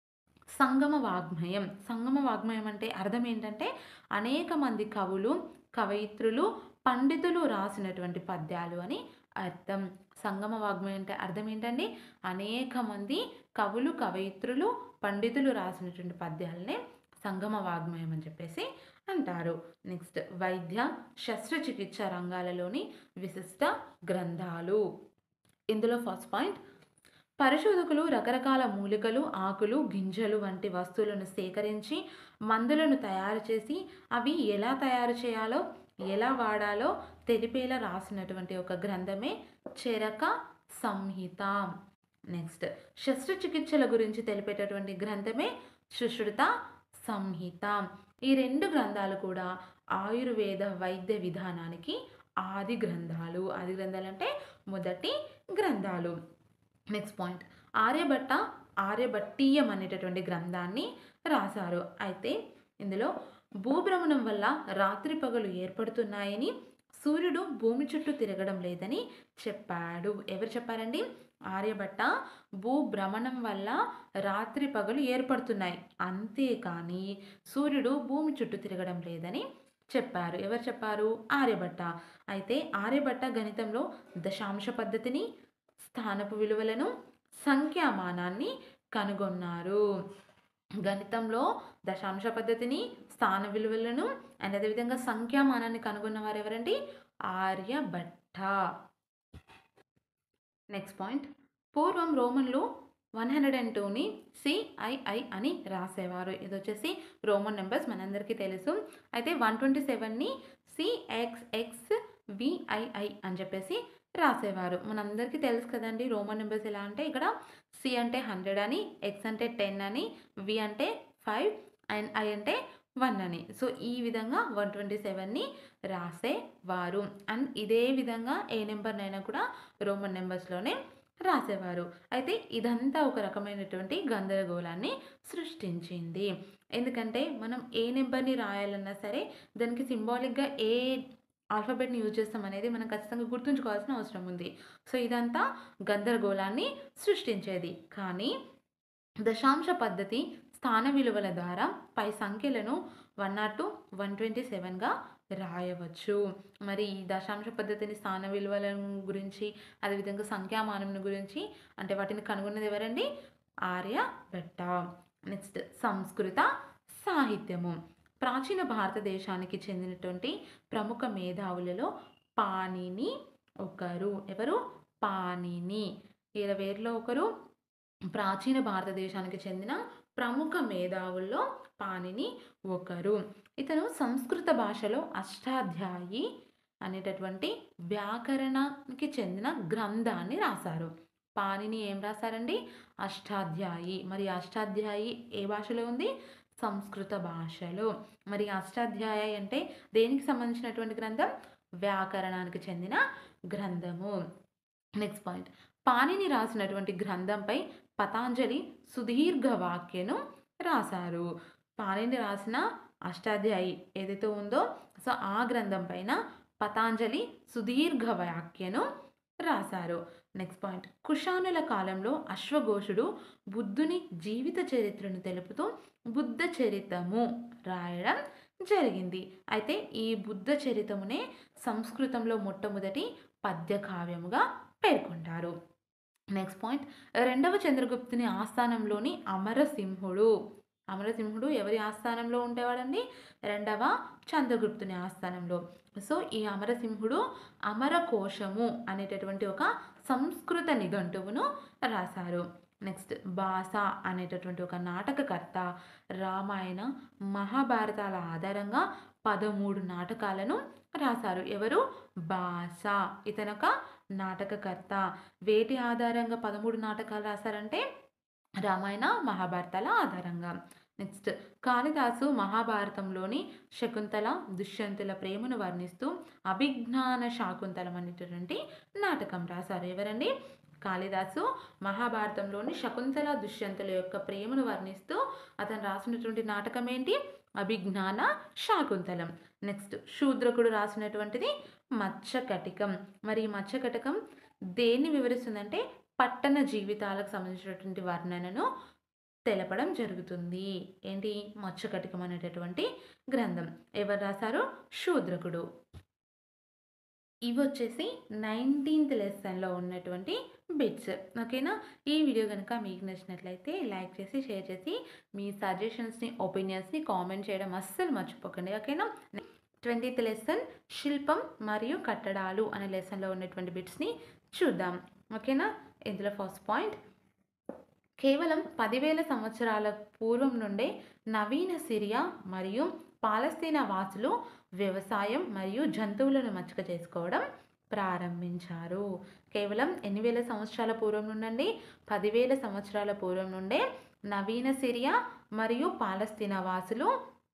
సంగమ వాగ్మయం సంగమ వాగ్మయం అంటే అర్థం ఏంటంటే అనేక మంది కవులు కవయిత్రులు పండితులు రాసినటువంటి పద్యాలు అని అర్థం సంగమ వాగ్మయం అంటే అర్థం ఏంటండి అనేక మంది కవులు కవయిత్రులు పండితులు రాసినటువంటి పద్యాలనే సంగమ వాగ్మయం అని చెప్పేసి అంటారు నెక్స్ట్ వైద్య శస్త్రచికిత్స రంగాలలోని విశిష్ట గ్రంథాలు ఇందులో ఫస్ట్ పాయింట్ పరిశోధకులు రకరకాల మూలికలు ఆకులు గింజలు వంటి వస్తువులను సేకరించి మందులను తయారు చేసి అవి ఎలా తయారు చేయాలో ఎలా వాడాలో తెలిపేలా రాసినటువంటి ఒక గ్రంథమే చెరక సంహిత నెక్స్ట్ శస్త్రచికిత్సల గురించి తెలిపేటటువంటి గ్రంథమే సుశ్రుత సంహిత ఈ రెండు గ్రంథాలు కూడా ఆయుర్వేద వైద్య విధానానికి ఆది గ్రంథాలు ఆది గ్రంథాలు అంటే మొదటి గ్రంథాలు నెక్స్ట్ పాయింట్ ఆర్యభట్ట ఆర్యభట్టీయం అనేటటువంటి గ్రంథాన్ని రాశారు అయితే ఇందులో భూభ్రమణం వల్ల రాత్రి పగలు ఏర్పడుతున్నాయని సూర్యుడు భూమి చుట్టూ తిరగడం లేదని చెప్పాడు ఎవరు చెప్పారండి ఆర్యభట్ట భూభ్రమణం వల్ల రాత్రి పగలు ఏర్పడుతున్నాయి అంతేకాని సూర్యుడు భూమి చుట్టూ తిరగడం లేదని చెప్పారు ఎవరు చెప్పారు ఆర్యభట్ట అయితే ఆర్యభట్ట గణితంలో దశాంశ పద్ధతిని స్థానపు విలువలను సంఖ్యామానాన్ని కనుగొన్నారు గణితంలో దశాంశ పద్ధతిని స్థాన విలువలను అండ్ అదేవిధంగా సంఖ్యామానాన్ని కనుగొన్న వారు ఎవరండి ఆర్యభట్ట నెక్స్ట్ పాయింట్ పూర్వం రోమన్లు వన్ హండ్రెడ్ అండ్ టూని సిఐఐ అని రాసేవారు ఇది వచ్చేసి రోమన్ నెంబర్స్ మనందరికీ తెలుసు అయితే వన్ ట్వంటీ సెవెన్ని సిఎక్స్ఎక్స్ విఐఐ అని చెప్పేసి రాసేవారు మనందరికీ తెలుసు కదండి రోమన్ నెంబర్స్ ఎలా అంటే ఇక్కడ సి అంటే హండ్రెడ్ అని ఎక్స్ అంటే టెన్ అని వి అంటే ఫైవ్ అండ్ ఐ అంటే వన్ అని సో ఈ విధంగా వన్ ట్వంటీ సెవెన్ని రాసేవారు అండ్ ఇదే విధంగా ఏ నెంబర్నైనా కూడా రోమన్ నెంబర్స్లోనే రాసేవారు అయితే ఇదంతా ఒక రకమైనటువంటి గందరగోళాన్ని సృష్టించింది ఎందుకంటే మనం ఏ నెంబర్ని రాయాలన్నా సరే దానికి సింబాలిక్గా ఏ ఆల్ఫాబెట్ని యూజ్ చేస్తాం అనేది మనం ఖచ్చితంగా గుర్తుంచుకోవాల్సిన అవసరం ఉంది సో ఇదంతా గందరగోళాన్ని సృష్టించేది కానీ దశాంశ పద్ధతి స్థాన విలువల ద్వారా పై సంఖ్యలను one naught two one twenty సెవెన్గా రాయవచ్చు మరి ఈ దశాంశ పద్ధతిని స్థాన విలువల గురించి అదేవిధంగా సంఖ్యామానం గురించి అంటే వాటిని కనుగొన్నది ఎవరండి ఆర్యభట్ట నెక్స్ట్ సంస్కృత సాహిత్యము ప్రాచీన భారతదేశానికి చెందినటువంటి ప్రముఖ మేధావులలో పాణిని ఒకరు ఎవరు పాణిని ఇరవేరులో ఒకరు ప్రాచీన భారతదేశానికి చెందిన ప్రముఖ మేధావుల్లో పాణిని ఒకరు ఇతను సంస్కృత భాషలో అష్టాధ్యాయి అనేటటువంటి వ్యాకరణానికి చెందిన గ్రంథాన్ని రాశారు పాణిని ఏం రాశారండి అష్టాధ్యాయి మరి అష్టాధ్యాయి ఏ భాషలో ఉంది సంస్కృత భాషలో మరి అష్టాధ్యాయ అంటే దేనికి సంబంధించినటువంటి గ్రంథం వ్యాకరణానికి చెందిన గ్రంథము నెక్స్ట్ పాయింట్ పాణిని రాసినటువంటి గ్రంథంపై పతాంజలి సుదీర్ఘ వాక్యను రాశారు పాణిని రాసిన అష్టాధ్యాయి ఏదైతే ఉందో సో ఆ గ్రంథం పైన పతాంజలి సుదీర్ఘ వాక్యను రాశారు నెక్స్ట్ పాయింట్ కుషానుల కాలంలో అశ్వఘోషుడు బుద్ధుని జీవిత చరిత్రను తెలుపుతూ బుద్ధ చరితము రాయడం జరిగింది అయితే ఈ బుద్ధ చరితమునే సంస్కృతంలో మొట్టమొదటి పద్య కావ్యముగా పేర్కొంటారు నెక్స్ట్ పాయింట్ రెండవ చంద్రగుప్తుని ఆస్థానంలోని అమరసింహుడు అమరసింహుడు ఎవరి ఆస్థానంలో ఉండేవాడండి రెండవ చంద్రగుప్తుని ఆస్థానంలో సో ఈ అమరసింహుడు అమరకోశము అనేటటువంటి ఒక సంస్కృత నిఘంటువును రాశారు నెక్స్ట్ భాష అనేటటువంటి ఒక నాటకకర్త రామాయణ మహాభారతాల ఆధారంగా పదమూడు నాటకాలను రాశారు ఎవరు భాష ఇతనొక నాటకకర్త వేటి ఆధారంగా పదమూడు నాటకాలు రాశారంటే రామాయణ మహాభారతాల ఆధారంగా నెక్స్ట్ కాళిదాసు మహాభారతంలోని శకుంతల దుష్యంతుల ప్రేమను వర్ణిస్తూ అభిజ్ఞాన శాకుంతలం అనేటటువంటి నాటకం రాశారు ఎవరండి కాళిదాసు మహాభారతంలోని శకుంతల దుష్యంతుల యొక్క ప్రేమను వర్ణిస్తూ అతను రాసినటువంటి నాటకం ఏంటి అభిజ్ఞాన శాకుంతలం నెక్స్ట్ శూద్రకుడు రాసినటువంటిది మత్స్యకటికం మరి ఈ మత్స్యకటకం దేన్ని వివరిస్తుందంటే పట్టణ జీవితాలకు సంబంధించినటువంటి వర్ణనను తెలపడం జరుగుతుంది ఏంటి మత్స్యకటికం అనేటటువంటి గ్రంథం ఎవరు రాశారు శూద్రకుడు ఇవి వచ్చేసి నైన్టీన్త్ లెసన్లో ఉన్నటువంటి బిట్స్ ఓకేనా ఈ వీడియో కనుక మీకు నచ్చినట్లయితే లైక్ చేసి షేర్ చేసి మీ సజెషన్స్ని ఒపీనియన్స్ని కామెంట్ చేయడం అస్సలు మర్చిపోకండి ఓకేనా ట్వంటీత్ లెసన్ శిల్పం మరియు కట్టడాలు అనే లెసన్లో ఉన్నటువంటి బిట్స్ని చూద్దాం ఓకేనా ఇందులో ఫస్ట్ పాయింట్ కేవలం పదివేల సంవత్సరాల పూర్వం నుండే నవీన సిరియా మరియు పాలస్తీనా వాసులు వ్యవసాయం మరియు జంతువులను మచ్చుక చేసుకోవడం ప్రారంభించారు కేవలం ఎన్ని వేల సంవత్సరాల పూర్వం నుండి పదివేల సంవత్సరాల పూర్వం నుండే నవీన సిరియా మరియు పాలస్తీనా వాసులు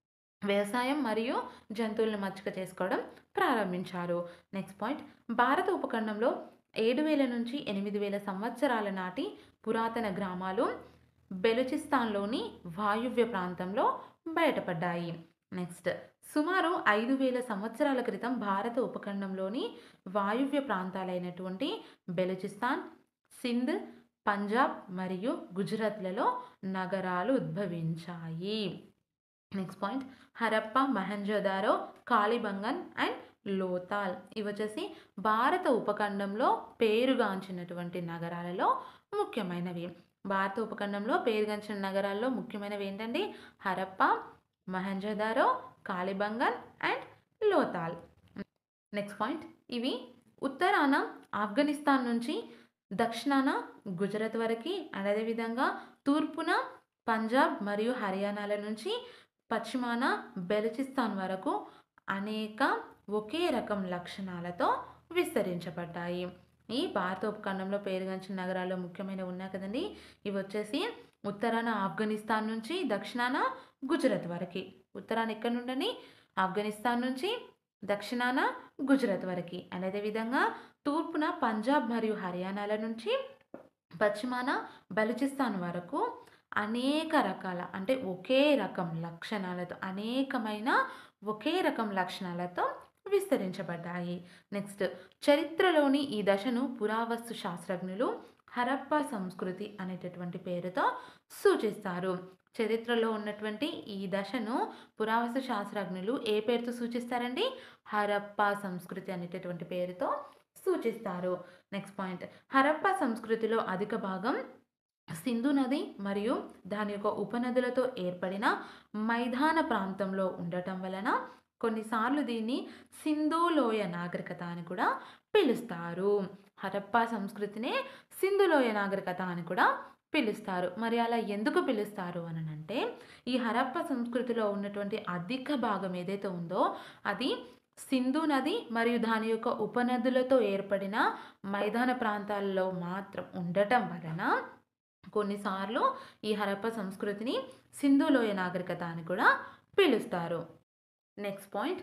వ్యవసాయం మరియు జంతువులను మచ్చుక చేసుకోవడం ప్రారంభించారు నెక్స్ట్ పాయింట్ భారత ఉపఖండంలో ఏడు వేల నుంచి ఎనిమిది వేల సంవత్సరాల నాటి పురాతన గ్రామాలు బెలుచిస్తాన్లోని వాయువ్య ప్రాంతంలో బయటపడ్డాయి నెక్స్ట్ సుమారు ఐదు వేల సంవత్సరాల క్రితం భారత ఉపఖండంలోని వాయువ్య ప్రాంతాలైనటువంటి బెలుచిస్తాన్ సింధ్ పంజాబ్ మరియు గుజరాత్లలో నగరాలు ఉద్భవించాయి next point Harappa Mohenjodaro Kalibangan and Lothal ఇవి వచ్చేసి భారత ఉపఖండంలో పేరుగాంచినటువంటి నగరాలలో ముఖ్యమైనవి భారత ఉపఖండంలో పేరుగాంచిన నగరాల్లో ముఖ్యమైనవి ఏంటంటే Harappa Mohenjodaro Kalibangan and Lothal next point ఇవి ఉత్తరాన ఆఫ్ఘనిస్తాన్ నుంచి దక్షిణాన గుజరాత్ వరకు అండ్ అదేవిధంగా తూర్పున పంజాబ్ మరియు హర్యానాల నుంచి పశ్చిమాన బెలుచిస్తాన్ వరకు అనేక ఒకే రకం లక్షణాలతో విస్తరించబడ్డాయి ఈ భారత ఉపఖండంలో పేరుగాంచిన నగరాల్లో ముఖ్యమైన ఉన్నాయి కదండి ఇవి వచ్చేసి ఉత్తరాన ఆఫ్ఘనిస్తాన్ నుంచి దక్షిణాన గుజరాత్ వరకు ఉత్తరాన ఎక్కడి నుండని ఆఫ్ఘనిస్తాన్ నుంచి దక్షిణాన గుజరాత్ వరకు అండ్ అదేవిధంగా తూర్పున పంజాబ్ మరియు హర్యానాల నుంచి పశ్చిమాన బలూచిస్తాన్ వరకు అనేక రకాల అంటే ఒకే రకం లక్షణాలతో అనేకమైన ఒకే రకం లక్షణాలతో విస్తరించబడ్డాయి నెక్స్ట్ చరిత్రలోని ఈ దశను పురావస్తు శాస్త్రజ్ఞులు హరప్ప సంస్కృతి అనేటటువంటి పేరుతో సూచిస్తారు చరిత్రలో ఉన్నటువంటి ఈ దశను పురావస్తు శాస్త్రజ్ఞులు ఏ పేరుతో సూచిస్తారండి హరప్ప సంస్కృతి అనేటటువంటి పేరుతో సూచిస్తారు నెక్స్ట్ పాయింట్ హరప్ప సంస్కృతిలో అధిక భాగం సింధు నది మరియు దాని యొక్క ఉపనదులతో ఏర్పడిన మైదాన ప్రాంతంలో ఉండటం వలన కొన్నిసార్లు దీన్ని సింధు లోయ నాగరికత అని కూడా పిలుస్తారు హరప్పా సంస్కృతినే సింధు లోయ నాగరికత అని కూడా పిలుస్తారు మరి అలా ఎందుకు పిలుస్తారు అని అంటే ఈ హరప్ప సంస్కృతిలో ఉన్నటువంటి అధిక భాగం ఏదైతే ఉందో అది సింధు నది మరియు దాని యొక్క ఉపనదులతో ఏర్పడిన మైదాన ప్రాంతాల్లో మాత్రం ఉండటం వలన కొన్నిసార్లు ఈ హరప్ప సంస్కృతిని సింధు లోయ నాగరికత అని కూడా పిలుస్తారు నెక్స్ట్ పాయింట్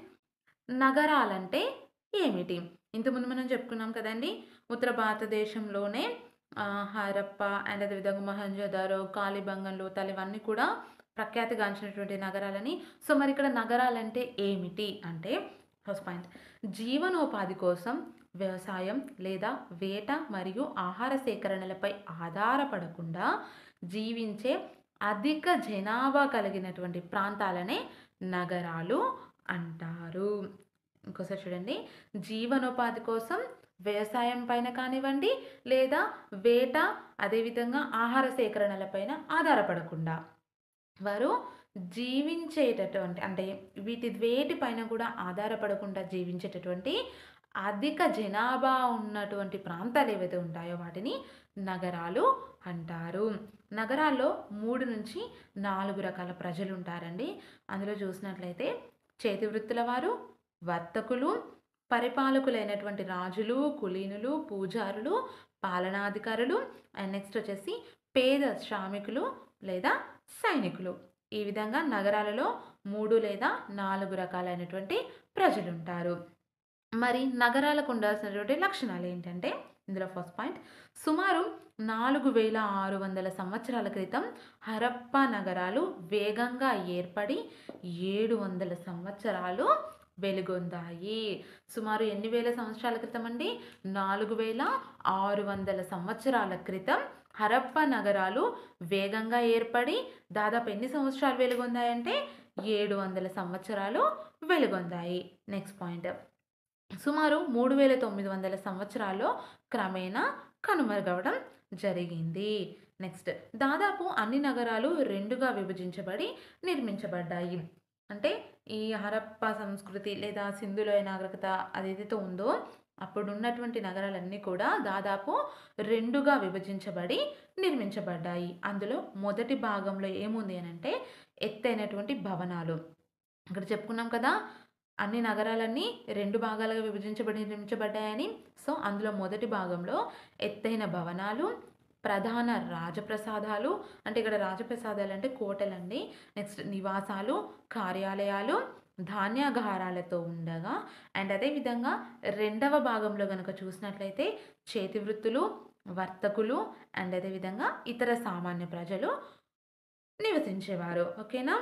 నగరాలంటే ఏమిటి ఇంతకుముందు మనం చెప్పుకున్నాం కదండి ఉత్తర భారతదేశంలోనే ఆ, హరప్ప అండ్ అదేవిధంగా మహంజోదారో కాళీబంగన్లు ఇవన్నీ కూడా ప్రఖ్యాతిగాంచినటువంటి నగరాలని సో మరి ఇక్కడ నగరాలంటే ఏమిటి అంటే ఫస్ట్ పాయింట్ జీవనోపాధి కోసం వ్యవసాయం లేదా వేట మరియు ఆహార సేకరణలపై ఆధారపడకుండా జీవించే అధిక జనాభా కలిగినటువంటి ప్రాంతాలనే నగరాలు అంటారు ఇంకోసారి చూడండి జీవనోపాధి కోసం వ్యవసాయం పైన కానివ్వండి లేదా వేట అదేవిధంగా ఆహార సేకరణలపైన ఆధారపడకుండా వారు జీవించేటటువంటి అంటే వీటి వేటిపైన కూడా ఆధారపడకుండా జీవించేటటువంటి అధిక జనాభా ఉన్నటువంటి ప్రాంతాలు ఏవైతే ఉంటాయో వాటిని నగరాలు అంటారు నగరాల్లో మూడు నుంచి నాలుగు రకాల ప్రజలు ఉంటారండి అందులో చూసినట్లయితే చేతి వృత్తుల వారు వర్తకులు పరిపాలకులైనటువంటి రాజులు కులీనులు పూజారులు పాలనాధికారులు అండ్ నెక్స్ట్ వచ్చేసి పేద శ్రామికులు లేదా సైనికులు ఈ విధంగా నగరాలలో మూడు లేదా నాలుగు రకాలైనటువంటి ప్రజలు ఉంటారు మరి నగరాలకు ఉండాల్సినటువంటి లక్షణాలు ఏంటంటే ఇందులో ఫస్ట్ పాయింట్ సుమారు నాలుగు వేల ఆరు వందల సంవత్సరాల క్రితం హరప్పా నగరాలు వేగంగా ఏర్పడి ఏడు వందల సంవత్సరాలు వెలుగొందాయి సుమారు ఎన్ని వేల సంవత్సరాల క్రితం అండి నాలుగు వేల ఆరు వందల సంవత్సరాల క్రితం హరప్ప నగరాలు వేగంగా ఏర్పడి దాదాపు ఎన్ని సంవత్సరాలు వెలుగొందాయంటే ఏడు వందల సంవత్సరాలు వెలుగొందాయి నెక్స్ట్ పాయింట్ సుమారు మూడు వేల తొమ్మిది వందల సంవత్సరాల్లో క్రమేణా కనుమరుగవడం జరిగింది నెక్స్ట్ దాదాపు అన్ని నగరాలు రెండుగా విభజించబడి నిర్మించబడ్డాయి అంటే ఈ హరప్ప సంస్కృతి లేదా సింధులోయ నాగరికత అదేదైతే ఉందో అప్పుడు ఉన్నటువంటి నగరాలన్నీ కూడా దాదాపు రెండుగా విభజించబడి నిర్మించబడ్డాయి అందులో మొదటి భాగంలో ఏముంది అని అంటే ఎత్తైనటువంటి భవనాలు ఇక్కడ చెప్పుకున్నాం కదా అన్ని నగరాలన్నీ రెండు భాగాలుగా విభజించబడి నిర్మించబడ్డాయని సో అందులో మొదటి భాగంలో ఎత్తైన భవనాలు ప్రధాన రాజప్రసాదాలు అంటే ఇక్కడ రాజప్రసాదాలు అంటే కోటలండి నెక్స్ట్ నివాసాలు కార్యాలయాలు ధాన్యాగారాలతో ఉండగా అండ్ అదేవిధంగా రెండవ భాగంలో కనుక చూసినట్లయితే చేతి వృత్తులు వర్తకులు అండ్ అదేవిధంగా ఇతర సామాన్య ప్రజలు నివసించేవారు ఓకేనా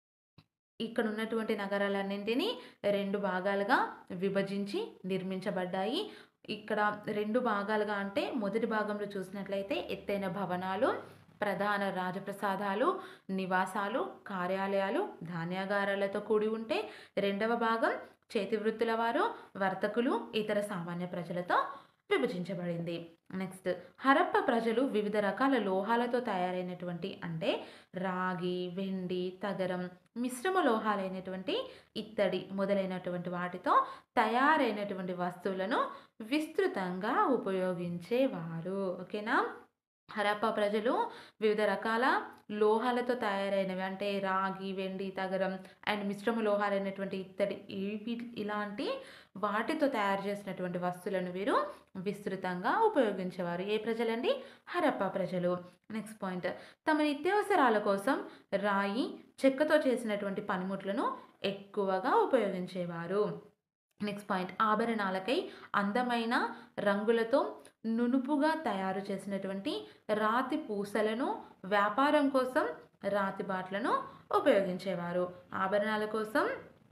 ఇక్కడ ఉన్నటువంటి నగరాలన్నింటినీ రెండు భాగాలుగా విభజించి నిర్మించబడ్డాయి ఇక్కడ రెండు భాగాలుగా అంటే మొదటి భాగంలో చూసినట్లయితే ఎత్తైన భవనాలు ప్రధాన రాజప్రసాదాలు నివాసాలు కార్యాలయాలు ధాన్యాగారాలతో కూడి ఉంటే రెండవ భాగం చేతి వృత్తుల వారు వర్తకులు ఇతర సామాన్య ప్రజలతో విభజించబడింది నెక్స్ట్ హరప్ప ప్రజలు వివిధ రకాల లోహాలతో తయారైనటువంటి అంటే రాగి వెండి తగరం మిశ్రమ లోహాలైనటువంటి ఇత్తడి మొదలైనటువంటి వాటితో తయారైనటువంటి వస్తువులను విస్తృతంగా ఉపయోగించేవారు ఓకేనా హరప్ప ప్రజలు వివిధ రకాల లోహాలతో తయారైనవి అంటే రాగి వెండి తగరం అండ్ మిశ్రమ లోహాలైనటువంటి ఇత్తడి ఇవి ఇలాంటి వాటితో తయారు చేసినటువంటి వస్తువులను వీరు విస్తృతంగా ఉపయోగించేవారు ఏ ప్రజలండి హరప్ప ప్రజలు నెక్స్ట్ పాయింట్ తమ నిత్యావసరాల కోసం రాయి చెక్కతో చేసినటువంటి పనిముట్లను ఎక్కువగా ఉపయోగించేవారు నెక్స్ట్ పాయింట్ ఆభరణాలకై అందమైన రంగులతో నునుపుగా తయారు చేసినటువంటి రాతి పూసలను వ్యాపారం కోసం రాతి బాట్లను ఉపయోగించేవారు ఆభరణాల కోసం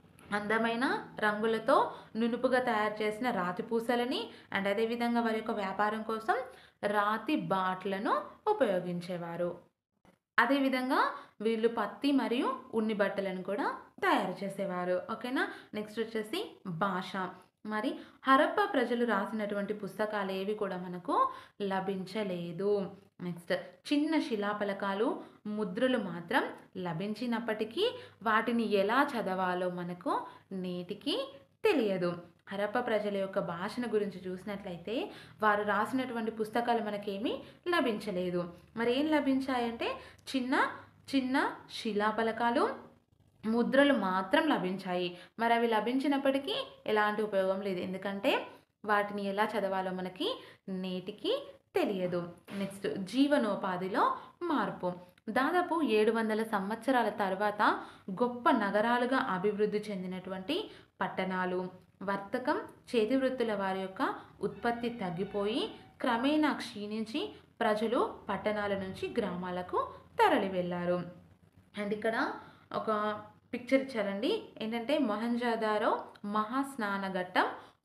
అందమైన రంగులతో నునుపుగా తయారు చేసిన రాతి పూసలని అండ్ అదేవిధంగా వారి యొక్క వ్యాపారం కోసం రాతి బాట్లను ఉపయోగించేవారు అదేవిధంగా వీళ్ళు పత్తి మరియు ఉన్ని బట్టలను కూడా తయారు చేసేవారు ఓకేనా నెక్స్ట్ వచ్చేసి భాష మరి హరప్ప ప్రజలు రాసినటువంటి పుస్తకాలు ఏవి కూడా మనకు లభించలేదు నెక్స్ట్ చిన్న శిలాఫలకాలు ముద్రలు మాత్రం లభించినప్పటికీ వాటిని ఎలా చదవాలో మనకు నేటికి తెలియదు హరప్ప ప్రజల యొక్క భాషను గురించి చూసినట్లయితే వారు రాసినటువంటి పుస్తకాలు మనకేమీ లభించలేదు మరి ఏం లభించాయంటే చిన్న చిన్న శిలాఫలకాలు ముద్రలు మాత్రం లభించాయి మరి అవి లభించినప్పటికీ ఎలాంటి ఉపయోగం లేదు ఎందుకంటే వాటిని ఎలా చదవాలో మనకి నేటికి తెలియదు నెక్స్ట్ జీవనోపాధిలో మార్పు దాదాపు ఏడు వందల సంవత్సరాల తర్వాత గొప్ప నగరాలుగా అభివృద్ధి చెందినటువంటి పట్టణాలు వర్తకం చేతి వృత్తుల వారి యొక్క ఉత్పత్తి తగ్గిపోయి క్రమేణా క్షీణించి ప్రజలు పట్టణాల నుంచి గ్రామాలకు తరలి వెళ్ళారు అండ్ ఇక్కడ ఒక పిక్చర్ ఇచ్చారండి ఏంటంటే మొహంజాదారో మహాస్నానఘట్టం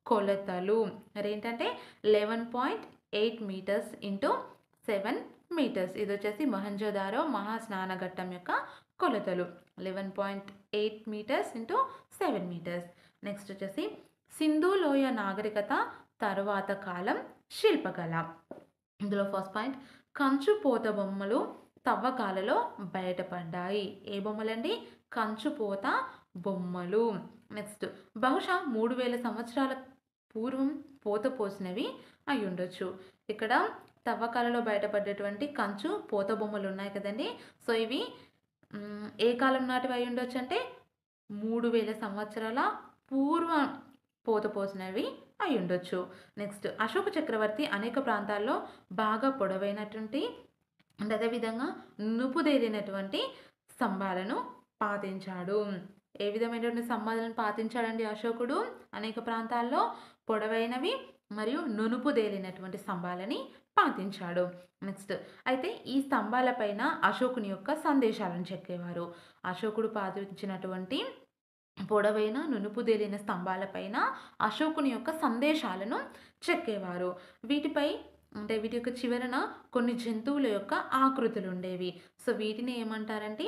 కొలతలు మరి ఏంటంటే eleven point eight meters into seven meters ఇది వచ్చేసి మొహంజోదారో మహాస్నానఘట్టం యొక్క కొలతలు eleven point eight meters into seven meters next వచ్చేసి సింధు లోయ నాగరికత తరువాత కాలం శిల్పకళ ఇందులో ఫస్ట్ పాయింట్ కంచు పోత బొమ్మలు తవ్వకాలలో బయటపడ్డాయి ఏ బొమ్మలండి కంచు పోత బొమ్మలు నెక్స్ట్ బహుశా మూడు వేల సంవత్సరాల పూర్వం పోత పోసినవి అయి ఉండొచ్చు ఇక్కడ తవ్వకాలలో బయటపడేటువంటి కంచు పోత బొమ్మలు ఉన్నాయి కదండి సో ఇవి మ్, ఏ కాలం నాటివి అయి ఉండొచ్చు అంటే మూడు వేల సంవత్సరాల పూర్వం పోత పోసినవి అయి ఉండొచ్చు నెక్స్ట్ అశోక చక్రవర్తి అనేక ప్రాంతాల్లో బాగా పొడవైనటువంటి అండ్ అదేవిధంగా నుపుదేరినటువంటి స్తంభాలను పాతించాడు ఏ విధమైనటువంటి స్తంభాలను పాతించాడండి అశోకుడు అనేక ప్రాంతాల్లో పొడవైనవి మరియు నునుపుదేలినటువంటి స్తంభాలని పాతించాడు నెక్స్ట్ అయితే ఈ స్తంభాలపైన అశోకుని యొక్క సందేశాలను చెక్కేవారు అశోకుడు పాతించినటువంటి పొడవైన నునుపుదేలిన స్తంభాలపైన అశోకుని యొక్క సందేశాలను చెక్కేవారు వీటిపై అంటే వీటి యొక్క చివరన కొన్ని జంతువుల యొక్క ఆకృతులు ఉండేవి సో వీటిని ఏమంటారంటే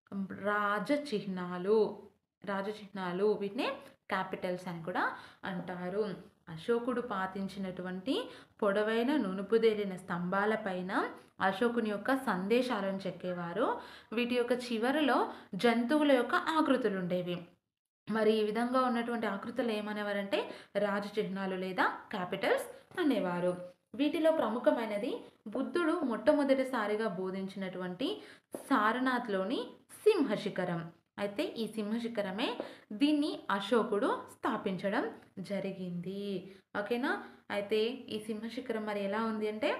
రాజ చిహ్నాలు రాజ చిహ్నాలు వీటిని క్యాపిటల్స్ అని కూడా అంటారు అశోకుడు పాతించినటువంటి పొడవైన నునుపుదేలిన స్తంభాలపైన అశోకుని యొక్క సందేశాలను చెక్కేవారు వీటి యొక్క చివరలో జంతువుల యొక్క ఆకృతులు ఉండేవి మరి ఈ విధంగా ఉన్నటువంటి ఆకృతులు ఏమనేవారంటే రాజ చిహ్నాలు లేదా క్యాపిటల్స్ అనేవారు వీటిలో ప్రముఖమైనది బుద్ధుడు మొట్టమొదటిసారిగా బోధించినటువంటి సారనాథ్లోని సింహశిఖరం అయితే ఈ సింహశిఖరమే దీన్ని అశోకుడు స్థాపించడం జరిగింది ఓకేనా అయితే ఈ సింహశిఖరం మరి ఎలా ఉంది అంటే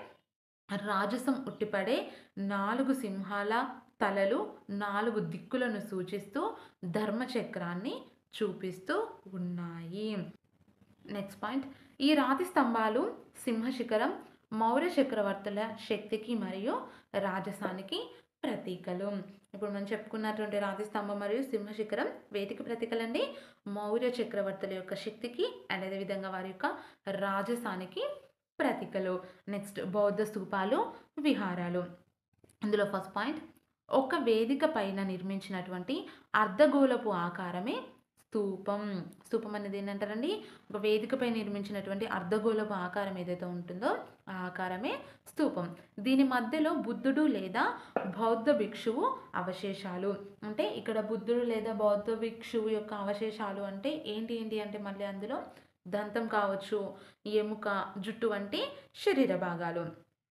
రాజసం ఉట్టిపడే నాలుగు సింహాల తలలు నాలుగు దిక్కులను సూచిస్తూ ధర్మచక్రాన్ని చూపిస్తూ ఉన్నాయి నెక్స్ట్ పాయింట్ ఈ రాతి స్తంభాలు సింహశిఖరం మౌర్య చక్రవర్తుల శక్తికి మరియు రాజసానికి ప్రతీకలు ఇప్పుడు మనం చెప్పుకున్నటువంటి రాతి స్తంభం మరియు సింహశిఖరం వేటికి ప్రతీకలండి మౌర్య చక్రవర్తుల యొక్క శక్తికి అండ్ అదేవిధంగా వారి యొక్క రాజసానికి ప్రతీకలు నెక్స్ట్ బౌద్ధ స్తూపాలు విహారాలు ఇందులో ఫస్ట్ పాయింట్ ఒక వేదిక పైన నిర్మించినటువంటి అర్ధగోళపు ఆకారమే స్తూపం స్తూపం అనేది ఏంటంటారండి ఒక వేదికపై నిర్మించినటువంటి అర్ధగోళపు ఆకారం ఏదైతే ఉంటుందో ఆ ఆకారమే స్తూపం దీని మధ్యలో బుద్ధుడు లేదా బౌద్ధ భిక్షువు అవశేషాలు అంటే ఇక్కడ బుద్ధుడు లేదా బౌద్ధ భిక్షువు యొక్క అవశేషాలు అంటే ఏంటి ఏంటి అంటే మళ్ళీ అందులో దంతం కావచ్చు ఎముక జుట్టు వంటి శరీర భాగాలు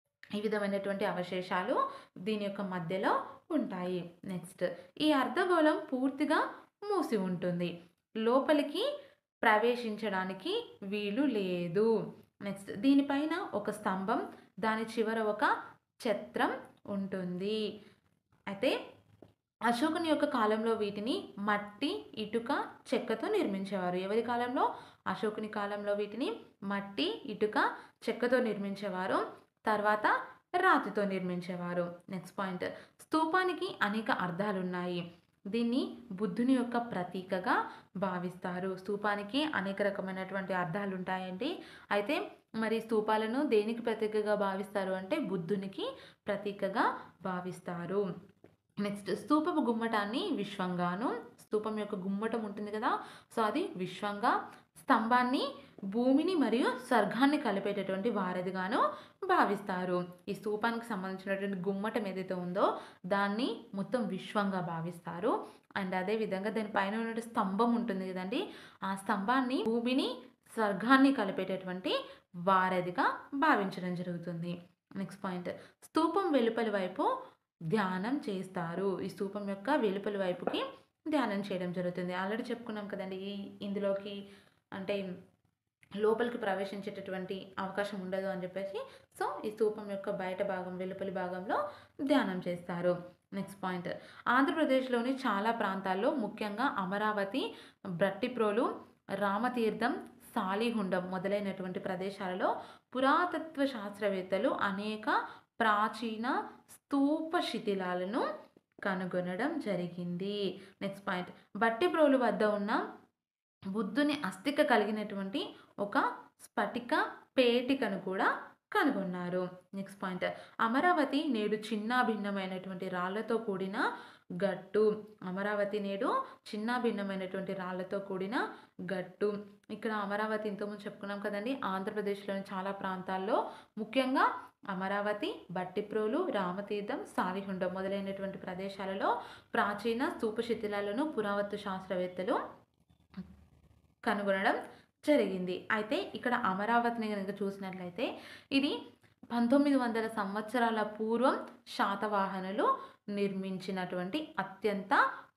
ఈ విధమైనటువంటి అవశేషాలు దీని యొక్క మధ్యలో ఉంటాయి నెక్స్ట్ ఈ అర్ధగోళం పూర్తిగా మూసి ఉంటుంది లోపలికి ప్రవేశించడానికి వీలు లేదు నెక్స్ట్ దీనిపైన ఒక స్తంభం దాని చివర ఒక ఛత్రం ఉంటుంది అయితే అశోకుని యొక్క కాలంలో వీటిని మట్టి ఇటుక చెక్కతో నిర్మించేవారు ఎవరి కాలంలో అశోకుని కాలంలో వీటిని మట్టి ఇటుక చెక్కతో నిర్మించేవారు తర్వాత రాతితో నిర్మించేవారు నెక్స్ట్ పాయింట్ స్తూపానికి అనేక అర్థాలు ఉన్నాయి దీన్ని బుద్ధుని యొక్క ప్రతీకగా భావిస్తారు స్తూపానికి అనేక రకమైనటువంటి అర్థాలు ఉంటాయండి అయితే మరి స్తూపాలను దేనికి ప్రతీకగా భావిస్తారు అంటే బుద్ధునికి ప్రతీకగా భావిస్తారు నెక్స్ట్ స్తూపపు గుమ్మటాన్ని విశ్వంగాను స్తూపం యొక్క గుమ్మటం ఉంటుంది కదా సో అది విశ్వంగా స్తంభాన్ని భూమిని మరియు స్వర్గాన్ని కలిపేటటువంటి వారధిగాను భావిస్తారు ఈ స్తూపానికి సంబంధించినటువంటి గుమ్మటం ఏదైతే ఉందో దాన్ని మొత్తం విశ్వంగా భావిస్తారు అండ్ అదే విధంగా దాని పైన ఉన్న స్తంభం ఉంటుంది కదండి ఆ స్తంభాన్ని భూమిని స్వర్గాన్ని కలిపేటటువంటి వారధిగా భావించడం జరుగుతుంది నెక్స్ట్ పాయింట్ స్తూపం వెలుపలి వైపు ధ్యానం చేస్తారు ఈ స్తూపం యొక్క వెలుపలి వైపుకి ధ్యానం చేయడం జరుగుతుంది ఆల్రెడీ చెప్పుకున్నాం కదండి ఈ ఇందులోకి అంటే లోపలికి ప్రవేశించేటటువంటి అవకాశం ఉండదు అని చెప్పేసి సో ఈ స్తూపం యొక్క బయట భాగం వెలుపలి భాగంలో ధ్యానం చేస్తారు నెక్స్ట్ పాయింట్ ఆంధ్రప్రదేశ్లోని చాలా ప్రాంతాల్లో ముఖ్యంగా అమరావతి బ్రట్టిప్రోలు రామతీర్థం సాలిహుండం మొదలైనటువంటి ప్రదేశాలలో పురాతత్వ శాస్త్రవేత్తలు అనేక ప్రాచీన స్తూప శిథిలాలను కనుగొనడం జరిగింది నెక్స్ట్ పాయింట్ బట్టిప్రోలు వద్ద ఉన్న బుద్ధుని అస్థిక కలిగినటువంటి ఒక స్ఫటిక పేటికను కూడా కనుగొన్నారు నెక్స్ట్ పాయింట్ అమరావతి నేడు చిన్న భిన్నమైనటువంటి రాళ్లతో కూడిన గట్టు అమరావతి నేడు చిన్న భిన్నమైనటువంటి రాళ్లతో కూడిన గట్టు ఇక్కడ అమరావతి ఇంతకుముందు చెప్పుకున్నాం కదండి ఆంధ్రప్రదేశ్లోని చాలా ప్రాంతాల్లో ముఖ్యంగా అమరావతి బట్టిప్రోలు రామతీర్థం సాలిహుండం మొదలైనటువంటి ప్రదేశాలలో ప్రాచీన స్తూప శిథిలాలను పురావత్తు శాస్త్రవేత్తలు కనుగొనడం జరిగింది అయితే ఇక్కడ అమరావతిని కనుక చూసినట్లయితే ఇది పంతొమ్మిది వందల సంవత్సరాల పూర్వం శాతవాహనులు నిర్మించినటువంటి అత్యంత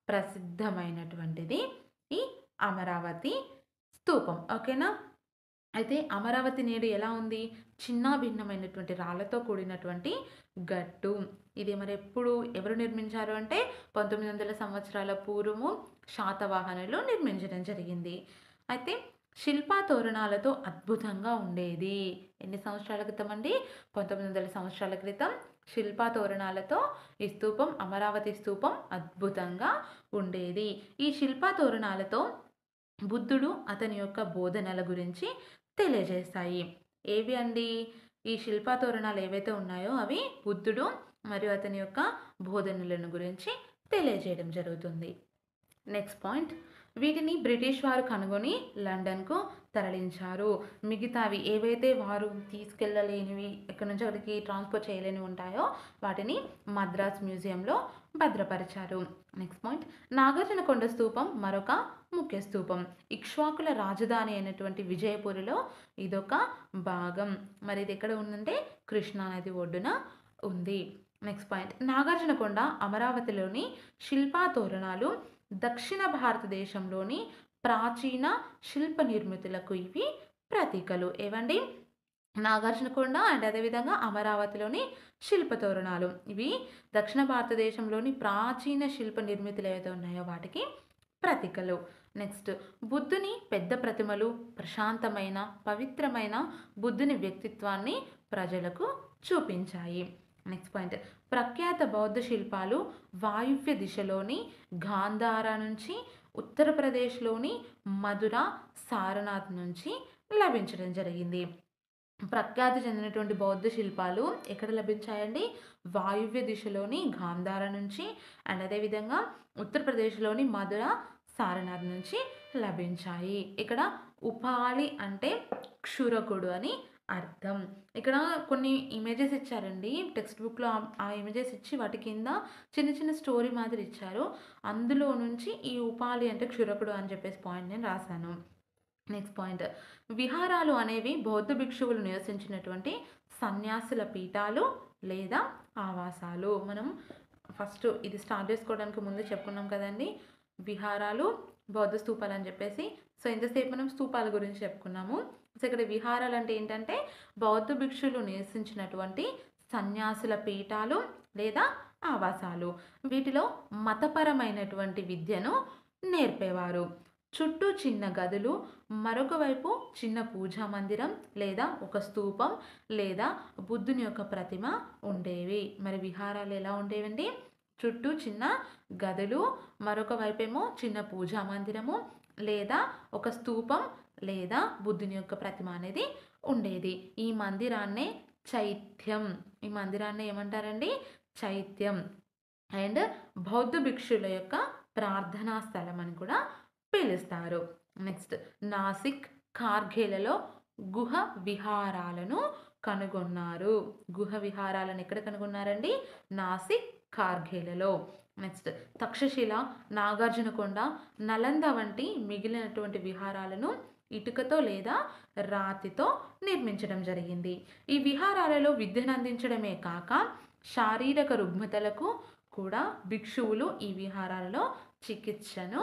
ప్రసిద్ధమైనటువంటిది ఈ అమరావతి స్తూపం ఓకేనా అయితే అమరావతి నేడు ఎలా ఉంది చిన్న భిన్నమైనటువంటి రాళ్లతో కూడినటువంటి గట్టు ఇది మరి ఎప్పుడు ఎవరు నిర్మించారు అంటే పంతొమ్మిది వందల సంవత్సరాల పూర్వము శాతవాహనులు నిర్మించడం జరిగింది అయితే శిల్పా తోరణాలతో అద్భుతంగా ఉండేది ఎన్ని సంవత్సరాల క్రితం అండి పంతొమ్మిది వందల సంవత్సరాల క్రితం శిల్పా తోరణాలతో ఈ స్తూపం అమరావతి స్తూపం అద్భుతంగా ఉండేది ఈ శిల్పా తోరణాలతో బుద్ధుడు అతని యొక్క బోధనల గురించి తెలియజేస్తాయి ఏవి అండి ఈ శిల్పా తోరణాలు ఏవైతే ఉన్నాయో అవి బుద్ధుడు మరియు అతని యొక్క బోధనలను గురించి తెలియజేయడం జరుగుతుంది నెక్స్ట్ పాయింట్ వీటిని బ్రిటిష్ వారు కనుగొని లండన్కు తరలించారు మిగతావి ఏవైతే వారు తీసుకెళ్ళలేనివి ఎక్కడి నుంచి అక్కడికి ట్రాన్స్పోర్ట్ చేయలేనివి ఉంటాయో వాటిని మద్రాస్ మ్యూజియంలో భద్రపరిచారు నెక్స్ట్ పాయింట్ నాగార్జునకొండ స్తూపం మరొక ముఖ్య స్తూపం ఇక్ష్వాకుల రాజధాని అయినటువంటి విజయపురిలో ఇదొక భాగం మరి ఇది ఎక్కడ ఉందంటే కృష్ణానది ఒడ్డున ఉంది నెక్స్ట్ పాయింట్ నాగార్జునకొండ అమరావతిలోని శిల్పా తోరణాలు దక్షిణ భారతదేశంలోని ప్రాచీన శిల్ప నిర్మితులకు ఇవి ప్రతీకలు ఏవండి నాగార్జునకొండ అండ్ అదేవిధంగా అమరావతిలోని శిల్ప తోరణాలు ఇవి దక్షిణ భారతదేశంలోని ప్రాచీన శిల్ప నిర్మితులు ఏవైతే ఉన్నాయో వాటికి ప్రతీకలు నెక్స్ట్ బుద్ధుని పెద్ద ప్రతిమలు ప్రశాంతమైన పవిత్రమైన బుద్ధుని వ్యక్తిత్వాన్ని ప్రజలకు చూపించాయి నెక్స్ట్ పాయింట్ ప్రఖ్యాత బౌద్ధ శిల్పాలు వాయువ్య దిశలోని గాంధార నుంచి ఉత్తరప్రదేశ్లోని మధుర సారనాథ్ నుంచి లభించడం జరిగింది ప్రఖ్యాతి చెందినటువంటి బౌద్ధ శిల్పాలు ఎక్కడ లభించాయండి వాయువ్య దిశలోని గాంధార నుంచి అండ్ అదేవిధంగా ఉత్తరప్రదేశ్లోని మధుర సారనాథ్ నుంచి లభించాయి ఇక్కడ ఉపాలి అంటే క్షురకుడు అని అర్థం ఇక్కడ కొన్ని ఇమేజెస్ ఇచ్చారండి టెక్స్ట్ బుక్లో ఆ ఇమేజెస్ ఇచ్చి వాటి కింద చిన్న చిన్న స్టోరీ మాదిరి ఇచ్చారు అందులో నుంచి ఈ ఉపాలి అంటే క్షురకుడు అని చెప్పేసి పాయింట్ నేను రాశాను నెక్స్ట్ పాయింట్ విహారాలు అనేవి బౌద్ధ భిక్షువులు నివసించినటువంటి సన్యాసుల పీఠాలు లేదా ఆవాసాలు మనం ఫస్ట్ ఇది స్టార్ట్ చేసుకోవడానికి ముందు చెప్పుకున్నాం కదండి విహారాలు బౌద్ధ స్తూపాలు అని చెప్పేసి సో ఇంతసేపు మనం స్తూపాల గురించి చెప్పుకున్నాము సో ఇక్కడ విహారాలు అంటే ఏంటంటే బౌద్ధ భిక్షులు నివసించినటువంటి సన్యాసుల పీఠాలు లేదా ఆవాసాలు వీటిలో మతపరమైనటువంటి విద్యను నేర్పేవారు చుట్టూ చిన్న గదులు మరొక వైపు చిన్న పూజా మందిరం లేదా ఒక స్తూపం లేదా బుద్ధుని యొక్క ప్రతిమ ఉండేవి మరి విహారాలు ఎలా ఉండేవండి చుట్టూ చిన్న గదులు మరొక వైపేమో చిన్న పూజా మందిరము లేదా ఒక స్తూపం లేదా బుద్ధుని యొక్క ప్రతిమ అనేది ఉండేది ఈ మందిరాన్నే చైత్యం ఈ మందిరాన్ని ఏమంటారండి చైత్యం అండ్ బౌద్ధ భిక్షుల యొక్క ప్రార్థనా స్థలం అని కూడా పిలుస్తారు నెక్స్ట్ నాసిక్ కార్ఘేలలో గుహ విహారాలను కనుగొన్నారు గుహ విహారాలను ఎక్కడ కనుగొన్నారండి నాసిక్ కార్ఘేలలో నెక్స్ట్ తక్షశిల నాగార్జునకొండ నలంద వంటి మిగిలినటువంటి విహారాలను ఇటుకతో లేదా రాతితో నిర్మించడం జరిగింది ఈ విహారాలలో విద్యను అందించడమే కాక శారీరక రుగ్మతలకు కూడా భిక్షువులు ఈ విహారాలలో చికిత్సను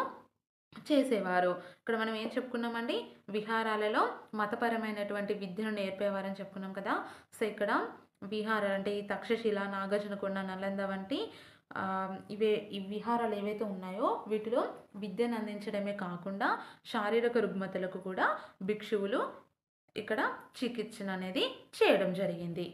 చేసేవారు ఇక్కడ మనం ఏం చెప్పుకున్నామండి విహారాలలో మతపరమైనటువంటి విద్యను నేర్పేవారని చెప్పుకున్నాం కదా సో ఇక్కడ విహారాలు అంటే ఈ తక్షశిల నాగార్జునకొండ నలంద వంటి ఆ, ఇవే ఈ విహారాలు ఏవైతే ఉన్నాయో వీటిలో విద్యను అందించడమే కాకుండా శారీరక రుగ్మతలకు కూడా భిక్షువులు ఇక్కడ చికిత్సను అనేది చేయడం జరిగింది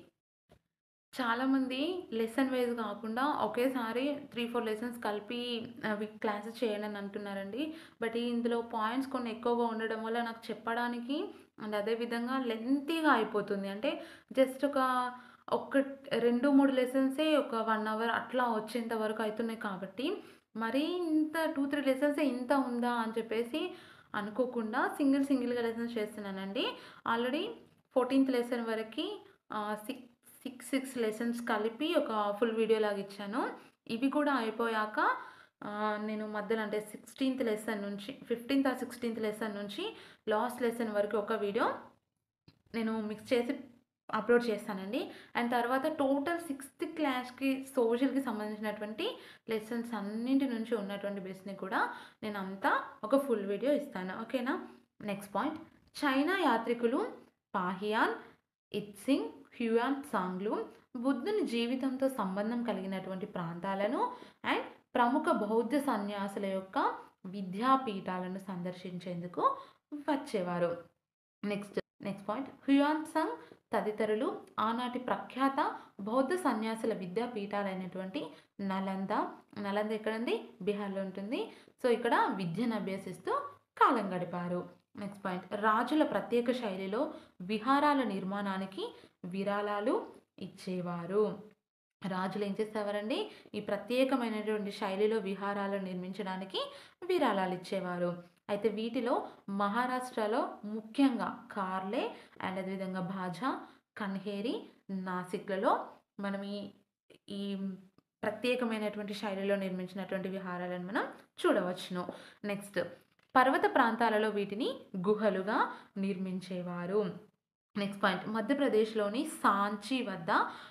చాలామంది లెసన్ వైజ్ కాకుండా ఒకేసారి త్రీ ఫోర్ లెసన్స్ కలిపి అవి క్లాసెస్ చేయండి అని అంటున్నారండి బట్ ఇందులో పాయింట్స్ కొన్ని ఎక్కువగా ఉండడం వల్ల నాకు చెప్పడానికి అండ్ అదేవిధంగా లెంతీగా అయిపోతుంది అంటే జస్ట్ ఒక ఒక రెండు మూడు లెసన్సే ఒక వన్ అవర్ అట్లా వచ్చేంత వరకు అవుతున్నాయి కాబట్టి మరీ ఇంత టూ త్రీ లెసన్సే ఇంత ఉందా అని చెప్పేసి అనుకోకుండా సింగిల్ సింగిల్గా లెసన్స్ చేస్తున్నానండి ఆల్రెడీ ఫోర్టీన్త్ లెసన్ వరకు సిక్స్ సిక్స్ సిక్స్ లెసన్స్ కలిపి ఒక ఫుల్ వీడియో లాగా ఇచ్చాను ఇవి కూడా అయిపోయాక ఆ, నేను మధ్యలో అంటే సిక్స్టీన్త్ లెసన్ నుంచి ఫిఫ్టీన్త్ ఆ సిక్స్టీన్త్ లెసన్ నుంచి లాస్ట్ లెసన్ వరకు ఒక వీడియో నేను మిక్స్ చేసి అప్లోడ్ చేస్తానండి అండ్ తర్వాత టోటల్ సిక్స్త్ క్లాస్కి సోషల్కి సంబంధించినటువంటి లెసన్స్ అన్నింటి నుంచి ఉన్నటువంటి బిట్స్ని కూడా నేను అంతా ఒక ఫుల్ వీడియో ఇస్తాను ఓకేనా నెక్స్ట్ పాయింట్ చైనా యాత్రికులు పాహియాన్ ఇత్సింగ్ హ్యూయాన్ సాంగ్లు బుద్ధుని జీవితంతో సంబంధం కలిగినటువంటి ప్రాంతాలను అండ్ ప్రముఖ బౌద్ధ సన్యాసుల యొక్క విద్యాపీఠాలను సందర్శించేందుకు వచ్చేవారు next next point Hiuen Tsang తదితరులు ఆనాటి ప్రఖ్యాత బౌద్ధ సన్యాసుల విద్యాపీఠాలైనటువంటి నలంద నలంద ఎక్కడ ఉంది బీహార్లో ఉంటుంది సో ఇక్కడ విద్యను అభ్యసిస్తూ కాలం గడిపారు నెక్స్ట్ పాయింట్ రాజుల ప్రత్యేక శైలిలో విహారాల నిర్మాణానికి విరాళాలు ఇచ్చేవారు రాజులు ఏం చేసేవారండి ఈ ప్రత్యేకమైనటువంటి శైలిలో విహారాలను నిర్మించడానికి విరాళాలు ఇచ్చేవారు అయితే వీటిలో మహారాష్ట్రలో ముఖ్యంగా కార్లే అండ్ అదేవిధంగా భాజా కన్హేరి నాసిక్లలో మనం ఈ ఈ ప్రత్యేకమైనటువంటి శైలిలో నిర్మించినటువంటి విహారాలను మనం చూడవచ్చును నెక్స్ట్ పర్వత ప్రాంతాలలో వీటిని గుహలుగా నిర్మించేవారు నెక్స్ట్ పాయింట్ మధ్యప్రదేశ్లోని సాంచి వద్ద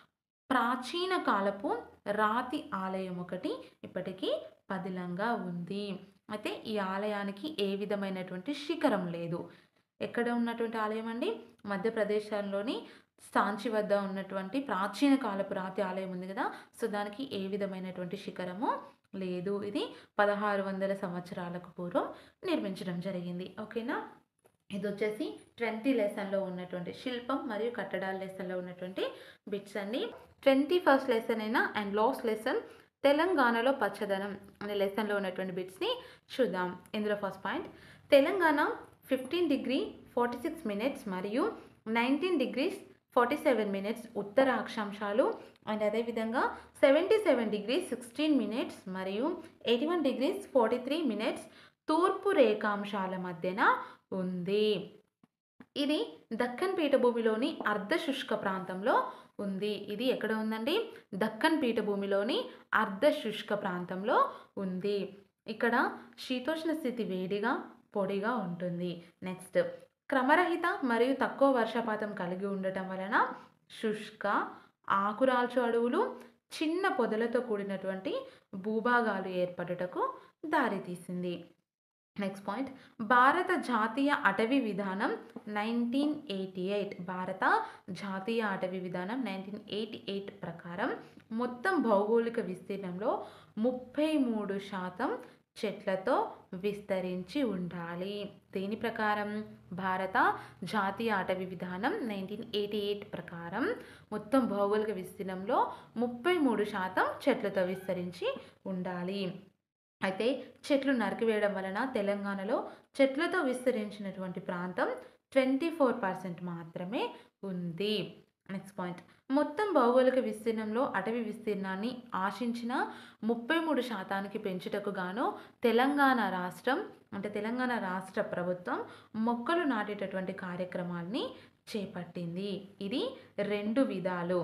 ప్రాచీన కాలపు రాతి ఆలయం ఒకటి ఇప్పటికీ పదిలంగా ఉంది అయితే ఈ ఆలయానికి ఏ విధమైనటువంటి శిఖరం లేదు ఎక్కడ ఉన్నటువంటి ఆలయం అండి మధ్యప్రదేశ్లోని సాంచి వద్ద ఉన్నటువంటి ప్రాచీన కాలపు రాతి ఆలయం ఉంది కదా సో దానికి ఏ విధమైనటువంటి శిఖరము లేదు ఇది పదహారు వందల సంవత్సరాలకు పూర్వం నిర్మించడం జరిగింది ఓకేనా ఇది వచ్చేసి ట్వంటీ లెసన్లో ఉన్నటువంటి శిల్పం మరియు కట్టడాల లెసన్లో ఉన్నటువంటి బిట్స్ అండి ట్వంటీ ఫస్ట్ లెసన్ అయినా అండ్ లాస్ట్ లెసన్ తెలంగాణలో పచ్చదనం అనే లెసన్లో ఉన్నటువంటి బిట్స్ని చూద్దాం ఇందులో first point Telangana fifteen degree forty six minutes మరియు nineteen degrees forty seven minutes ఉత్తర అక్షాంశాలు అండ్ అదేవిధంగా seventy seven degrees sixteen minutes మరియు eighty one degrees forty three minutes తూర్పు రేఖాంశాల మధ్యన ఉంది ఇది దక్కన్ పీఠభూమిలోని అర్ధ శుష్క ప్రాంతంలో ఉంది ఇది ఎక్కడ ఉందండి దక్కన్ పీఠభూమిలోని అర్ధ శుష్క ప్రాంతంలో ఉంది ఇక్కడ శీతోష్ణ స్థితి వేడిగా పొడిగా ఉంటుంది నెక్స్ట్ క్రమరహిత మరియు తక్కువ వర్షపాతం కలిగి ఉండటం వలన శుష్క ఆకురాల్చు అడవులు చిన్న పొదలతో కూడినటువంటి భూభాగాలు ఏర్పడుటకు దారితీసింది నెక్స్ట్ పాయింట్ భారత జాతీయ అటవీ విధానం నైన్టీన్ ఎయిటీ ఎయిట్ భారత జాతీయ అటవీ విధానం నైన్టీన్ ఎయిటీ ఎయిట్ ప్రకారం మొత్తం భౌగోళిక విస్తీర్ణంలో ముప్పై మూడు శాతం చెట్లతో విస్తరించి ఉండాలి దీని ప్రకారం భారత జాతీయ అటవీ విధానం నైన్టీన్ ఎయిటీ ఎయిట్ ప్రకారం మొత్తం భౌగోళిక విస్తీర్ణంలో ముప్పై మూడు శాతం చెట్లతో విస్తరించి ఉండాలి అయితే చెట్లు నరికివేయడం వలన తెలంగాణలో చెట్లతో విస్తరించినటువంటి ప్రాంతం ట్వంటీ ఫోర్ పర్సెంట్ మాత్రమే ఉంది నెక్స్ట్ పాయింట్ మొత్తం భౌగోళిక విస్తీర్ణంలో అటవీ విస్తీర్ణాన్ని ఆశించిన ముప్పై మూడు శాతానికి పెంచుటకు గాను తెలంగాణ రాష్ట్రం అంటే తెలంగాణ రాష్ట్ర ప్రభుత్వం మొక్కలు నాటేటటువంటి కార్యక్రమాన్ని చేపట్టింది ఇది రెండు విధాలు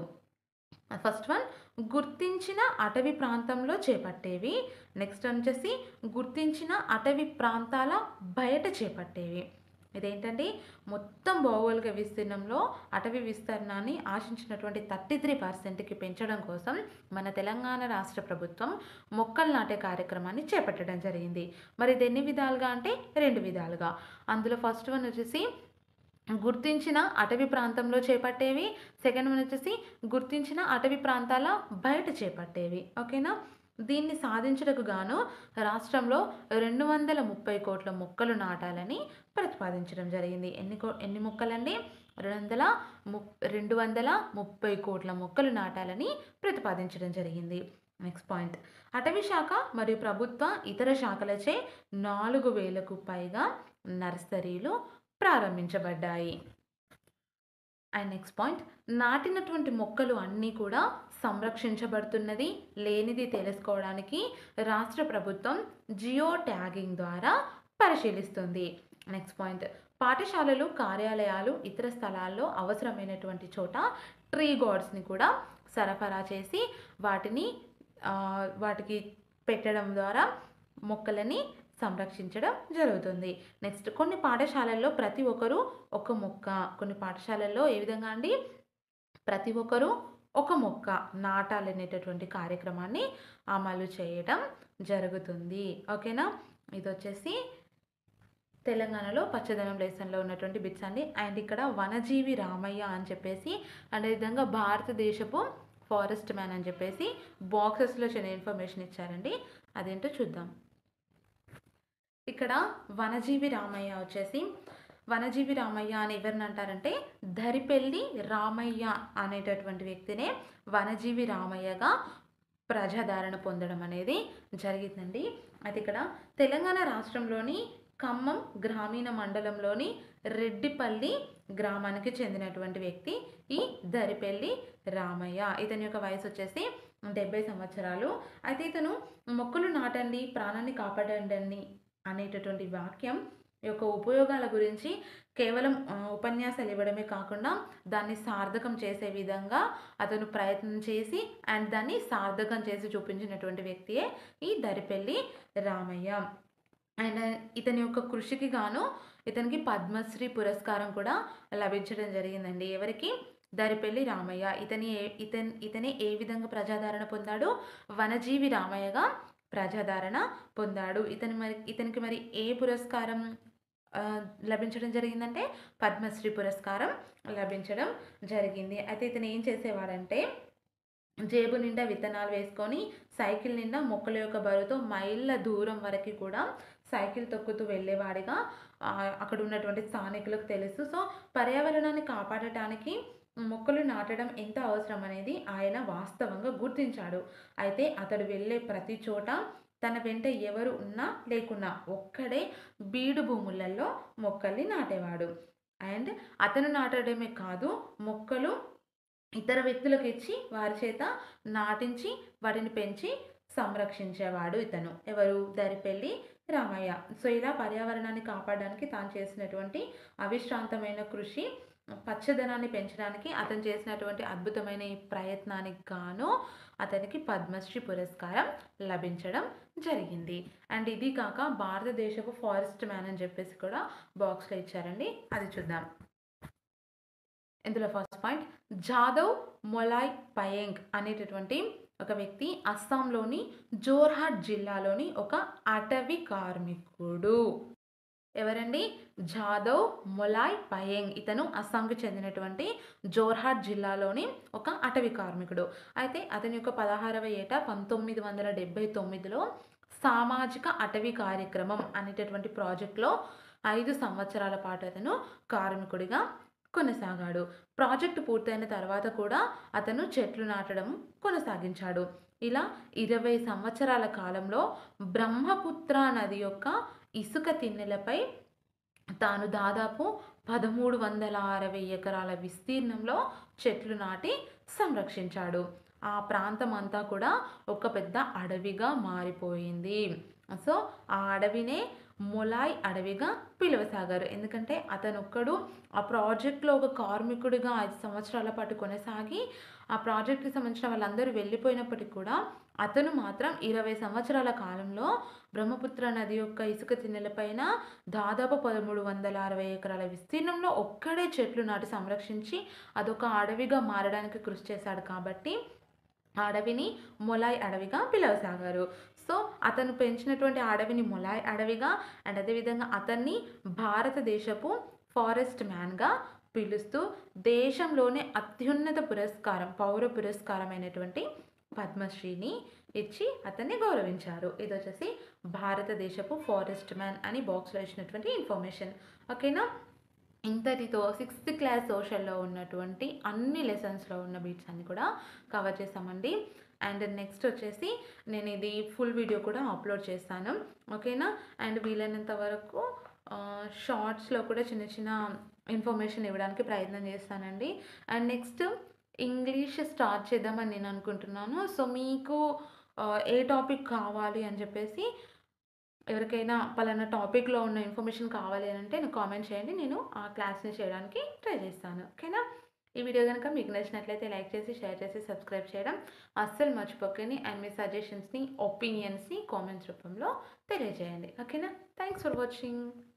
ఫస్ట్ వన్ గుర్తించిన అటవీ ప్రాంతంలో చేపట్టేవి నెక్స్ట్ వచ్చేసి గుర్తించిన అటవీ ప్రాంతాల బయట చేపట్టేవి ఇదేంటండి మొత్తం భౌగోళిక విస్తీర్ణంలో అటవీ విస్తీర్ణాన్ని ఆశించినటువంటి థర్టీ త్రీ పర్సెంట్కి పెంచడం కోసం మన తెలంగాణ రాష్ట్ర ప్రభుత్వం మొక్కలు నాటే కార్యక్రమాన్ని చేపట్టడం జరిగింది మరి ఇది ఎన్ని విధాలుగా అంటే రెండు విధాలుగా అందులో ఫస్ట్ వన్ వచ్చేసి గుర్తించిన అటవీ ప్రాంతంలో చేపట్టేవి సెకండ్ వన్ వచ్చేసి గుర్తించిన అటవీ ప్రాంతాల బయట చేపట్టేవి ఓకేనా దీన్ని సాధించడానికి గాను రాష్ట్రంలో రెండు వందల ముప్పై కోట్ల మొక్కలు నాటాలని ప్రతిపాదించడం జరిగింది ఎన్ని కో ఎన్ని మొక్కలండి రెండు వందల ము రెండు వందల ముప్పై కోట్ల మొక్కలు నాటాలని ప్రతిపాదించడం జరిగింది నెక్స్ట్ పాయింట్ అటవీ శాఖ మరియు ప్రభుత్వ ఇతర శాఖలచే నాలుగు వేలకు పైగా నర్సరీలు ప్రారంభించబడ్డాయి అండ్ నెక్స్ట్ పాయింట్ నాటినటువంటి మొక్కలు అన్నీ కూడా సంరక్షించబడుతున్నది లేనిది తెలుసుకోవడానికి రాష్ట్ర ప్రభుత్వం జియో ట్యాగింగ్ ద్వారా పరిశీలిస్తుంది నెక్స్ట్ పాయింట్ పాఠశాలలు కార్యాలయాలు ఇతర స్థలాల్లో అవసరమైనటువంటి చోట ట్రీ గార్డ్స్ని కూడా సరఫరా చేసి వాటిని ఆ, వాటికి పెట్టడం ద్వారా మొక్కలని సంరక్షించడం జరుగుతుంది నెక్స్ట్ కొన్ని పాఠశాలల్లో ప్రతి ఒక్కరూ ఒక మొక్క కొన్ని పాఠశాలల్లో ఏ విధంగా అండి ప్రతి ఒక్కరూ ఒక మొక్క నాటాలనేటటువంటి కార్యక్రమాన్ని అమలు చేయడం జరుగుతుంది ఓకేనా ఇది వచ్చేసి తెలంగాణలో పచ్చదనం లెసన్లో ఉన్నటువంటి బిట్స్ అండి అండ్ ఇక్కడ వనజీవి రామయ్య అని చెప్పేసి అదేవిధంగా భారతదేశపు ఫారెస్ట్ మ్యాన్ అని చెప్పేసి బాక్సెస్లో చిన్న ఇన్ఫర్మేషన్ ఇచ్చారండి అదేంటో చూద్దాం ఇక్కడ వనజీవి రామయ్య వచ్చేసి వనజీవి రామయ్య అని ఎవరిని అంటారంటే ధరిపెల్లి రామయ్య అనేటటువంటి వ్యక్తినే వనజీవి రామయ్యగా ప్రజాదరణ పొందడం అనేది జరిగిందండి అయితే ఇక్కడ తెలంగాణ రాష్ట్రంలోని ఖమ్మం గ్రామీణ మండలంలోని రెడ్డిపల్లి గ్రామానికి చెందినటువంటి వ్యక్తి ఈ దరిపెల్లి రామయ్య ఇతని యొక్క వయసు వచ్చేసి డెబ్బై సంవత్సరాలు అయితే ఇతను మొక్కలు నాటండి ప్రాణాన్ని కాపాడండి అనేటటువంటి వాక్యం యొక్క ఉపయోగాల గురించి కేవలం ఆ, ఉపన్యాసాలు ఇవ్వడమే కాకుండా దాన్ని సార్థకం చేసే విధంగా అతను ప్రయత్నం చేసి అండ్ దాన్ని సార్థకం చేసి చూపించినటువంటి వ్యక్తియే ఈ దరిపెల్లి రామయ్య అండ్ ఇతని యొక్క కృషికి గాను ఇతనికి పద్మశ్రీ పురస్కారం కూడా లభించడం జరిగిందండి ఎవరికి దరిపెల్లి రామయ్య ఇతని ఏ- ఇతన్ ఇతని ఏ విధంగా ప్రజాదరణ పొందాడు వనజీవి రామయ్యగా ప్రజాదరణ పొందాడు ఇతని మరి ఇతనికి మరి ఏ పురస్కారం ఆ, లభించడం జరిగిందంటే పద్మశ్రీ పురస్కారం లభించడం జరిగింది అయితే ఇతను ఏం చేసేవాడంటే జేబు నిండా విత్తనాలు వేసుకొని సైకిల్ నిండా మొక్కల యొక్క బరువుతో మైళ్ళ దూరం వరకు కూడా సైకిల్ తొక్కుతూ వెళ్ళేవాడిగా ఆ, అక్కడ ఉన్నటువంటి స్థానికులకు తెలుసు సో పర్యావరణాన్ని కాపాడటానికి మొక్కలు నాటడం ఎంత అవసరం అనేది ఆయన వాస్తవంగా గుర్తించాడు అయితే అతడు వెళ్ళే ప్రతి చోట తన వెంట ఎవరు ఉన్నా లేకున్నా ఒక్కడే బీడు భూములలో మొక్కల్ని నాటేవాడు అండ్ అతను నాటడమే కాదు మొక్కలు ఇతర వ్యక్తులకు ఇచ్చి వారి చేత నాటించి వాటిని పెంచి సంరక్షించేవాడు ఇతను ఎవరు దరిపెల్లి రామయ్య సో ఇలా పర్యావరణాన్ని కాపాడడానికి తాను చేసినటువంటి అవిశ్రాంతమైన కృషి పచ్చదనాన్ని పెంచడానికి అతను చేసినటువంటి అద్భుతమైన ఈ ప్రయత్నానికి గాను అతనికి పద్మశ్రీ పురస్కారం లభించడం జరిగింది అండ్ ఇది కాక భారతదేశపు ఫారెస్ట్ మ్యాన్ అని చెప్పేసి కూడా బాక్స్లో ఇచ్చారండి అది చూద్దాం ఇందులో ఫస్ట్ పాయింట్ జాదవ్ మొలాయ్ పయంగ్ అనేటటువంటి ఒక వ్యక్తి అస్సాంలోని జోర్హాట్ జిల్లాలోని ఒక అటవీ కార్మికుడు ఎవరండి జాదవ్ మొలాయ్ పయంగ్ ఇతను అస్సాంకి చెందినటువంటి జోర్హాట్ జిల్లాలోని ఒక అటవీ కార్మికుడు అయితే అతని యొక్క పదహారవ ఏట పంతొమ్మిది వందల డెబ్బై తొమ్మిదిలో సామాజిక అటవీ కార్యక్రమం అనేటటువంటి ప్రాజెక్ట్లో ఐదు సంవత్సరాల పాటు అతను కార్మికుడిగా కొనసాగాడు ప్రాజెక్టు పూర్తయిన తర్వాత కూడా అతను చెట్లు నాటడం కొనసాగించాడు ఇలా ఇరవై సంవత్సరాల కాలంలో బ్రహ్మపుత్ర నది యొక్క ఇసుక తిన్నెలపై తాను దాదాపు పదమూడు వందల అరవై ఎకరాల విస్తీర్ణంలో చెట్లు నాటి సంరక్షించాడు ఆ ప్రాంతం అంతా కూడా ఒక పెద్ద అడవిగా మారిపోయింది సో ఆ అడవినే మొలాయ్ అడవిగా పిలువసాగారు ఎందుకంటే అతను ఒక్కడు ఆ ప్రాజెక్ట్లో ఒక కార్మికుడిగా ఐదు సంవత్సరాల పాటు కొనసాగి ఆ ప్రాజెక్ట్కి సంబంధించిన వాళ్ళందరూ వెళ్ళిపోయినప్పటికీ కూడా అతను మాత్రం ఇరవై సంవత్సరాల కాలంలో బ్రహ్మపుత్ర నది యొక్క ఇసుక తిన్నెలపైన దాదాపు పదమూడు వందల అరవై ఎకరాల విస్తీర్ణంలో ఒక్కడే చెట్లు నాటి సంరక్షించి అదొక అడవిగా మారడానికి కృషి చేశాడు కాబట్టి ఆ అడవిని మొలాయ్ అడవిగా పిలవసాగారు సో అతను పెంచినటువంటి ఆ అడవిని మొలాయ్ అడవిగా అండ్ అదేవిధంగా అతన్ని భారతదేశపు ఫారెస్ట్ మ్యాన్గా పిలుస్తూ దేశంలోనే అత్యున్నత పురస్కారం పౌర పురస్కారమైనటువంటి పద్మశ్రీని ఇచ్చి అతన్ని గౌరవించారు ఇది వచ్చేసి భారతదేశపు ఫారెస్ట్ మ్యాన్ అని బాక్స్లో ఇచ్చినటువంటి ఇన్ఫర్మేషన్ ఓకేనా ఇంతటితో సిక్స్త్ క్లాస్ సోషల్లో ఉన్నటువంటి అన్ని లెసన్స్లో ఉన్న బీట్స్ అన్ని కూడా కవర్ చేసామండి అండ్ నెక్స్ట్ వచ్చేసి నేను ఇది ఫుల్ వీడియో కూడా అప్లోడ్ చేస్తాను ఓకేనా అండ్ వీలైనంత వరకు షార్ట్స్లో కూడా చిన్న చిన్న ఇన్ఫర్మేషన్ ఇవ్వడానికి ప్రయత్నం చేస్తానండి అండ్ నెక్స్ట్ ఇంగ్లీష్ స్టార్ట్ చేద్దామని నేను అనుకుంటున్నాను సో మీకు ఆ, ఏ టాపిక్ కావాలి అని చెప్పేసి ఎవరికైనా పలానా టాపిక్లో ఉన్న ఇన్ఫర్మేషన్ కావాలి అని అంటే నాకు కామెంట్ చేయండి నేను ఆ క్లాస్ని చేయడానికి ట్రై చేస్తాను ఓకేనా ఈ వీడియో కనుక మీకు నచ్చినట్లయితే లైక్ చేసి షేర్ చేసి సబ్స్క్రైబ్ చేయడం అస్సలు మర్చిపోకండి అండ్ మీ సజెషన్స్ని ఒపీనియన్స్ని కామెంట్స్ రూపంలో తెలియజేయండి ఓకేనా థ్యాంక్స్ ఫర్ వాచింగ్